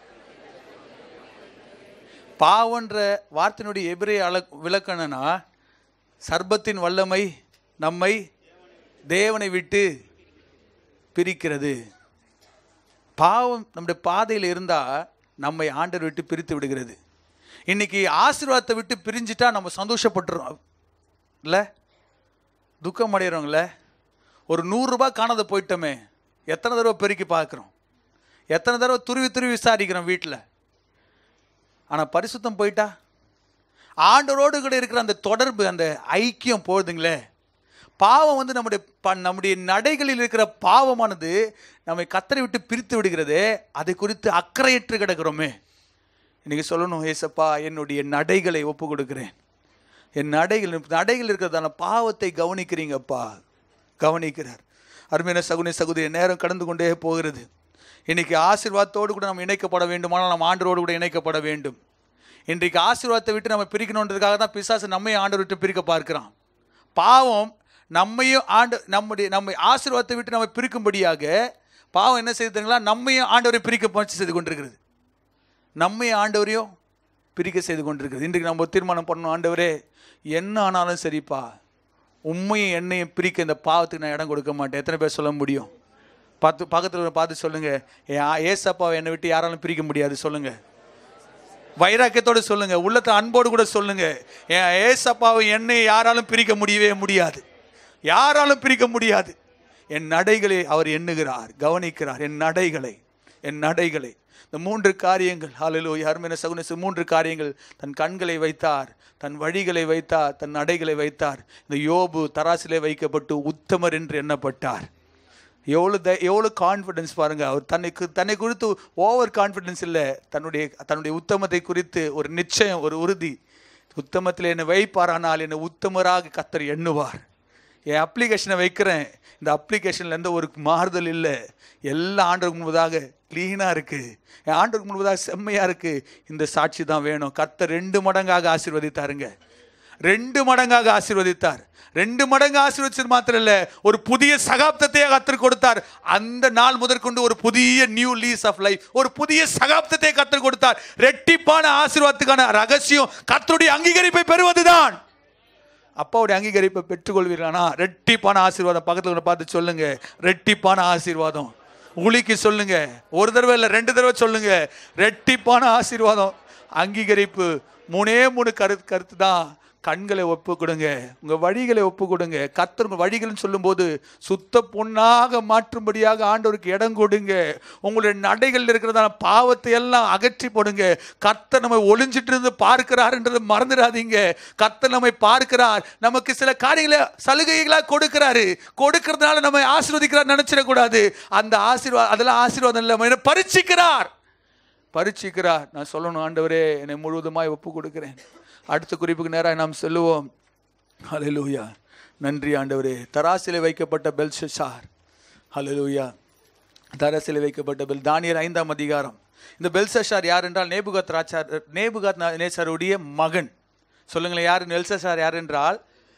பாவன்ற வார்த்தையினுடைய எபிரே அல விளக்கணும்னா சர்பத்தின் வல்லமை நம்மை தேவனை விட்டு பிரிக்கிறது பாவம் நம்முடைய பாதையில் இருந்தால் நம்மை ஆண்டவர் விட்டு பிரித்து விடுகிறது இன்னைக்கு ஆசீர்வாதத்தை விட்டு பிரிஞ்சிட்டா நம்ம சந்தோஷப்பட்டுறோம் இல்லை துக்கம் அடைகிறோங்கள ஒரு நூறுரூபா காணாத போயிட்டோமே எத்தனை தடவை பெருக்கி பார்க்குறோம் எத்தனை தடவை துருவி துருவி விசாரிக்கிறோம் வீட்டில் ஆனால் பரிசுத்தம் போயிட்டா ஆண்டவரோடு கூட இருக்கிற அந்த தொடர்பு அந்த ஐக்கியம் போகுதுங்களே பாவம் வந்து நம்முடைய ப- நம்முடைய நடைகளில் இருக்கிற பாவமானது நம்மை கத்தரை விட்டு பிரித்து விடுகிறது அதை குறித்து அக்கறையற்று கிடக்கிறோமே இன்னைக்கு சொல்லணும் ஏசப்பா என்னுடைய நடைகளை ஒப்பு கொடுக்கிறேன் என் நடைகள் நடைகள் இருக்கிறதான பாவத்தை கவனிக்கிறீங்கப்பா கவனிக்கிறார் அருமையான சகுனி சகுதிய நேரம் கடந்து கொண்டே போகிறது இன்னைக்கு ஆசீர்வாதத்தோடு கூட நம்ம இணைக்கப்பட வேண்டுமானால் நம்ம ஆண்டரோடு கூட இணைக்கப்பட வேண்டும் இன்றைக்கு ஆசீர்வாதத்தை விட்டு நம்ம பிரிக்கணுன்றதுக்காக தான் பிசாசு நம்மையும் ஆண்டவர் விட்டு பிரிக்க பார்க்கிறான் பாவம் நம்மையும் ஆண்டு நம்முடைய நம்ம ஆசீர்வாதத்தை விட்டு நம்ம பிரிக்கும்படியாக பாவம் என்ன செய்யுதுங்களா நம்மையும் ஆண்டவரை பிரிக்க முயற்சி செய்து கொண்டிருக்கிறது நம்மை ஆண்டவரையும் பிரிக்க செய்து கொண்டிருக்கிறது இன்றைக்கு நம்ம ஒரு தீர்மானம் பண்ணணும் ஆண்டவரே என்ன ஆனாலும் சரிப்பா உண்மையும் என்னையும் பிரிக்க இந்த பாவத்துக்கு நான் இடம் கொடுக்க மாட்டேன் எத்தனை பேர் சொல்ல முடியும் பார்த்து பக்கத்தில் பார்த்து சொல்லுங்க என் ஆ- ஏசப்பாவை என்னை விட்டு யாராலும் பிரிக்க முடியாது சொல்லுங்க வைராக்கியத்தோடு சொல்லுங்க உள்ளத்தை அன்போடு கூட சொல்லுங்க என் ஏசப்பாவை என்னை யாராலும் பிரிக்க முடியவே முடியாது யாராலும் பிரிக்க முடியாது என் நடைகளை அவர் எண்ணுகிறார் கவனிக்கிறார் என் நடைகளை என் நடைகளை இந்த மூன்று காரியங்கள் ஹalleluya யாருமே சகுனசு மூன்று காரியங்கள் தன் கண்களை வைத்தார் தன் வழிகளை வைத்தார் தன் நடைகளை வைத்தார் இந்த யோபு தராசிலே வைக்கப்பட்டு உத்தமர் என்று எண்ணப்பட்டார் எவ்வளோ த எவ்வளோ கான்ஃபிடன்ஸ் பாருங்க அவர் தன்னை கு- தன்னை குறித்து ஓவர் கான்ஃபிடன்ஸ் இல்லை தன்னுடைய தன்னுடைய உத்தமத்தை குறித்து ஒரு நிச்சயம் ஒரு உறுதி உத்தமத்தில் என்னை வைப்பாரானால் என்னை உத்தமராக கத்தர் எண்ணுவார் என் அப்ளிகேஷனை வைக்கிறேன் இந்த அப்ளிகேஷனில் எந்த ஒரு மாறுதல் இல்லை எல்லா ஆண்டுக்கு முன்பதாக க்ளீனாக இருக்குது என் ஆண்டுக்கு முன்பதாக செம்மையாக இருக்குது இந்த சாட்சி தான் வேணும் கர்த்தர் ரெண்டு மடங்காக ஆசீர்வதித்தாருங்க ரெண்டு மடங்காக ஆசீர்வதித்தார் ரெண்டு மடங்கு ஆசீர்வதிச்சது மாத்திரம் இல்ல ஒரு புதிய சகாப்தத்தை கத்தர் கொடுத்தார் அந்த நாள் முதற்கொண்டு ஒரு புதிய நியூ லீஸ் ஆஃப் லைஃப் ஒரு புதிய சகாப்தத்தை கத்தர் கொடுத்தார் ரெட்டிப்பான ஆசீர்வாதத்துக்கான ரகசியம் கர்த்தருடைய அங்கீகரிப்பை பெறுவதுதான் அப்பாவுடைய அங்கீகரிப்பை பெற்றுக்கொள்வீர்களானா ரெட்டிப்பான ஆசீர்வாதம் பக்கத்துல உள்ள பார்த்து சொல்லுங்க ரெட்டிப்பான ஆசீர்வாதம் உளிக்கு சொல்லுங்க ஒரு தடவை இல்லை ரெண்டு தடவை சொல்லுங்க ரெட்டிப்பான ஆசீர்வாதம் அங்கீகரிப்பு மூணே மூணு கருத்து கருத்து தான் கண்களை ஒப்பு கொடுங்க உங்க வழிகளை ஒப்பு கொடுங்க கத்தர் உங்க வழிகள்னு சொல்லும்போது சுத்த பொன்னாக மாற்றும்படியாக ஆண்டவருக்கு இடம் கொடுங்க உங்களுடைய நடைகள் இருக்கிறதான பாவத்தை எல்லாம் அகற்றி போடுங்க கர்த்தர் நம்மை ஒளிஞ்சிட்டு இருந்து பார்க்கிறாருன்றதை மறந்துடாதீங்க கர்த்தர் நம்மை பார்க்கிறார் நமக்கு சில காரியங்களை சலுகைகளாக கொடுக்கிறாரு கொடுக்கறதுனால நம்ம ஆசீர்வதிக்கிறார் நினைச்சிடக்கூடாது அந்த ஆசீர்வாதம் அதெல்லாம் ஆசீர்வாதம் இல்லை என்னை பரிச்சிக்கிறார் பரிச்சிக்கிறார் நான் சொல்லணும் ஆண்டவரே என்னை முழுவதுமாய் ஒப்பு கொடுக்கிறேன் அடுத்த குறிப்புக்கு நேராக நாம் செல்லுவோம் ஹalleluya நன்றி ஆண்டவரே தராசிலே வைக்கப்பட்ட பெல்ஷார் ஹalleluya தராசிலே வைக்கப்பட்ட பெல் தானியல் ஐந்தாம் அதிகாரம் இந்த பெல்சஷார் யார் என்றால் நேபுகத் ராஜார் நேபுகத் நேச்சருடைய மகன் சொல்லுங்களேன் யார் நெல்சஷார் யார் என்றால்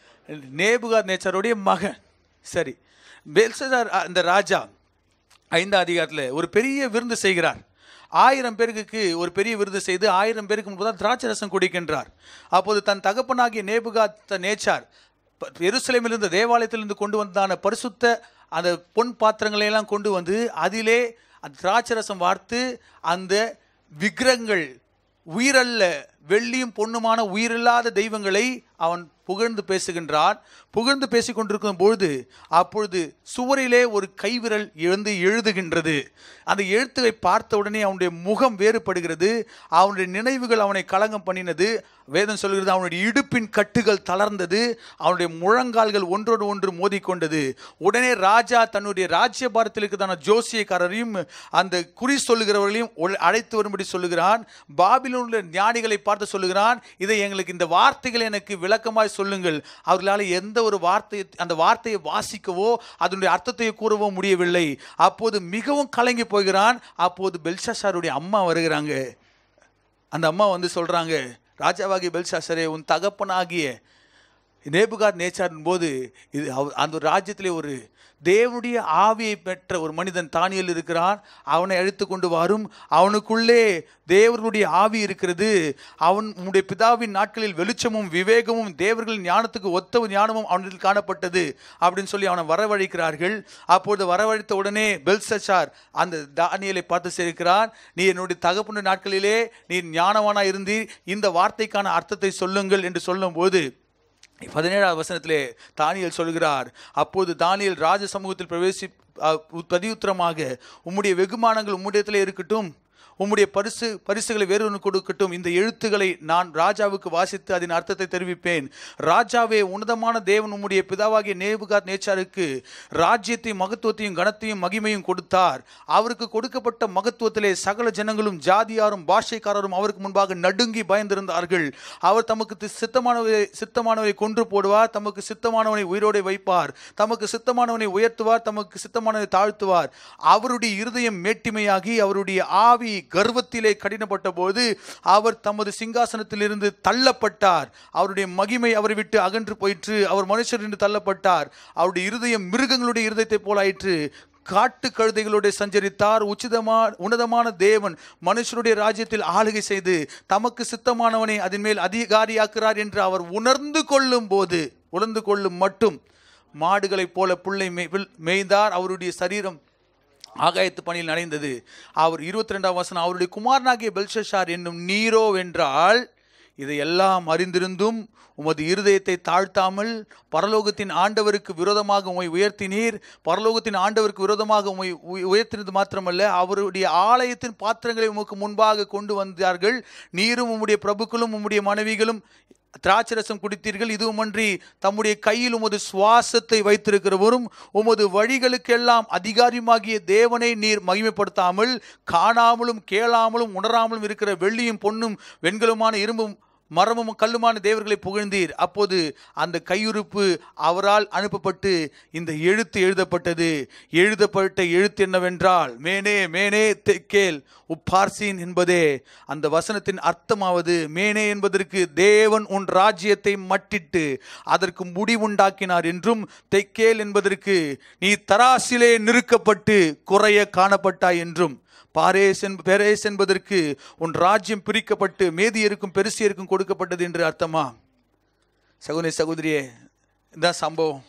நேபுகாத் நேச்சருடைய மகன் சரி பெல்சஷார் அ, இந்த ராஜா ஐந்தாம் அதிகாரத்தில் ஒரு பெரிய விருந்து செய்கிறார் ஆயிரம் பேருக்கு ஒரு பெரிய விருது செய்து ஆயிரம் பேருக்கு முன்பதாக திராட்சை ரசம் குடிக்கின்றார் அப்போது தன் தகப்பனாகிய நேபுகாத்த நேச்சார் ப- எருசலேமிலிருந்து தேவாலயத்திலிருந்து கொண்டு வந்தான பரிசுத்த அந்த பொன் பாத்திரங்களை எல்லாம் கொண்டு வந்து அதிலே அந்த திராட்சரசம் வார்த்து அந்த விக்கிரங்கள் உயிரல்ல வெள்ளியும் பொண்ணுமான உயிரில்லாத தெய்வங்களை அவன் புகழ்ந்து பேசுகின்றான் புகழ்ந்து பேசிக் கொண்டிருக்கும் பொழுது அப்பொழுது சுவரிலே ஒரு கைவிரல் எழுந்து எழுதுகின்றது அந்த எழுத்துவை பார்த்த உடனே அவனுடைய முகம் வேறுபடுகிறது அவனுடைய நினைவுகள் அவனை களங்கம் பண்ணினது வேதம் சொல்கிறது அவனுடைய இடுப்பின் கட்டுகள் தளர்ந்தது அவனுடைய முழங்கால்கள் ஒன்றோடு ஒன்று மோதிக்கொண்டது உடனே ராஜா தன்னுடைய ராஜ்யபாரத்தில் இருக்கிறதான ஜோசியக்காரரையும் அந்த குறி சொல்லுகிறவர்களையும் ஒ- அழைத்து வரும்படி சொல்லுகிறான் பாபிலோனில் ஞானிகளை பார்த்து சொல்லுகிறான் இதை எங்களுக்கு இந்த வார்த்தைகளை எனக்கு விளக்கமாய் சொல்லுங்கள் அவர்களால் எந்த ஒரு வார்த்தை அந்த வார்த்தையை வாசிக்கவோ அதனுடைய அர்த்தத்தை கூறவோ முடியவில்லை அப்போது மிகவும் கலங்கி போகிறான் அப்போது பெல்ஷாசாருடைய அம்மா வருகிறாங்க அந்த அம்மா வந்து சொல்றாங்க ராஜாவாகிய பெல்ஷாசரே உன் தகப்பனாகிய நேபுகாத் நேச்சாரின் போது இது அவ- அந்த ஒரு ராஜ்யத்திலே ஒரு தேவனுடைய ஆவியை பெற்ற ஒரு மனிதன் தானியல் இருக்கிறான் அவனை அழைத்து கொண்டு வரும் அவனுக்குள்ளே தேவர்களுடைய ஆவி இருக்கிறது அவன் உன்னுடைய பிதாவின் நாட்களில் வெளிச்சமும் விவேகமும் தேவர்களின் ஞானத்துக்கு ஒத்த ஞானமும் அவனில் காணப்பட்டது அப்படின்னு சொல்லி அவனை வரவழைக்கிறார்கள் அப்பொழுது வரவழைத்த உடனே பெல்சச்சார் அந்த தானியலை பார்த்து சேர்க்கிறான் நீ என்னுடைய தகப்பனுடைய நாட்களிலே நீ ஞானவானா இருந்தீர் இந்த வார்த்தைக்கான அர்த்தத்தை சொல்லுங்கள் என்று சொல்லும்போது பதினேழாவது வசனத்திலே தானியல் சொல்கிறார் அப்போது தானியல் ராஜ சமூகத்தில் பிரவேசி அ, பிரதியுத்தரமாக உம்முடைய வெகுமானங்கள் உம்முடையத்திலே இருக்கட்டும் உம்முடைய பரிசு பரிசுகளை வேறொன்று கொடுக்கட்டும் இந்த எழுத்துக்களை நான் ராஜாவுக்கு வாசித்து அதன் அர்த்தத்தை தெரிவிப்பேன் ராஜாவே உன்னதமான தேவன் உம்முடைய பிதாவாகிய நேபுகாத் நேச்சாருக்கு ராஜ்யத்தையும் மகத்துவத்தையும் கனத்தையும் மகிமையும் கொடுத்தார் அவருக்கு கொடுக்கப்பட்ட மகத்துவத்திலே சகல ஜனங்களும் ஜாதியாரும் பாஷைக்காரரும் அவருக்கு முன்பாக நடுங்கி பயந்திருந்தார்கள் அவர் தமக்கு தி- சித்தமானவரை சித்தமானவரை கொன்று போடுவார் தமக்கு சித்தமானவனை உயிரோடு வைப்பார் தமக்கு சித்தமானவனை உயர்த்துவார் தமக்கு சித்தமானவனை தாழ்த்துவார் அவருடைய இருதயம் மேட்டிமையாகி அவருடைய ஆவி கர்வத்திலே கடினப்பட்ட போது அவர் தமது சிங்காசனத்திலிருந்து தள்ளப்பட்டார் அவருடைய மகிமை அவரை விட்டு அகன்று போயிற்று அவர் மனுஷர் என்று தள்ளப்பட்டார் அவருடைய இருதயம் மிருகங்களுடைய இருதயத்தைப் போலாயிற்று காட்டு கழுதைகளோடு சஞ்சரித்தார் உச்சிதமா உன்னதமான தேவன் மனுஷருடைய ராஜ்யத்தில் ஆளுகை செய்து தமக்கு சித்தமானவனை அதன் மேல் அதிகாரியாக்குறார் என்று அவர் உணர்ந்து கொள்ளும் போது உணர்ந்து கொள்ளும் மட்டும் மாடுகளைப் போல புள்ளை மே- வில்- மேய்ந்தார் அவருடைய சரீரம் ஆகாயத்து பணியில் நடைந்தது அவர் இருபத்தி ரெண்டாம் வசனம் அவருடைய குமாரனாகிய பெல்ஷஷார் என்னும் நீரோ வென்றால் இதையெல்லாம் அறிந்திருந்தும் உமது இருதயத்தை தாழ்த்தாமல் பரலோகத்தின் ஆண்டவருக்கு விரோதமாக உம்மை உயர்த்தினீர் பரலோகத்தின் ஆண்டவருக்கு விரோதமாக உம்மை உய- உயர்த்தினது மாத்திரமல்ல அவருடைய ஆலயத்தின் பாத்திரங்களை உமக்கு முன்பாக கொண்டு வந்தார்கள் நீரும் உம்முடைய பிரபுக்களும் உம்முடைய மனைவிகளும் திராட்சரசம் குடித்தீர்கள் இதுவுமன்றி தம்முடைய கையில் உமது சுவாசத்தை வைத்திருக்கிறவரும் உமது வழிகளுக்கெல்லாம் அதிகாரியுமாகிய தேவனை நீர் மகிமைப்படுத்தாமல் காணாமலும் கேளாமலும் உணராமலும் இருக்கிற வெள்ளியும் பொன்னும் வெண்கலுமான இரும்பும் மரமும் கல்லுமான தேவர்களை புகழ்ந்தீர் அப்போது அந்த கையுறுப்பு அவரால் அனுப்பப்பட்டு இந்த எழுத்து எழுதப்பட்டது எழுதப்பட்ட எழுத்து என்னவென்றால் மேனே மேனே தெக்கேல் உப்பார்சீன் என்பதே அந்த வசனத்தின் அர்த்தமாவது மேனே என்பதற்கு தேவன் உன் ராஜ்யத்தை மட்டிட்டு அதற்கு முடிவுண்டாக்கினார் என்றும் தெக்கேல் என்பதற்கு நீ தராசிலே நிறுக்கப்பட்டு குறைய காணப்பட்டாய் என்றும் பாரேஸ் என்ப பெரேஸ் என்பதற்கு உன் ராஜ்யம் பிரிக்கப்பட்டு மேதியருக்கும் பெருசியருக்கும் கொடுக்கப்பட்டது என்று அர்த்தமா சகோதரி சகோதரியே இதான் சம்பவம்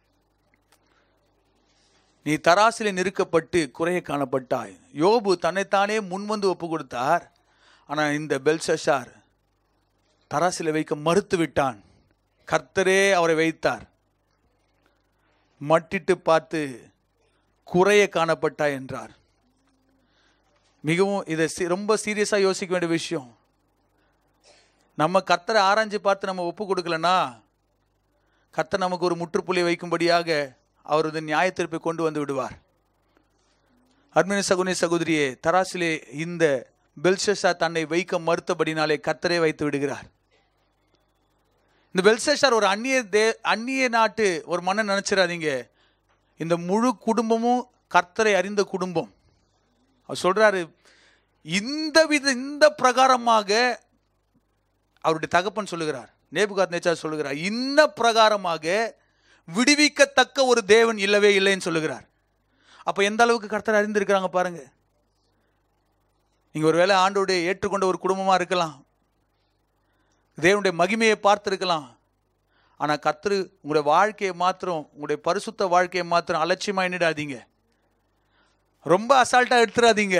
நீ தராசிலே நெருக்கப்பட்டு குறைய காணப்பட்டாய் யோபு தன்னைத்தானே முன்வந்து ஒப்பு கொடுத்தார் ஆனால் இந்த பெல்சஷார் தராசிலே வைக்க மறுத்து விட்டான் கர்த்தரே அவரை வைத்தார் மட்டிட்டு பார்த்து குறைய காணப்பட்டாய் என்றார் மிகவும் இதை சி- ரொம்ப சீரியஸாக யோசிக்க வேண்டிய விஷயம் நம்ம கர்த்தரை ஆராய்ஞ்சு பார்த்து நம்ம ஒப்பு கொடுக்கலனா கர்த்தர் நமக்கு ஒரு முற்றுப்புள்ளி வைக்கும்படியாக அவரது நியாயத்தீர்ப்பை கொண்டு வந்து விடுவார் அருமையான சகுனி சகோதரியே தராசிலே இந்த பெல்ஷஷா தன்னை வைக்க மறுத்தபடினாலே கர்த்தரே வைத்து விடுகிறார் இந்த பெல்ஷஷார் ஒரு அந்நிய தே அந்நிய நாட்டு ஒரு மன்னன் நினைச்சிடாதீங்க இந்த முழு குடும்பமும் கர்த்தரை அறிந்த குடும்பம் அவர் சொல்றாரு இந்த வித இந்த பிரகாரமாக அவருடைய தகப்பன் சொல்லுகிறார் நேபுகாத் நேச்சார் சொல்லுகிறார் இந்த பிரகாரமாக விடுவிக்கத்தக்க ஒரு தேவன் இல்லவே இல்லைன்னு சொல்லுகிறார் அப்ப எந்த அளவுக்கு கர்த்தர் அறிந்திருக்கிறாங்க பாருங்க நீங்க ஒருவேளை ஆண்டோடைய ஏற்றுக்கொண்ட ஒரு குடும்பமா இருக்கலாம் தேவனுடைய மகிமையை பார்த்திருக்கலாம் ஆனா கர்த்தர் உங்களுடைய வாழ்க்கையை மாத்திரம் உங்களுடைய பரிசுத்த வாழ்க்கையை மாத்திரம் அலட்சியமா எண்ணிடாதீங்க ரொம்ப அசால்ட்டா எடுத்துறாதீங்க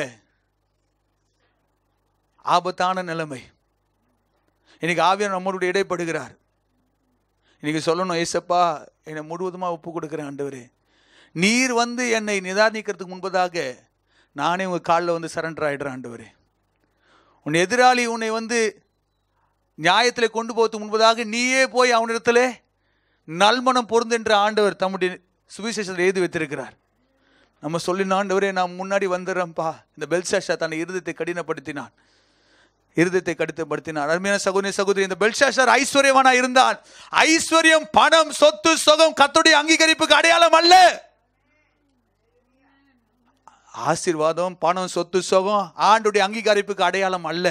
ஆபத்தான நிலைமை இன்னைக்கு ஆவியார் நம்மளுடைய இடைப்படுகிறார் இன்னைக்கு சொல்லணும் ஏசப்பா என்னை முழுவதுமாக ஒப்பு கொடுக்குறேன் ஆண்டவரே நீர் வந்து என்னை நிதானிக்கிறதுக்கு முன்பதாக நானே உங்கள் காலில் வந்து சரண்டர் ஆகிடுறேன் ஆண்டவரே உன் எதிராளி உன்னை வந்து நியாயத்தில் கொண்டு போகிறதுக்கு முன்பதாக நீயே போய் அவனிடத்துல நல்மனம் பொருந்தென்ற ஆண்டவர் தம்முடைய சுவிசேஷத்தில் எழுதி வைத்திருக்கிறார் நம்ம சொல்லின ஆண்டவரே நான் முன்னாடி வந்துடுறேன்ப்பா இந்த பெல்சாஷா தன்னை இருதயத்தை கடினப்படுத்தினான் இருதயத்தை கடினப்படுத்தினான் அருமையான சகோதரி சகோதரி இந்த பெல்ஷாஷார் ஐஸ்வர்யவானா இருந்தான் ஐஸ்வர்யம் பணம் சொத்து சுகம் கத்துடைய அங்கீகரிப்புக்கு அடையாளம் அல்ல ஆசீர்வாதம் பணம் சொத்து சுகம் ஆண்டுடைய அங்கீகரிப்புக்கு அடையாளம் அல்ல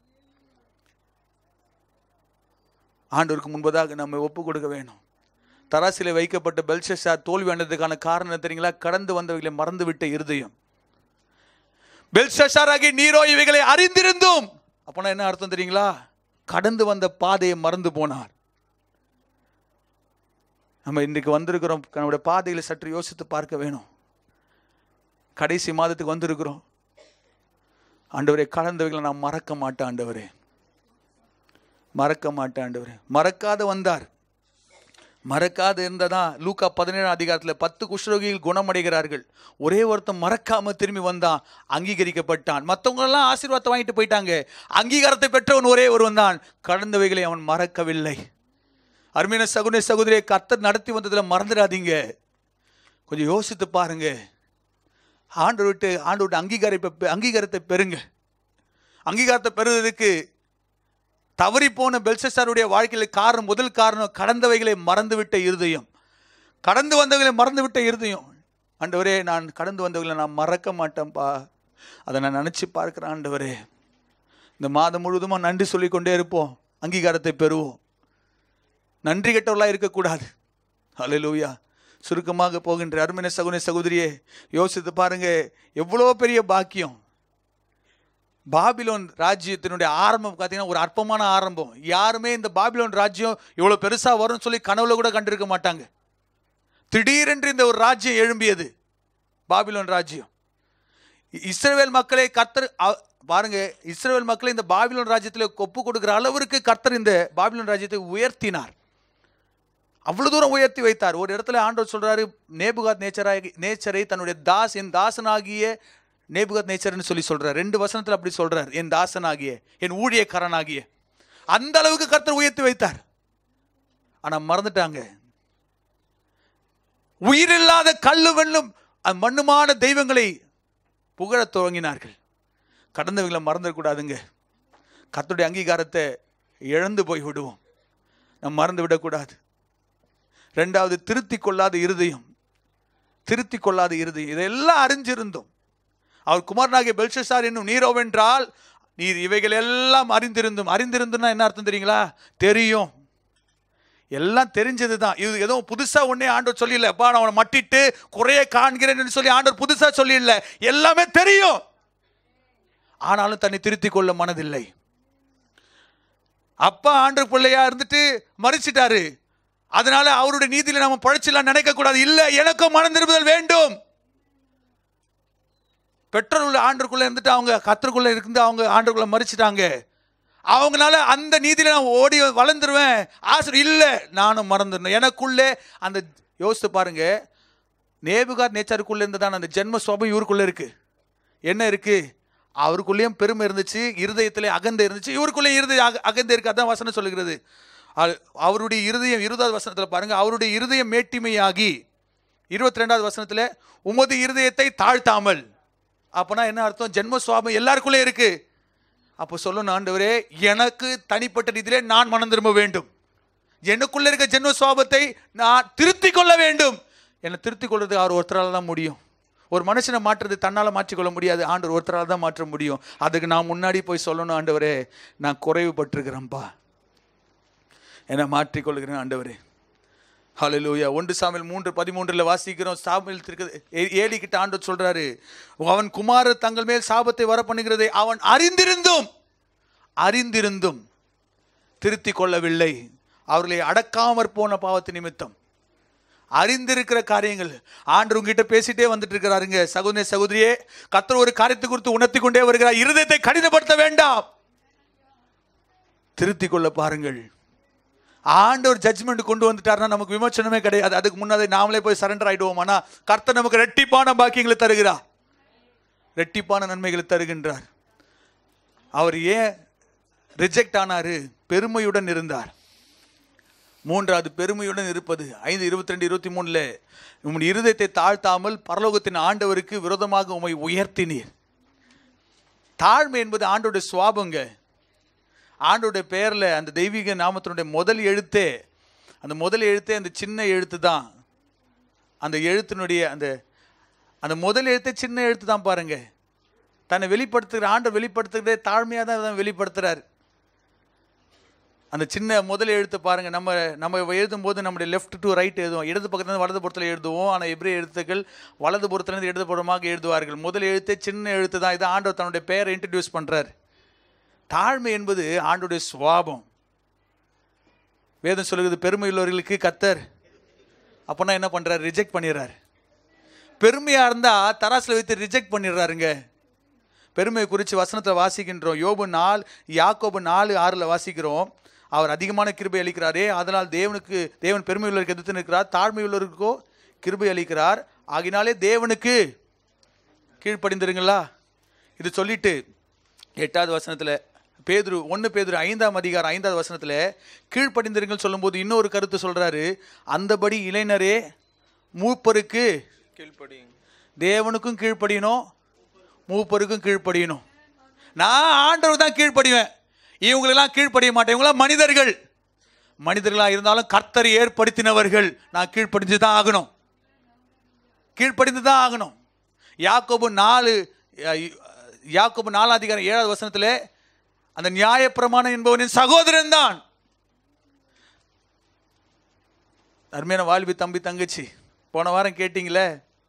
ஆண்டவருக்கு முன்பதாக நம்ம ஒப்பு கொடுக்க வேணும் தராசிலே வைக்கப்பட்ட பெல்ஷார் தோல்வி அடைந்ததுக்கான காரணம் என்ன தெரியுங்களா கடந்து வந்தவர்களை மறந்துவிட்ட இருதயம் பெல்ஷாராகி நீரோ இவைகளை அறிந்திருந்தும் அப்போனா என்ன அர்த்தம் தெரியுங்களா கடந்து வந்த பாதையை மறந்து போனார் நம்ம இன்றைக்கு வந்திருக்கிறோம் நம்முடைய பாதைகளை சற்று யோசித்து பார்க்க வேணும் கடைசி மாதத்துக்கு வந்திருக்கிறோம் ஆண்டவரே கடந்தவைகளை நான் மறக்க மாட்டேன் ஆண்டவரே மறக்க மாட்டேன் ஆண்டவரே மறக்காத வந்தார் மறக்காத இருந்ததா லூக்கா பதினேழாம் அதிகாரத்தில் பத்து குஷ்ரோகிகள் குணமடைகிறார்கள் ஒரே ஒருத்தன் மறக்காம திரும்பி வந்தான் அங்கீகரிக்கப்பட்டான் மற்றவங்க எல்லாம் ஆசீர்வாதத்தை வாங்கிட்டு போயிட்டாங்க அங்கீகாரத்தை பெற்றவன் ஒரே ஒருவன் தான் கடந்தவைகளை அவன் மறக்கவில்லை அருமையான சகுனே சகோதரியை கத்தர் நடத்தி வந்ததில் மறந்துடாதீங்க கொஞ்சம் யோசித்து பாருங்க ஆண்டு விட்டு ஆண்டு விட்டு அங்கீகாரிப்பை அங்கீகாரத்தை பெறுங்க அங்கீகாரத்தை பெறுவதற்கு தவறி போன பெல்சசாருடைய வாழ்க்கையில் காரணம் முதல் காரணம் கடந்தவைகளை மறந்துவிட்ட இருதயம் கடந்து வந்தவைகளை மறந்துவிட்ட இருதயம் ஆண்டவரே நான் கடந்து வந்தவர்களை நான் மறக்க மாட்டேன்ப்பா அதை நான் நினச்சி பார்க்குறேன் ஆண்டவரே இந்த மாதம் முழுவதுமாக நன்றி சொல்லிக்கொண்டே இருப்போம் அங்கீகாரத்தை பெறுவோம் நன்றி கெட்டவர்களாக இருக்கக்கூடாது ஹalleluya சுருக்கமாக போகின்ற அருமையான சகுன சகோதரியே யோசித்து பாருங்க எவ்வளோ பெரிய பாக்கியம் பாபிலோன் ராஜ்யத்தினுடைய ஆரம்பம் பார்த்தீங்கன்னா ஒரு அற்பமான ஆரம்பம் யாருமே இந்த பாபிலோன் ராஜ்யம் இவ்வளோ பெருசாக வரும்னு சொல்லி கனவுல கூட கண்டிருக்க மாட்டாங்க திடீரென்று இந்த ஒரு ராஜ்யம் எழும்பியது பாபிலோன் ராஜ்யம் இ- இஸ்ரவேல் மக்களை கர்த்தர் அ- பாருங்க இஸ்ரவேல் மக்களை இந்த பாபிலோன் ராஜ்யத்தில் ஒப்பு கொடுக்கிற அளவிற்கு கர்த்தர் இந்த பாபிலோன் ராஜ்யத்தை உயர்த்தினார் அவ்வளவு தூரம் உயர்த்தி வைத்தார் ஒரு இடத்துல ஆண்டவர் சொல்றாரு நேபுகாத் நேச்சராகி நேச்சரை தன்னுடைய தாஸ் என் தாசனாகிய நேபுகாத் நேச்சர்னு சொல்லி சொல்றார் ரெண்டு வசனத்துல அப்படி சொல்றார் என் தாசனாகிய என் ஊழியக்காரனாகிய அந்த அளவுக்கு கர்த்தர் உயர்த்தி வைத்தார் ஆனா மறந்துட்டாங்க உயிரில்லாத கல்லு வெள்ளும் அந்த மண்ணுமான தெய்வங்களை புகழத் துவங்கினார்கள் கடந்தவங்களை மறந்துடக்கூடாதுங்க கர்த்தருடைய அங்கீகாரத்தை இழந்து போய் விடுவோம் நம்ம மறந்து விடக்கூடாது ரெண்டாவது திருத்தி கொள்ளாத இருதயம் திருத்தி கொள்ளாத இருதயம் இதெல்லாம் அறிஞ்சிருந்தோம் அவர் குமாரனாகிய பெல்ஷசார் என்னும் நீரோவென்றால் நீர் இவைகள் எல்லாம் அறிந்திருந்தும் அறிந்திருந்துன்னா என்ன அர்த்தம் தெரியுங்களா தெரியும் எல்லாம் தெரிஞ்சது தான் இது ஏதோ புதுசா ஒன்னே ஆண்டவர் சொல்லல அப்பா நான் அவனை மட்டிட்டு குறைய காண்கிறேன்னு சொல்லி ஆண்டவர் புதுசா சொல்லல எல்லாமே தெரியும் ஆனாலும் தன்னை திருத்திக் கொள்ள மனதில்லை அப்பா ஆண்டு பிள்ளையா இருந்துட்டு மறிச்சிட்டாரு அதனால அவருடைய நீதியில நம்ம பழைச்சிடலாம் நினைக்க கூடாது இல்ல எனக்கும் மனம் திரும்புதல் வேண்டும் பெற்றோர் உள்ள ஆண்டுக்குள்ள இருந்துட்டு அவங்க கத்தருக்குள்ள இருந்து அவங்க ஆண்டுக்குள்ள மறிச்சிட்டாங்க அவங்களால அந்த நீதியில நான் ஓடி வளர்ந்துருவேன் ஆசிரியர் இல்லை நானும் மறந்துடணும் எனக்குள்ளே அந்த யோசித்து பாருங்க நேபுகார் நேச்சருக்குள்ள இருந்து தான் அந்த ஜென்ம சுவாபம் இவருக்குள்ள இருக்கு என்ன இருக்கு அவருக்குள்ளேயும் பெருமை இருந்துச்சு இருதயத்திலே அகந்தை இருந்துச்சு இவருக்குள்ளே இருதய அக- அகந்தை இருக்கு அதான் வசனம் சொல்லுகிறது அது- அவருடைய இருதயம் இருபதாவது வசனத்தில் பாருங்க அவருடைய இருதயம் மேட்டிமையாகி இருபத்தி ரெண்டாவது வசனத்தில் உமது இருதயத்தை தாழ்த்தாமல் அப்போனா என்ன அர்த்தம் ஜென்ம சுவாபம் எல்லாருக்குள்ளே இருக்கு அப்போ சொல்லணும் ஆண்டவரே எனக்கு தனிப்பட்ட ரீதியிலே நான் மனம் திரும்ப வேண்டும் எனக்குள்ள இருக்க ஜென்ம சுவாபத்தை நான் திருத்திக் கொள்ள வேண்டும் என்னை திருத்திக் கொள்றது அவர் ஒருத்தரால் தான் முடியும் ஒரு மனுஷனை மாற்றுறது தன்னால் மாற்றிக்கொள்ள முடியாது ஆண்டவர் ஒருத்தரால் தான் மாற்ற முடியும் அதுக்கு நான் முன்னாடி போய் சொல்லணும் ஆண்டவரே நான் குறைவுபட்டிருக்கிறேன்ப்பா என்னை மாற்றிக்கொள்கிறேன் ஆண்டவரே ஹalleluya ஒன்று சாமியல் மூன்று பதிமூன்றில் வாசிக்கிறோம் சாமியல் ஏலி கிட்ட ஆண்டவர் சொல்றாரு அவன் குமாரர் தங்கள் மேல் சாபத்தை வர பண்ணுகிறதை அவன் அறிந்திருந்தும் அறிந்திருந்தும் திருத்திக் கொள்ளவில்லை அவர்களை அடக்காமற் போன பாவத்து நிமித்தம் அறிந்திருக்கிற காரியங்கள் ஆண்டு உங்ககிட்ட பேசிட்டே வந்துட்டு இருக்கிறாருங்க சகோதரி சகோதரியே கர்த்தர் ஒரு காரியத்தை குறித்து உணர்த்தி கொண்டே வருகிறார் இருதயத்தை கடினப்படுத்த வேண்டாம் திருத்திக் கொள்ள பாருங்கள் ஆண்டவர் ஜட்ஜ்மெண்ட் கொண்டு வந்துட்டாருன்னா நமக்கு விமர்சனமே கிடையாது அதுக்கு முன்னாடி நாமளே போய் சரண்டர் ஆயிடுவோம் ஆனா கர்த்தர் நமக்கு ரெட்டிப்பான பாக்கியங்களை தருகிறார் ரெட்டிப்பான நன்மைகளை தருகின்றார் அவர் ஏன் ரிஜெக்ட் ஆனாரு பெருமையுடன் இருந்தார் மூன்றாவது பெருமையுடன் இருப்பது ஐந்து இருபத்தி ரெண்டு இருபத்தி மூணுல உம்முடைய இருதயத்தை தாழ்த்தாமல் பரலோகத்தின் ஆண்டவருக்கு விரோதமாக உம்மை உயர்த்தினீர் தாழ்மை என்பது ஆண்டோடைய சுவாபங்க ஆண்டோடைய பெயரில் அந்த தெய்வீக நாமத்தினுடைய முதல் எழுத்தே அந்த முதல் எழுத்தே அந்த சின்ன எழுத்து தான் அந்த எழுத்தினுடைய அந்த அந்த முதல் எழுத்தே சின்ன எழுத்து தான் பாருங்க தன்னை வெளிப்படுத்துகிற ஆண்டை வெளிப்படுத்துகிறதே தாழ்மையாக தான் அதை வெளிப்படுத்துறாரு அந்த சின்ன முதல் எழுத்து பாருங்க நம்ம நம்ம எழுதும் போது நம்முடைய லெஃப்ட் டு ரைட் எழுதுவோம் இடது பக்கத்துலேருந்து வலது புறத்தில் எழுதுவோம் ஆனால் எப்ரி எழுத்துக்கள் வலது புறத்துலேருந்து இடது புறமாக எழுதுவார்கள் முதல் எழுத்தே சின்ன எழுத்து தான் இதை ஆண்டவர் தன்னுடைய பெயரை இன்ட்ரடியூஸ் பண்றார் தாழ்மை என்பது ஆண்டுடைய சுவாபம் வேதம் சொல்லுகிறது பெருமையுள்ளவர்களுக்கு கத்தர் அப்போனா என்ன பண்றாரு ரிஜெக்ட் பண்ணிடுறாரு பெருமையா இருந்தா தராசுல வைத்து ரிஜெக்ட் பண்ணிடுறாருங்க பெருமையை குறித்து வசனத்தை வாசிக்கின்றோம் யோபு நாள் யாக்கோபு நாலு ஆறில் வாசிக்கிறோம் அவர் அதிகமான கிருபை அளிக்கிறாரே அதனால் தேவனுக்கு தேவன் பெருமை உள்ளவருக்கு எதிர்த்து நிற்கிறார் தாழ்மை உள்ளவருக்கோ கிருபை அளிக்கிறார் ஆகினாலே தேவனுக்கு கீழ்ப்படிந்திருங்களா இது சொல்லிட்டு எட்டாவது வசனத்தில் பேதுரு ஒன்று பேதுரு ஐந்தாம் அதிகாரம் ஐந்தாவது வசனத்தில் கீழ்ப்படிந்திருங்கள் சொல்லும்போது இன்னொரு கருத்து சொல்றாரு அந்தபடி இளைஞரே மூப்பருக்கு கீழ்ப்படியுங்க தேவனுக்கும் கீழ்ப்படியணும் மூப்பருக்கும் கீழ்ப்படியணும் நான் ஆண்டவர் தான் கீழ்ப்படிவேன் இவங்களெல்லாம் கீழ்ப்படிய மாட்டேன் இவங்களாம் மனிதர்கள் மனிதர்களாக இருந்தாலும் கர்த்தர் ஏற்படுத்தினவர்கள் நான் கீழ்ப்படிஞ்சு தான் ஆகணும் கீழ்ப்படிந்து தான் ஆகணும் யாக்கோபு நாலு அஹ், யாக்கோபு நாலாம் அதிகாரம் ஏழாவது வசனத்தில் அந்த நியாயப்பிரமாணம் என்பவனின் சகோதரன் தான் அருமையான வாலிபி தம்பி தங்கச்சி போன வாரம் கேட்டிங்களே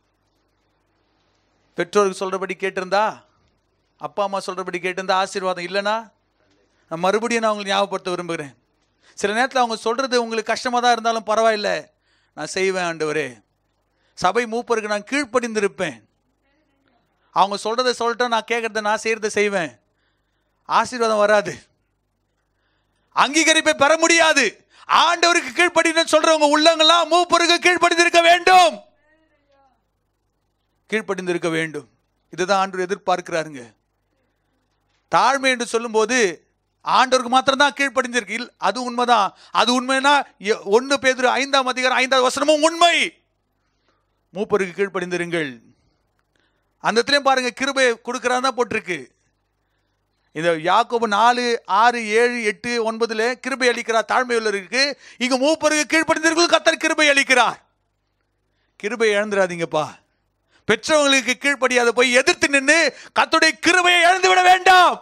பெற்றோருக்கு சொல்கிறபடி கேட்டிருந்தா அப்பா அம்மா சொல்கிறபடி கேட்டிருந்தா ஆசீர்வாதம் இல்லைனா நான் மறுபடியும் நான் உங்களுக்கு ஞாபகப்படுத்த விரும்புகிறேன் சில நேரத்தில் அவங்க சொல்கிறது உங்களுக்கு கஷ்டமாக தான் இருந்தாலும் பரவாயில்ல நான் செய்வேன் ஆண்டவரே சபை மூப்பருக்கு நான் கீழ்ப்படிந்திருப்பேன் அவங்க சொல்கிறத சொல்லிட்டா நான் கேட்குறத நான் செய்கிறத செய்வேன் ஆசீர்வாதம் வராது அங்கீகரிப்பை பெற முடியாது ஆண்டவருக்கு கீழ்ப்படின்னு சொல்றவங்க உள்ளங்களாம் மூப்பருக்கு கீழ்ப்படிந்திருக்க வேண்டும் கீழ்ப்படிந்திருக்க வேண்டும் இதுதான் ஆண்டவர் எதிர்பார்க்கிறாருங்க தாழ்மை என்று சொல்லும்போது ஆண்டவருக்கு மாத்திரம் தான் கீழ்ப்படிந்திருக்கு இல் அது உண்மைதான் அது உண்மைனா ஒன்று பேதுரு ஐந்தாம் அதிகாரம் ஐந்தாவது வசனமும் உண்மை மூப்பருக்கு கீழ்ப்படிந்திருங்கள் அந்த இடத்துலயும் பாருங்க கிருபை கொடுக்கறான்னு தான் போட்டிருக்கு இந்த யாக்கோபு நாலு ஆறு ஏழு எட்டு ஒன்பதுல கிருபை அளிக்கிறார் தாழ்மை உள்ளவருக்கு இங்க மூப்பருக்கு கீழ்ப்படிந்திருக்கும் கத்தர் கிருபை அளிக்கிறார் கிருபை இழந்துடாதீங்கப்பா பெற்றவங்களுக்கு கீழ்ப்படியாத போய் எதிர்த்து நின்று கத்துடைய கிருபையை இழந்து விட வேண்டாம்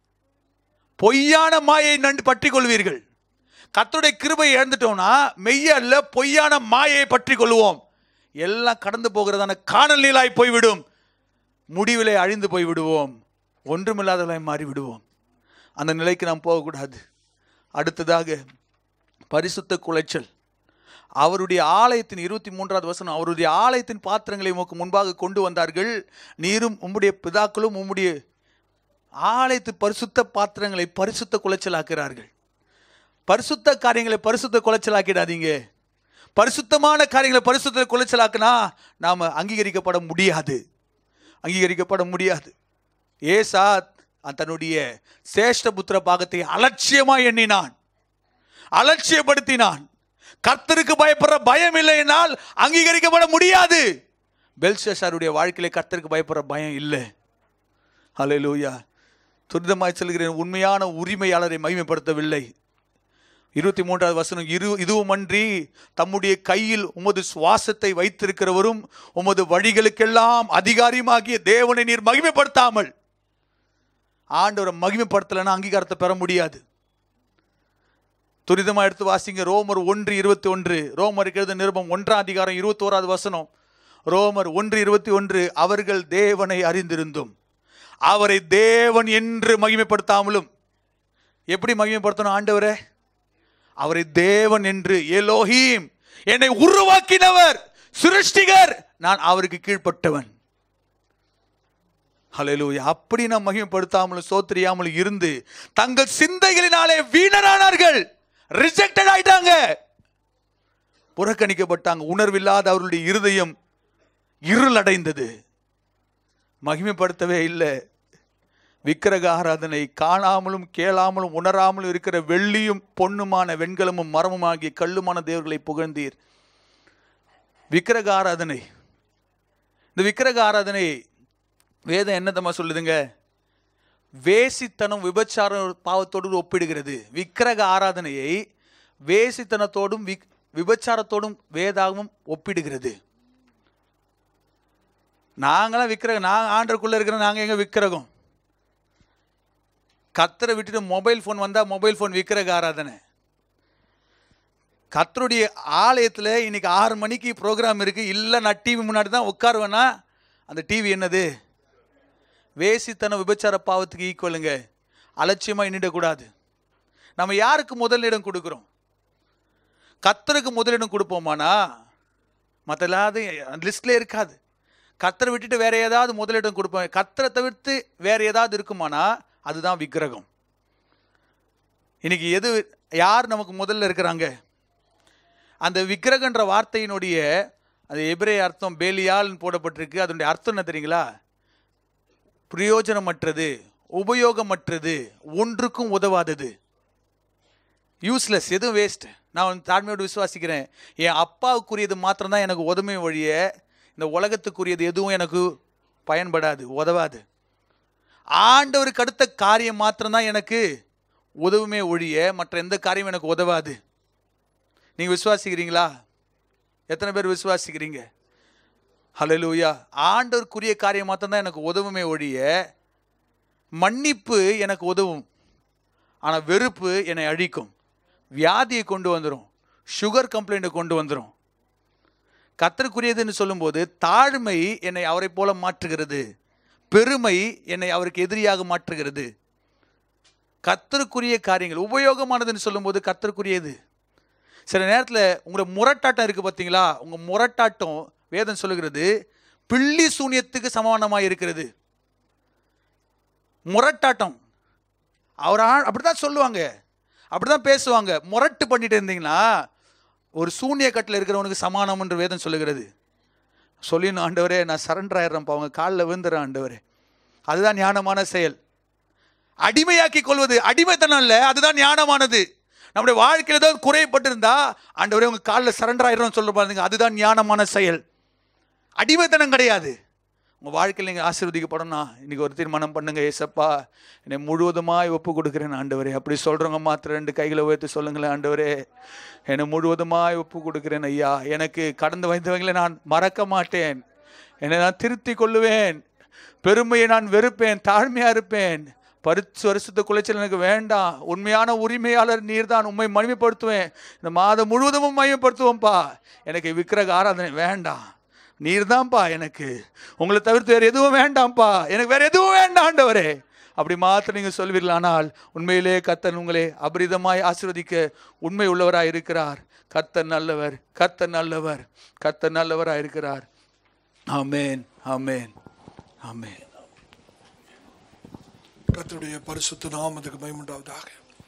பொய்யான மாயை நண்டு பற்றி கொள்வீர்கள் கத்துடைய கிருபையை இழந்துட்டோம்னா மெய்ய அல்ல பொய்யான மாயை பற்றி கொள்வோம் எல்லாம் கடந்து போகிறதான காணல் நீலாய் போய்விடும் முடிவிலே அழிந்து போய் விடுவோம் ஒன்றுமில்லாதவர்களாய் மாறி விடுவோம் அந்த நிலைக்கு நாம் போகக்கூடாது அடுத்ததாக பரிசுத்த குலைச்சல் அவருடைய ஆலயத்தின் இருபத்தி மூன்றாவது வசனம் அவருடைய ஆலயத்தின் பாத்திரங்களை உமக்கு முன்பாக கொண்டு வந்தார்கள் நீரும் உம்முடைய பிதாக்களும் உம்முடைய ஆலயத்து பரிசுத்த பாத்திரங்களை பரிசுத்த குலைச்சலாக்குறார்கள் பரிசுத்த காரியங்களை பரிசுத்த குலைச்சலாக்கிடாதீங்க பரிசுத்தமான காரியங்களை பரிசுத்த குலைச்சலாக்குனா நாம் அங்கீகரிக்கப்பட முடியாது அங்கீகரிக்கப்பட முடியாது ஏசா தன்னுடைய சேஷ்ட புத்திர பாகத்தை அலட்சியமா எண்ணினான் அலட்சியப்படுத்தினான் கர்த்தருக்கு பயப்படுற பயம் இல்லைனால் அங்கீகரிக்கப்பட முடியாது பெல்ஷாருடைய வாழ்க்கையில கர்த்தருக்கு பயப்படுற பயம் இல்லை ஹalleluya துரிதமாய் சொல்கிறேன் உண்மையான உரிமையாளரை மகிமைப்படுத்தவில்லை இருபத்தி மூன்றாவது வசனம் இரு இதுவுமன்றி தம்முடைய கையில் உமது சுவாசத்தை வைத்திருக்கிறவரும் உமது வழிகளுக்கெல்லாம் அதிகாரியுமாகிய தேவனை நீர் மகிமைப்படுத்தாமல் ஆண்டவரை மகிமைப்படுத்தலைன்னா அங்கீகாரத்தை பெற முடியாது துரிதமா எடுத்து வாசிங்க ரோமர் ஒன்று இருபத்தி ஒன்று ரோமருக்கு எழுத நிருபம் ஒன்றாம் அதிகாரம் இருபத்தோராவது வசனம் ரோமர் ஒன்று இருபத்தி ஒன்று அவர்கள் தேவனை அறிந்திருந்தும் அவரை தேவன் என்று மகிமைப்படுத்தாமலும் எப்படி மகிமைப்படுத்தணும் ஆண்டவரே அவரை தேவன் என்று எலோஹீம் என்னை உருவாக்கினவர் சிருஷ்டிகர் நான் அவருக்கு கீழ்ப்பட்டவன் ஹalleluya அப்படி நாம் மகிமைப்படுத்தாமலும் சோத்திரியாமலும் இருந்து தங்கள் சிந்தைகளினாலே வீணரானார்கள் ரிஜெக்டட் ஆயிட்டாங்க புறக்கணிக்கப்பட்டாங்க உணர்வில்லாத அவர்களுடைய இருதயம் இருளடைந்தது மகிமைப்படுத்தவே இல்லை விக்கிரக ஆராதனை காணாமலும் கேளாமலும் உணராமலும் இருக்கிற வெள்ளியும் பொன்னுமான வெண்கலமும் மரமும் ஆகிய கல்லுமான தேவர்களை புகழ்ந்தீர் விக்கிரக ஆராதனை இந்த விக்கிரக ஆராதனை வேதம் என்னதம்மா சொல்லுதுங்க வேசித்தனம் விபச்சார பாவத்தோடு ஒப்பிடுகிறது விக்கிரக ஆராதனையை வேசித்தனத்தோடும் விக்- விபச்சாரத்தோடும் வேதாகமும் ஒப்பிடுகிறது நாங்களாம் விக்கிரகம் நான் ஆண்டருக்குள்ள இருக்கிற நாங்க எங்க விக்கிரகம் கத்தரை விட்டுட்டு மொபைல் ஃபோன் வந்தா மொபைல் ஃபோன் விக்கிரக ஆராதனை கத்தருடைய ஆலயத்தில் இன்னைக்கு ஆறு மணிக்கு ப்ரோக்ராம் இருக்கு இல்லை நான் டிவி முன்னாடி தான் உட்காருவேன்னா அந்த டிவி என்னது வேசித்தன விபச்சார பாவத்துக்கு ஈக்குவலுங்க அலட்சியமாக எண்ணிடக்கூடாது நம்ம யாருக்கு முதலிடம் கொடுக்குறோம் கத்தருக்கு முதலிடம் கொடுப்போமானா மற்ற எல்லாத்தையும் லிஸ்ட்ல இருக்காது கத்தரை விட்டுட்டு வேற ஏதாவது முதலிடம் கொடுப்போம் கத்தரை தவிர்த்து வேற ஏதாவது இருக்குமானா அதுதான் விக்கிரகம் இன்னைக்கு எது யார் நமக்கு முதல்ல இருக்கிறாங்க அந்த விக்கிரகன்ற வார்த்தையினுடைய அந்த எபிரே அர்த்தம் பேலியால்னு போடப்பட்டிருக்கு அதனுடைய அர்த்தம் என்ன தெரியுங்களா பிரயோஜனமற்றது உபயோகமற்றது ஒன்றுக்கும் உதவாதது யூஸ்லெஸ் எதுவும் வேஸ்ட் நான் வந்து தாழ்மையோடு விசுவாசிக்கிறேன் என் அப்பாவுக்குரியது மாத்திரம்தான் எனக்கு உதவி வழிய இந்த உலகத்துக்குரியது எதுவும் எனக்கு பயன்படாது உதவாது ஆண்டவருக்கு அடுத்த காரியம் மாத்திரம்தான் எனக்கு உதவுமே ஒழிய மற்ற எந்த காரியம் எனக்கு உதவாது நீங்கள் விசுவாசிக்கிறீங்களா எத்தனை பேர் விசுவாசிக்கிறீங்க ஹalleluya ஆண்டவருக்குரிய காரியம் மாத்திரம்தான் எனக்கு உதவுமே ஒழிய மன்னிப்பு எனக்கு உதவும் ஆனால் வெறுப்பு என்னை அழிக்கும் வியாதியை கொண்டு வந்துடும் சுகர் கம்ப்ளைண்ட்டை கொண்டு வந்துடும் கத்தருக்குரியதுன்னு சொல்லும்போது தாழ்மை என்னை அவரை போல மாற்றுகிறது பெருமை என்னை அவருக்கு எதிரியாக மாற்றுகிறது கத்தருக்குரிய காரியங்கள் உபயோகமானதுன்னு சொல்லும்போது கத்தருக்குரியது சில நேரத்தில் உங்களோட முரட்டாட்டம் இருக்குது பார்த்தீங்களா உங்கள் முரட்டாட்டம் வேதம் சொல்லுகிறது பில்லி சூனியத்துக்கு சமானமாக இருக்கிறது முரட்டாட்டம் அவர் அப்படி தான் சொல்லுவாங்க அப்படி தான் பேசுவாங்க முரட்டு பண்ணிட்டு இருந்தீங்கன்னா ஒரு சூனிய கட்டில் இருக்கிறவனுக்கு சமானம்ன்ற வேதம் சொல்லுகிறது சொல்லிடணும் ஆண்டவரே நான் சரண்டர் ஆயிடுறேன்ப்பா அவங்க காலில் விழுந்துறேன் ஆண்டவரே அதுதான் ஞானமான செயல் அடிமையாக்கி கொள்வது அடிமைத்தனம் இல்லை அதுதான் ஞானமானது நம்முடைய வாழ்க்கையில் ஏதாவது குறைப்பட்டிருந்தா ஆண்டவரே உங்க காலில் சரண்டர் ஆயிடுறோம் சொல்ல பாருங்க அதுதான் ஞானமான செயல் அடிமைத்தனம் கிடையாது உங்கள் வாழ்க்கையில் நீங்கள் ஆசீர்வதிக்கப்படணும் இன்னைக்கு ஒரு தீர்மானம் பண்ணுங்க ஏசப்பா என்னை முழுவதுமாய் ஒப்பு கொடுக்குறேன் ஆண்டவரே அப்படி சொல்கிறவங்க மாத்திரம் ரெண்டு கைகளை உயர்த்தி சொல்லுங்களேன் ஆண்டவரே என்னை முழுவதுமாய் ஒப்பு கொடுக்குறேன் ஐயா எனக்கு கடந்து வைத்தவங்களை நான் மறக்க மாட்டேன் என்னை நான் திருத்தி கொள்ளுவேன் பெருமையை நான் வெறுப்பேன் தாழ்மையாக இருப்பேன் பரிசு வருஷத்து குலைச்சல் எனக்கு வேண்டாம் உண்மையான உரிமையாளர் நீர் தான் உண்மை மகிமைப்படுத்துவேன் இந்த மாதம் முழுவதும் மகிமைப்படுத்துவோம்ப்பா எனக்கு விக்கிரக ஆராதனை வேண்டாம் நீர் தான்ப்பா எனக்கு உங்களை தவிர்த்து வேறு எதுவும் வேண்டாம்ப்பா எனக்கு வேற எதுவும் வேண்டாம் ஆண்டவரே அப்படி மாத்திரம் நீங்கள் சொல்வீர்களானால் உண்மையிலே கர்த்தன் உங்களை அபரிதமாய் ஆசீர்வதிக்க உண்மை உள்ளவராய் இருக்கிறார் கர்த்தர் நல்லவர் கர்த்தர் நல்லவர் கர்த்தர் நல்லவராய் இருக்கிறார் ஆமேன் ஆமேன் ஆமேன் கர்த்தருடைய பரிசுத்த நாமத்துக்கு மயமுண்டாவதாக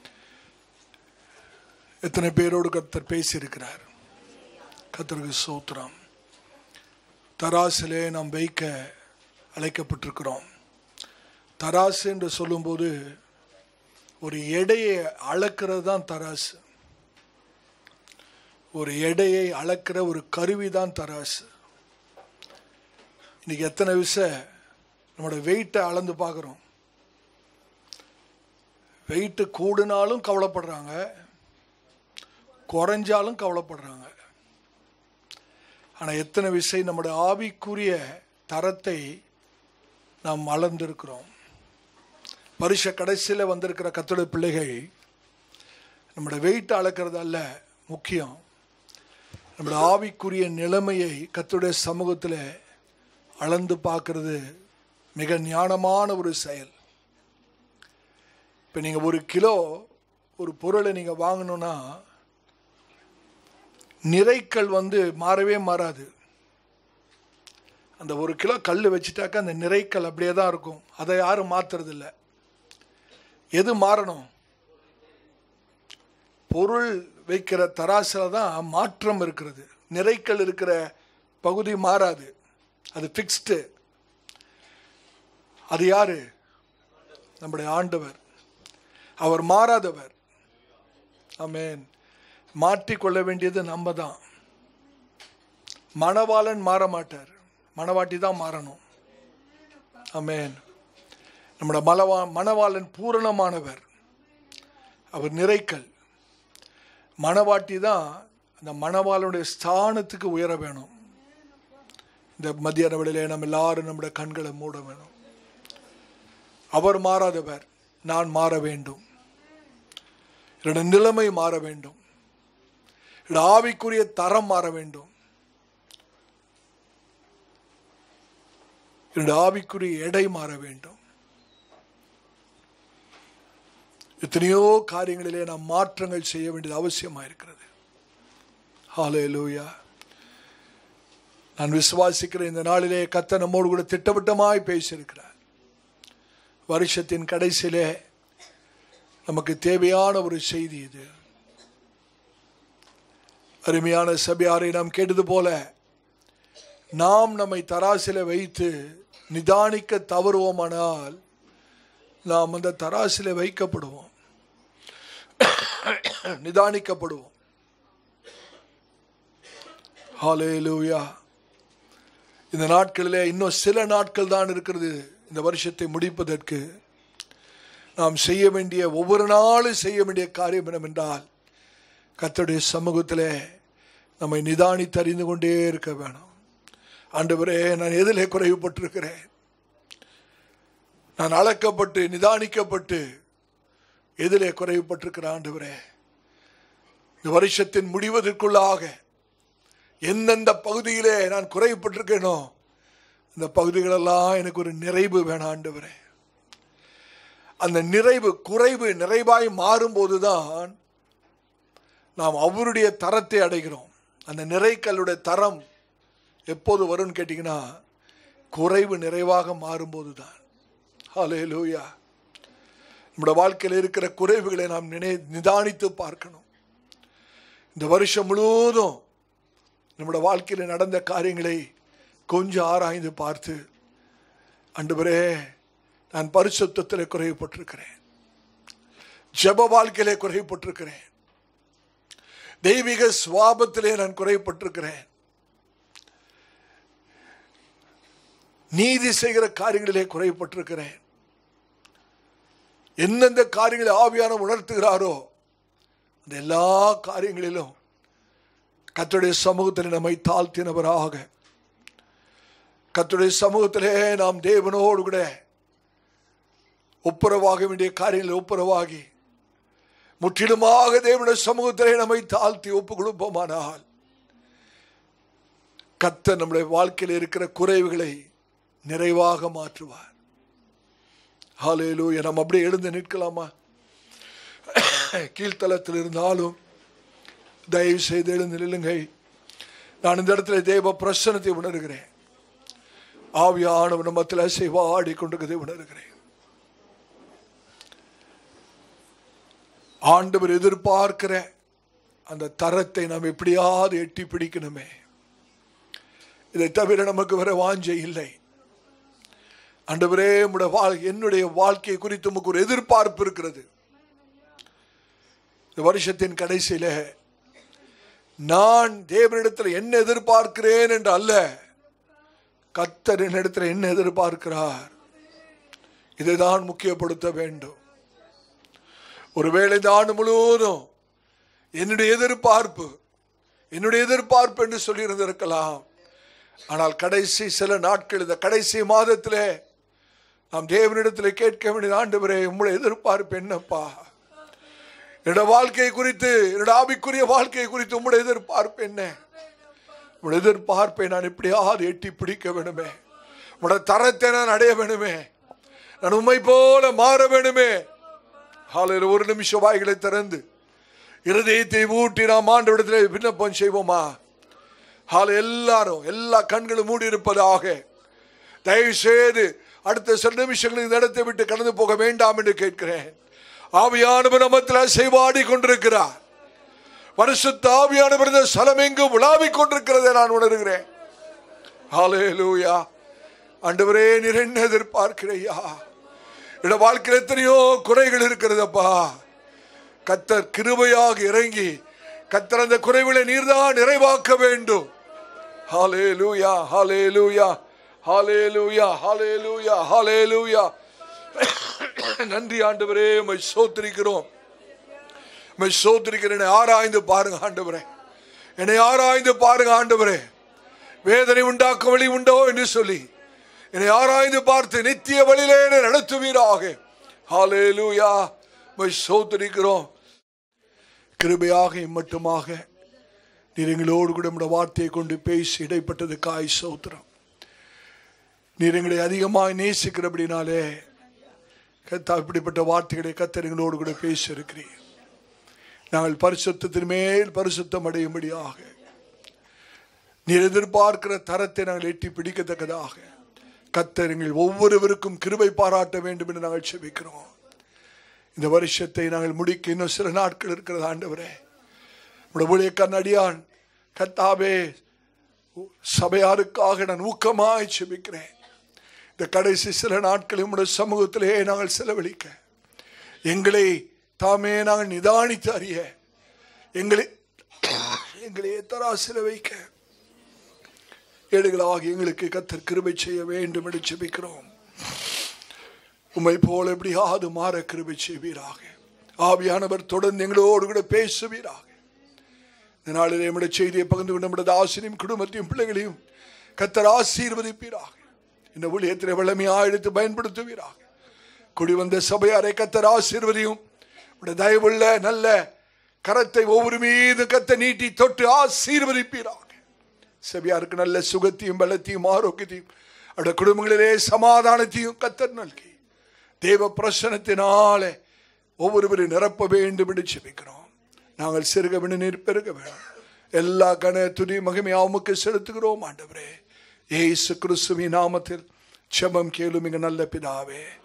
எத்தனை பேரோடு கர்த்தர் பேசியிருக்கிறார் கர்த்தருக்கு சோத்திரம் தராசிலே நாம் வைக்க அழைக்கப்பட்டிருக்கிறோம் தராசு என்று சொல்லும்போது ஒரு எடையை அளக்கிறது தான் தராசு ஒரு எடையை அளக்கிற ஒரு கருவி தான் தராசு இன்னைக்கு எத்தனை விஷ நம்மளோட வெயிட்டை அளந்து பார்க்குறோம் வெயிட்டு கூடுனாலும் கவலைப்படுறாங்க குறைஞ்சாலும் கவலைப்படுறாங்க ஆனால் எத்தனை விஷயம் நம்முடைய ஆவிக்குரிய தரத்தை நாம் அளந்திருக்கிறோம் வருஷ கடைசியில் வந்திருக்கிற கத்தோட பிள்ளைகள் நம்மளோட வெயிட் அளக்கிறது அல்ல முக்கியம் நம்மளோட ஆவிக்குரிய நிலைமையை கத்துடைய சமூகத்தில் அளந்து பார்க்கறது மிக ஞானமான ஒரு செயல் இப்போ நீங்கள் ஒரு கிலோ ஒரு பொருளை நீங்கள் வாங்கணும்னா நிறைக்கல் வந்து மாறவே மாறாது அந்த ஒரு கிலோ கல் வச்சுட்டாக்கா அந்த நிறைக்கல் அப்படியே தான் இருக்கும் அதை யாரும் மாத்துறதில்ல எது மாறணும் பொருள் வைக்கிற தராசில் தான் மாற்றம் இருக்கிறது நிறைக்கல் இருக்கிற பகுதி மாறாது அது ஃபிக்ஸ்டு அது யாரு நம்முடைய ஆண்டவர் அவர் மாறாதவர் ஆமென் மாற்றிக்கொள்ள வேண்டியது நம்ம தான் மணவாளன் மாற மாட்டார் மணவாட்டி தான் மாறணும் ஆமென் நம்முடைய மலவா மணவாளன் பூரணமானவர் அவர் நிறைக்கல் மணவாட்டி தான் அந்த மணவாளனுடைய ஸ்தானத்துக்கு உயர வேணும் இந்த மத்தியான வேளையிலே நம்ம எல்லாரும் நம்முடைய கண்களை மூட வேணும் அவர் மாறாதவர் நான் மாற வேண்டும் என்னுடைய நிலைமை மாற வேண்டும் என்னுடைய ஆவிக்குரிய தரம் மாற வேண்டும் என்னுடைய ஆவிக்குரிய எடை மாற வேண்டும் எத்தனையோ காரியங்களிலே நாம் மாற்றங்கள் செய்ய வேண்டியது அவசியமாக இருக்கிறது ஹalleluya நான் விசுவாசிக்கிற இந்த நாளிலே கத்த நம்மோடு கூட திட்டவட்டமாய் பேசியிருக்கிறார் வருஷத்தின் கடைசியிலே நமக்கு தேவையான ஒரு செய்தி இது அருமையான சபையாரை நாம் கேட்டது போல நாம் நம்மை தராசில வைத்து நிதானிக்க தவறுவோமானால் நாம் அந்த தராசில வைக்கப்படுவோம் நிதானிக்கப்படுவோம் ஹalleluya இந்த நாட்களிலே இன்னும் சில நாட்கள் தான் இருக்கிறது இந்த வருஷத்தை முடிப்பதற்கு நாம் செய்ய வேண்டிய ஒவ்வொரு நாளும் செய்ய வேண்டிய காரியம் என்னவென்றால் கர்த்தருடைய சமூகத்திலே நம்மை நிதானித்து அறிந்து கொண்டே இருக்க வேணும் ஆண்டவரே நான் எதிலே குறைவுபட்டிருக்கிறேன் நான் அளக்கப்பட்டு நிதானிக்கப்பட்டு எதிலே குறைவுபட்டிருக்கிற ஆண்டவரே இந்த வருஷத்தின் முடிவதற்குள்ளாக எந்தெந்த பகுதியிலே நான் குறைவுபட்டிருக்கேனோ இந்த பகுதிகளெல்லாம் எனக்கு ஒரு நிறைவு வேணாம் ஆண்டவரே அந்த நிறைவு குறைவு நிறைவாய் மாறும்போது தான் நாம் அவருடைய தரத்தை அடைகிறோம் அந்த நிறைக்கல்லுடைய தரம் எப்போது வரும்னு கேட்டிங்கன்னா குறைவு நிறைவாக மாறும்போது தான் ஹலே லூயா நம்முடைய வாழ்க்கையில் இருக்கிற குறைவுகளை நாம் நினை நிதானித்து பார்க்கணும் இந்த வருஷம் முழுவதும் நம்முடைய வாழ்க்கையில் நடந்த காரியங்களை கொஞ்சம் ஆராய்ந்து பார்த்து அண்டுபரே நான் பரிசுத்தத்தில் குறைவுபட்டிருக்கிறேன் ஜெப வாழ்க்கையிலே குறைவுபட்டிருக்கிறேன் தெய்வீக சுவாபத்திலே நான் குறைவுபட்டிருக்கிறேன் நீதி செய்கிற காரியங்களிலே குறைவுபட்டிருக்கிறேன் எந்தெந்த காரியங்களை ஆவியான உணர்த்துகிறாரோ அந்த எல்லா காரியங்களிலும் கர்த்தருடைய சமூகத்தில் நம்மை தாழ்த்தினவராக கர்த்தருடைய சமூகத்திலே நாம் தேவனோடு கூட ஒப்புரவாக வேண்டிய காரியங்களில் ஒப்புரவாகி முற்றிலுமாக தேவனுடைய சமூகத்திலே நம்மை தாழ்த்தி ஒப்பு கொடுப்போமானால் கத்த நம்முடைய வாழ்க்கையில் இருக்கிற குறைவுகளை நிறைவாக மாற்றுவார் ஹalleluya நம்ம அப்படியே எழுந்து நிற்கலாமா கீழ்த்தளத்தில் இருந்தாலும் தயவு செய்து எழுந்து நில்லுங்கள் நான் இந்த இடத்துல தேவ பிரசனத்தை உணர்கிறேன் ஆவியானவர் நம்மத்தில் அசைவாடி கொண்டிருக்கிறதை உணர்கிறேன் ஆண்டவர் எதிர்பார்க்கிற அந்த தரத்தை நாம் எப்படியாவது எட்டி பிடிக்கணுமே இதை தவிர நமக்கு வேற வாஞ்சை இல்லை ஆண்டவரே உம்முடைய வாழ் என்னுடைய வாழ்க்கை குறித்து உமக்கு ஒரு எதிர்பார்ப்பு இருக்கிறது இந்த வருஷத்தின் கடைசியில நான் தேவனிடத்தில் என்ன எதிர்பார்க்கிறேன் என்று அல்ல கத்தர் என்னிடத்தில் என்ன எதிர்பார்க்கிறார் இதைதான் முக்கியப்படுத்த வேண்டும் ஒருவேளை இந்த ஆண்டு முழுவதும் என்னுடைய எதிர்பார்ப்பு என்னுடைய எதிர்பார்ப்பு என்று சொல்லியிருந்திருக்கலாம் ஆனால் கடைசி சில நாட்கள் இந்த கடைசி மாதத்திலே நாம் தேவனிடத்தில் கேட்க வேண்டிய ஆண்டவரே உங்களுடைய எதிர்பார்ப்பு என்னப்பா என்னோட வாழ்க்கை குறித்து என்னோட ஆவிக்குரிய வாழ்க்கை குறித்து உங்களுடைய எதிர்பார்ப்பு என்ன உங்களுடைய எதிர்பார்ப்பை நான் எப்படியாவது எட்டி பிடிக்க வேணுமே உங்களோட தரத்தை நான் அடைய வேணுமே நான் உண்மை போல மாற வேணுமே காலையில் ஒரு நிமிஷம் வாய்களை திறந்து இருதயத்தை ஊட்டி நாம் ஆண்டவிடத்தில் விண்ணப்பம் செய்வோமா ஹால எல்லாரும் எல்லா கண்களும் மூடி இருப்பதாக தயவு செய்து அடுத்த சில நிமிஷங்களில் இந்த இடத்தை விட்டு கடந்து போக வேண்டாம் என்று கேட்கிறேன் ஆவியானவர் நமத்தில் செய்வாடி கொண்டிருக்கிறார் பரிசுத்த ஆவியானவர் இந்த ஸ்தலம் எங்கும் உலாவிக் கொண்டிருக்கிறதை நான் உணர்கிறேன் ஹalleluya ஆண்டவரே நீர் என்ன எதிர்பார்க்கிறையா என்னோட வாழ்க்கையில் எத்தனையோ குறைகள் இருக்கிறதப்பா கத்தர் கிருபையாக இறங்கி கத்தர் அந்த குறைகளை நீர்தான் நிறைவாக்க வேண்டும் ஹalleluya ஹalleluya ஹalleluya ஹalleluya ஹalleluya நன்றி ஆண்டவரே உம்மை ஸ்தோத்திரிக்கிறோம் உம்மை ஸ்தோத்திரிக்கிறேன் என்னை ஆராய்ந்து பாருங்க ஆண்டவரே என்னை ஆராய்ந்து பாருங்க ஆண்டவரே வேதனை உண்டாக்கும் வழி உண்டோ என்று சொல்லி என்னை ஆராய்ந்து பார்த்து நித்திய வழியிலே என்னை நடத்துவீராக ஹalleluya உம்மை ஸ்தோத்திரிக்கிறோம் கிருபையாக இம்மட்டுமாக நீர் எங்களோடு கூட நம்முடைய வார்த்தையை கொண்டு பேசி இடைப்பட்டதுக்காய் சோத்திரம் நீர் எங்களை அதிகமாக நேசிக்கிறபடினாலே கத்தா இப்படிப்பட்ட வார்த்தைகளை கத்தர் எங்களோடு கூட பேசி இருக்கிறீர் நாங்கள் பரிசுத்தத்தின் மேல் பரிசுத்தம் அடையும்படியாக நீர் எதிர்பார்க்கிற தரத்தை நாங்கள் எட்டி பிடிக்கத்தக்கதாக கத்தர் எங்கள் ஒவ்வொருவருக்கும் கிருபை பாராட்ட வேண்டும் என்று நாங்கள் செபிக்கிறோம் இந்த வருஷத்தை நாங்கள் முடிக்க இன்னும் சில நாட்கள் இருக்கிறது ஆண்டவரே உடைய ஊழியக்காரன் அடியான் கத்தாவே சபையாருக்காக நான் ஊக்கமாய் செபிக்கிறேன் இந்த கடைசி சில நாட்களில் உடைய சமூகத்திலே நாங்கள் செலவழிக்க எங்களை தாமே நாங்கள் நிதானித்து அறிய எங்களை எங்களை தராசில வைக்க ஏடுகளாக எங்களுக்கு கத்தர் கிருபை செய்ய வேண்டும் என்று செபிக்கிறோம் உம்மை போல எப்படியாவது மாற கிருபை செய்வீராக ஆவியானவர் தொடர்ந்து எங்களோடு கூட பேசுவீராக இந்த நாளிலே நம்முடைய செய்தியை பகிர்ந்து கொண்டு நம்முடைய தாசினியும் குடும்பத்தையும் பிள்ளைகளையும் கத்தர் ஆசீர்வதிப்பீராக இந்த ஊழியத்திலே வல்லமையா எடுத்து பயன்படுத்துவீராக குடி வந்த சபையாரை கத்தர் ஆசீர்வதியும் உடைய தயவுள்ள நல்ல கரத்தை ஒவ்வொரு மீது கத்த நீட்டி தொட்டு ஆசீர்வதிப்பீராக சபையாருக்கு நல்ல சுகத்தையும் பலத்தையும் ஆரோக்கியத்தையும் அவருடைய குடும்பங்களிலே சமாதானத்தையும் கத்தர் நல்கி தேவ பிரசனத்தினாலே ஒவ்வொருவரையும் நிரப்ப வேண்டும் என்று செபிக்கிறோம் நாங்கள் சிறுக வேண்டும் நீர் பெருக வேணும் எல்லா கன துதி மகிமையாவுக்கு செலுத்துகிறோம் ஆண்டவரே ஏசு கிறிஸ்துவின் நாமத்தில் செபம் கேளும் இங்க நல்ல பிதாவே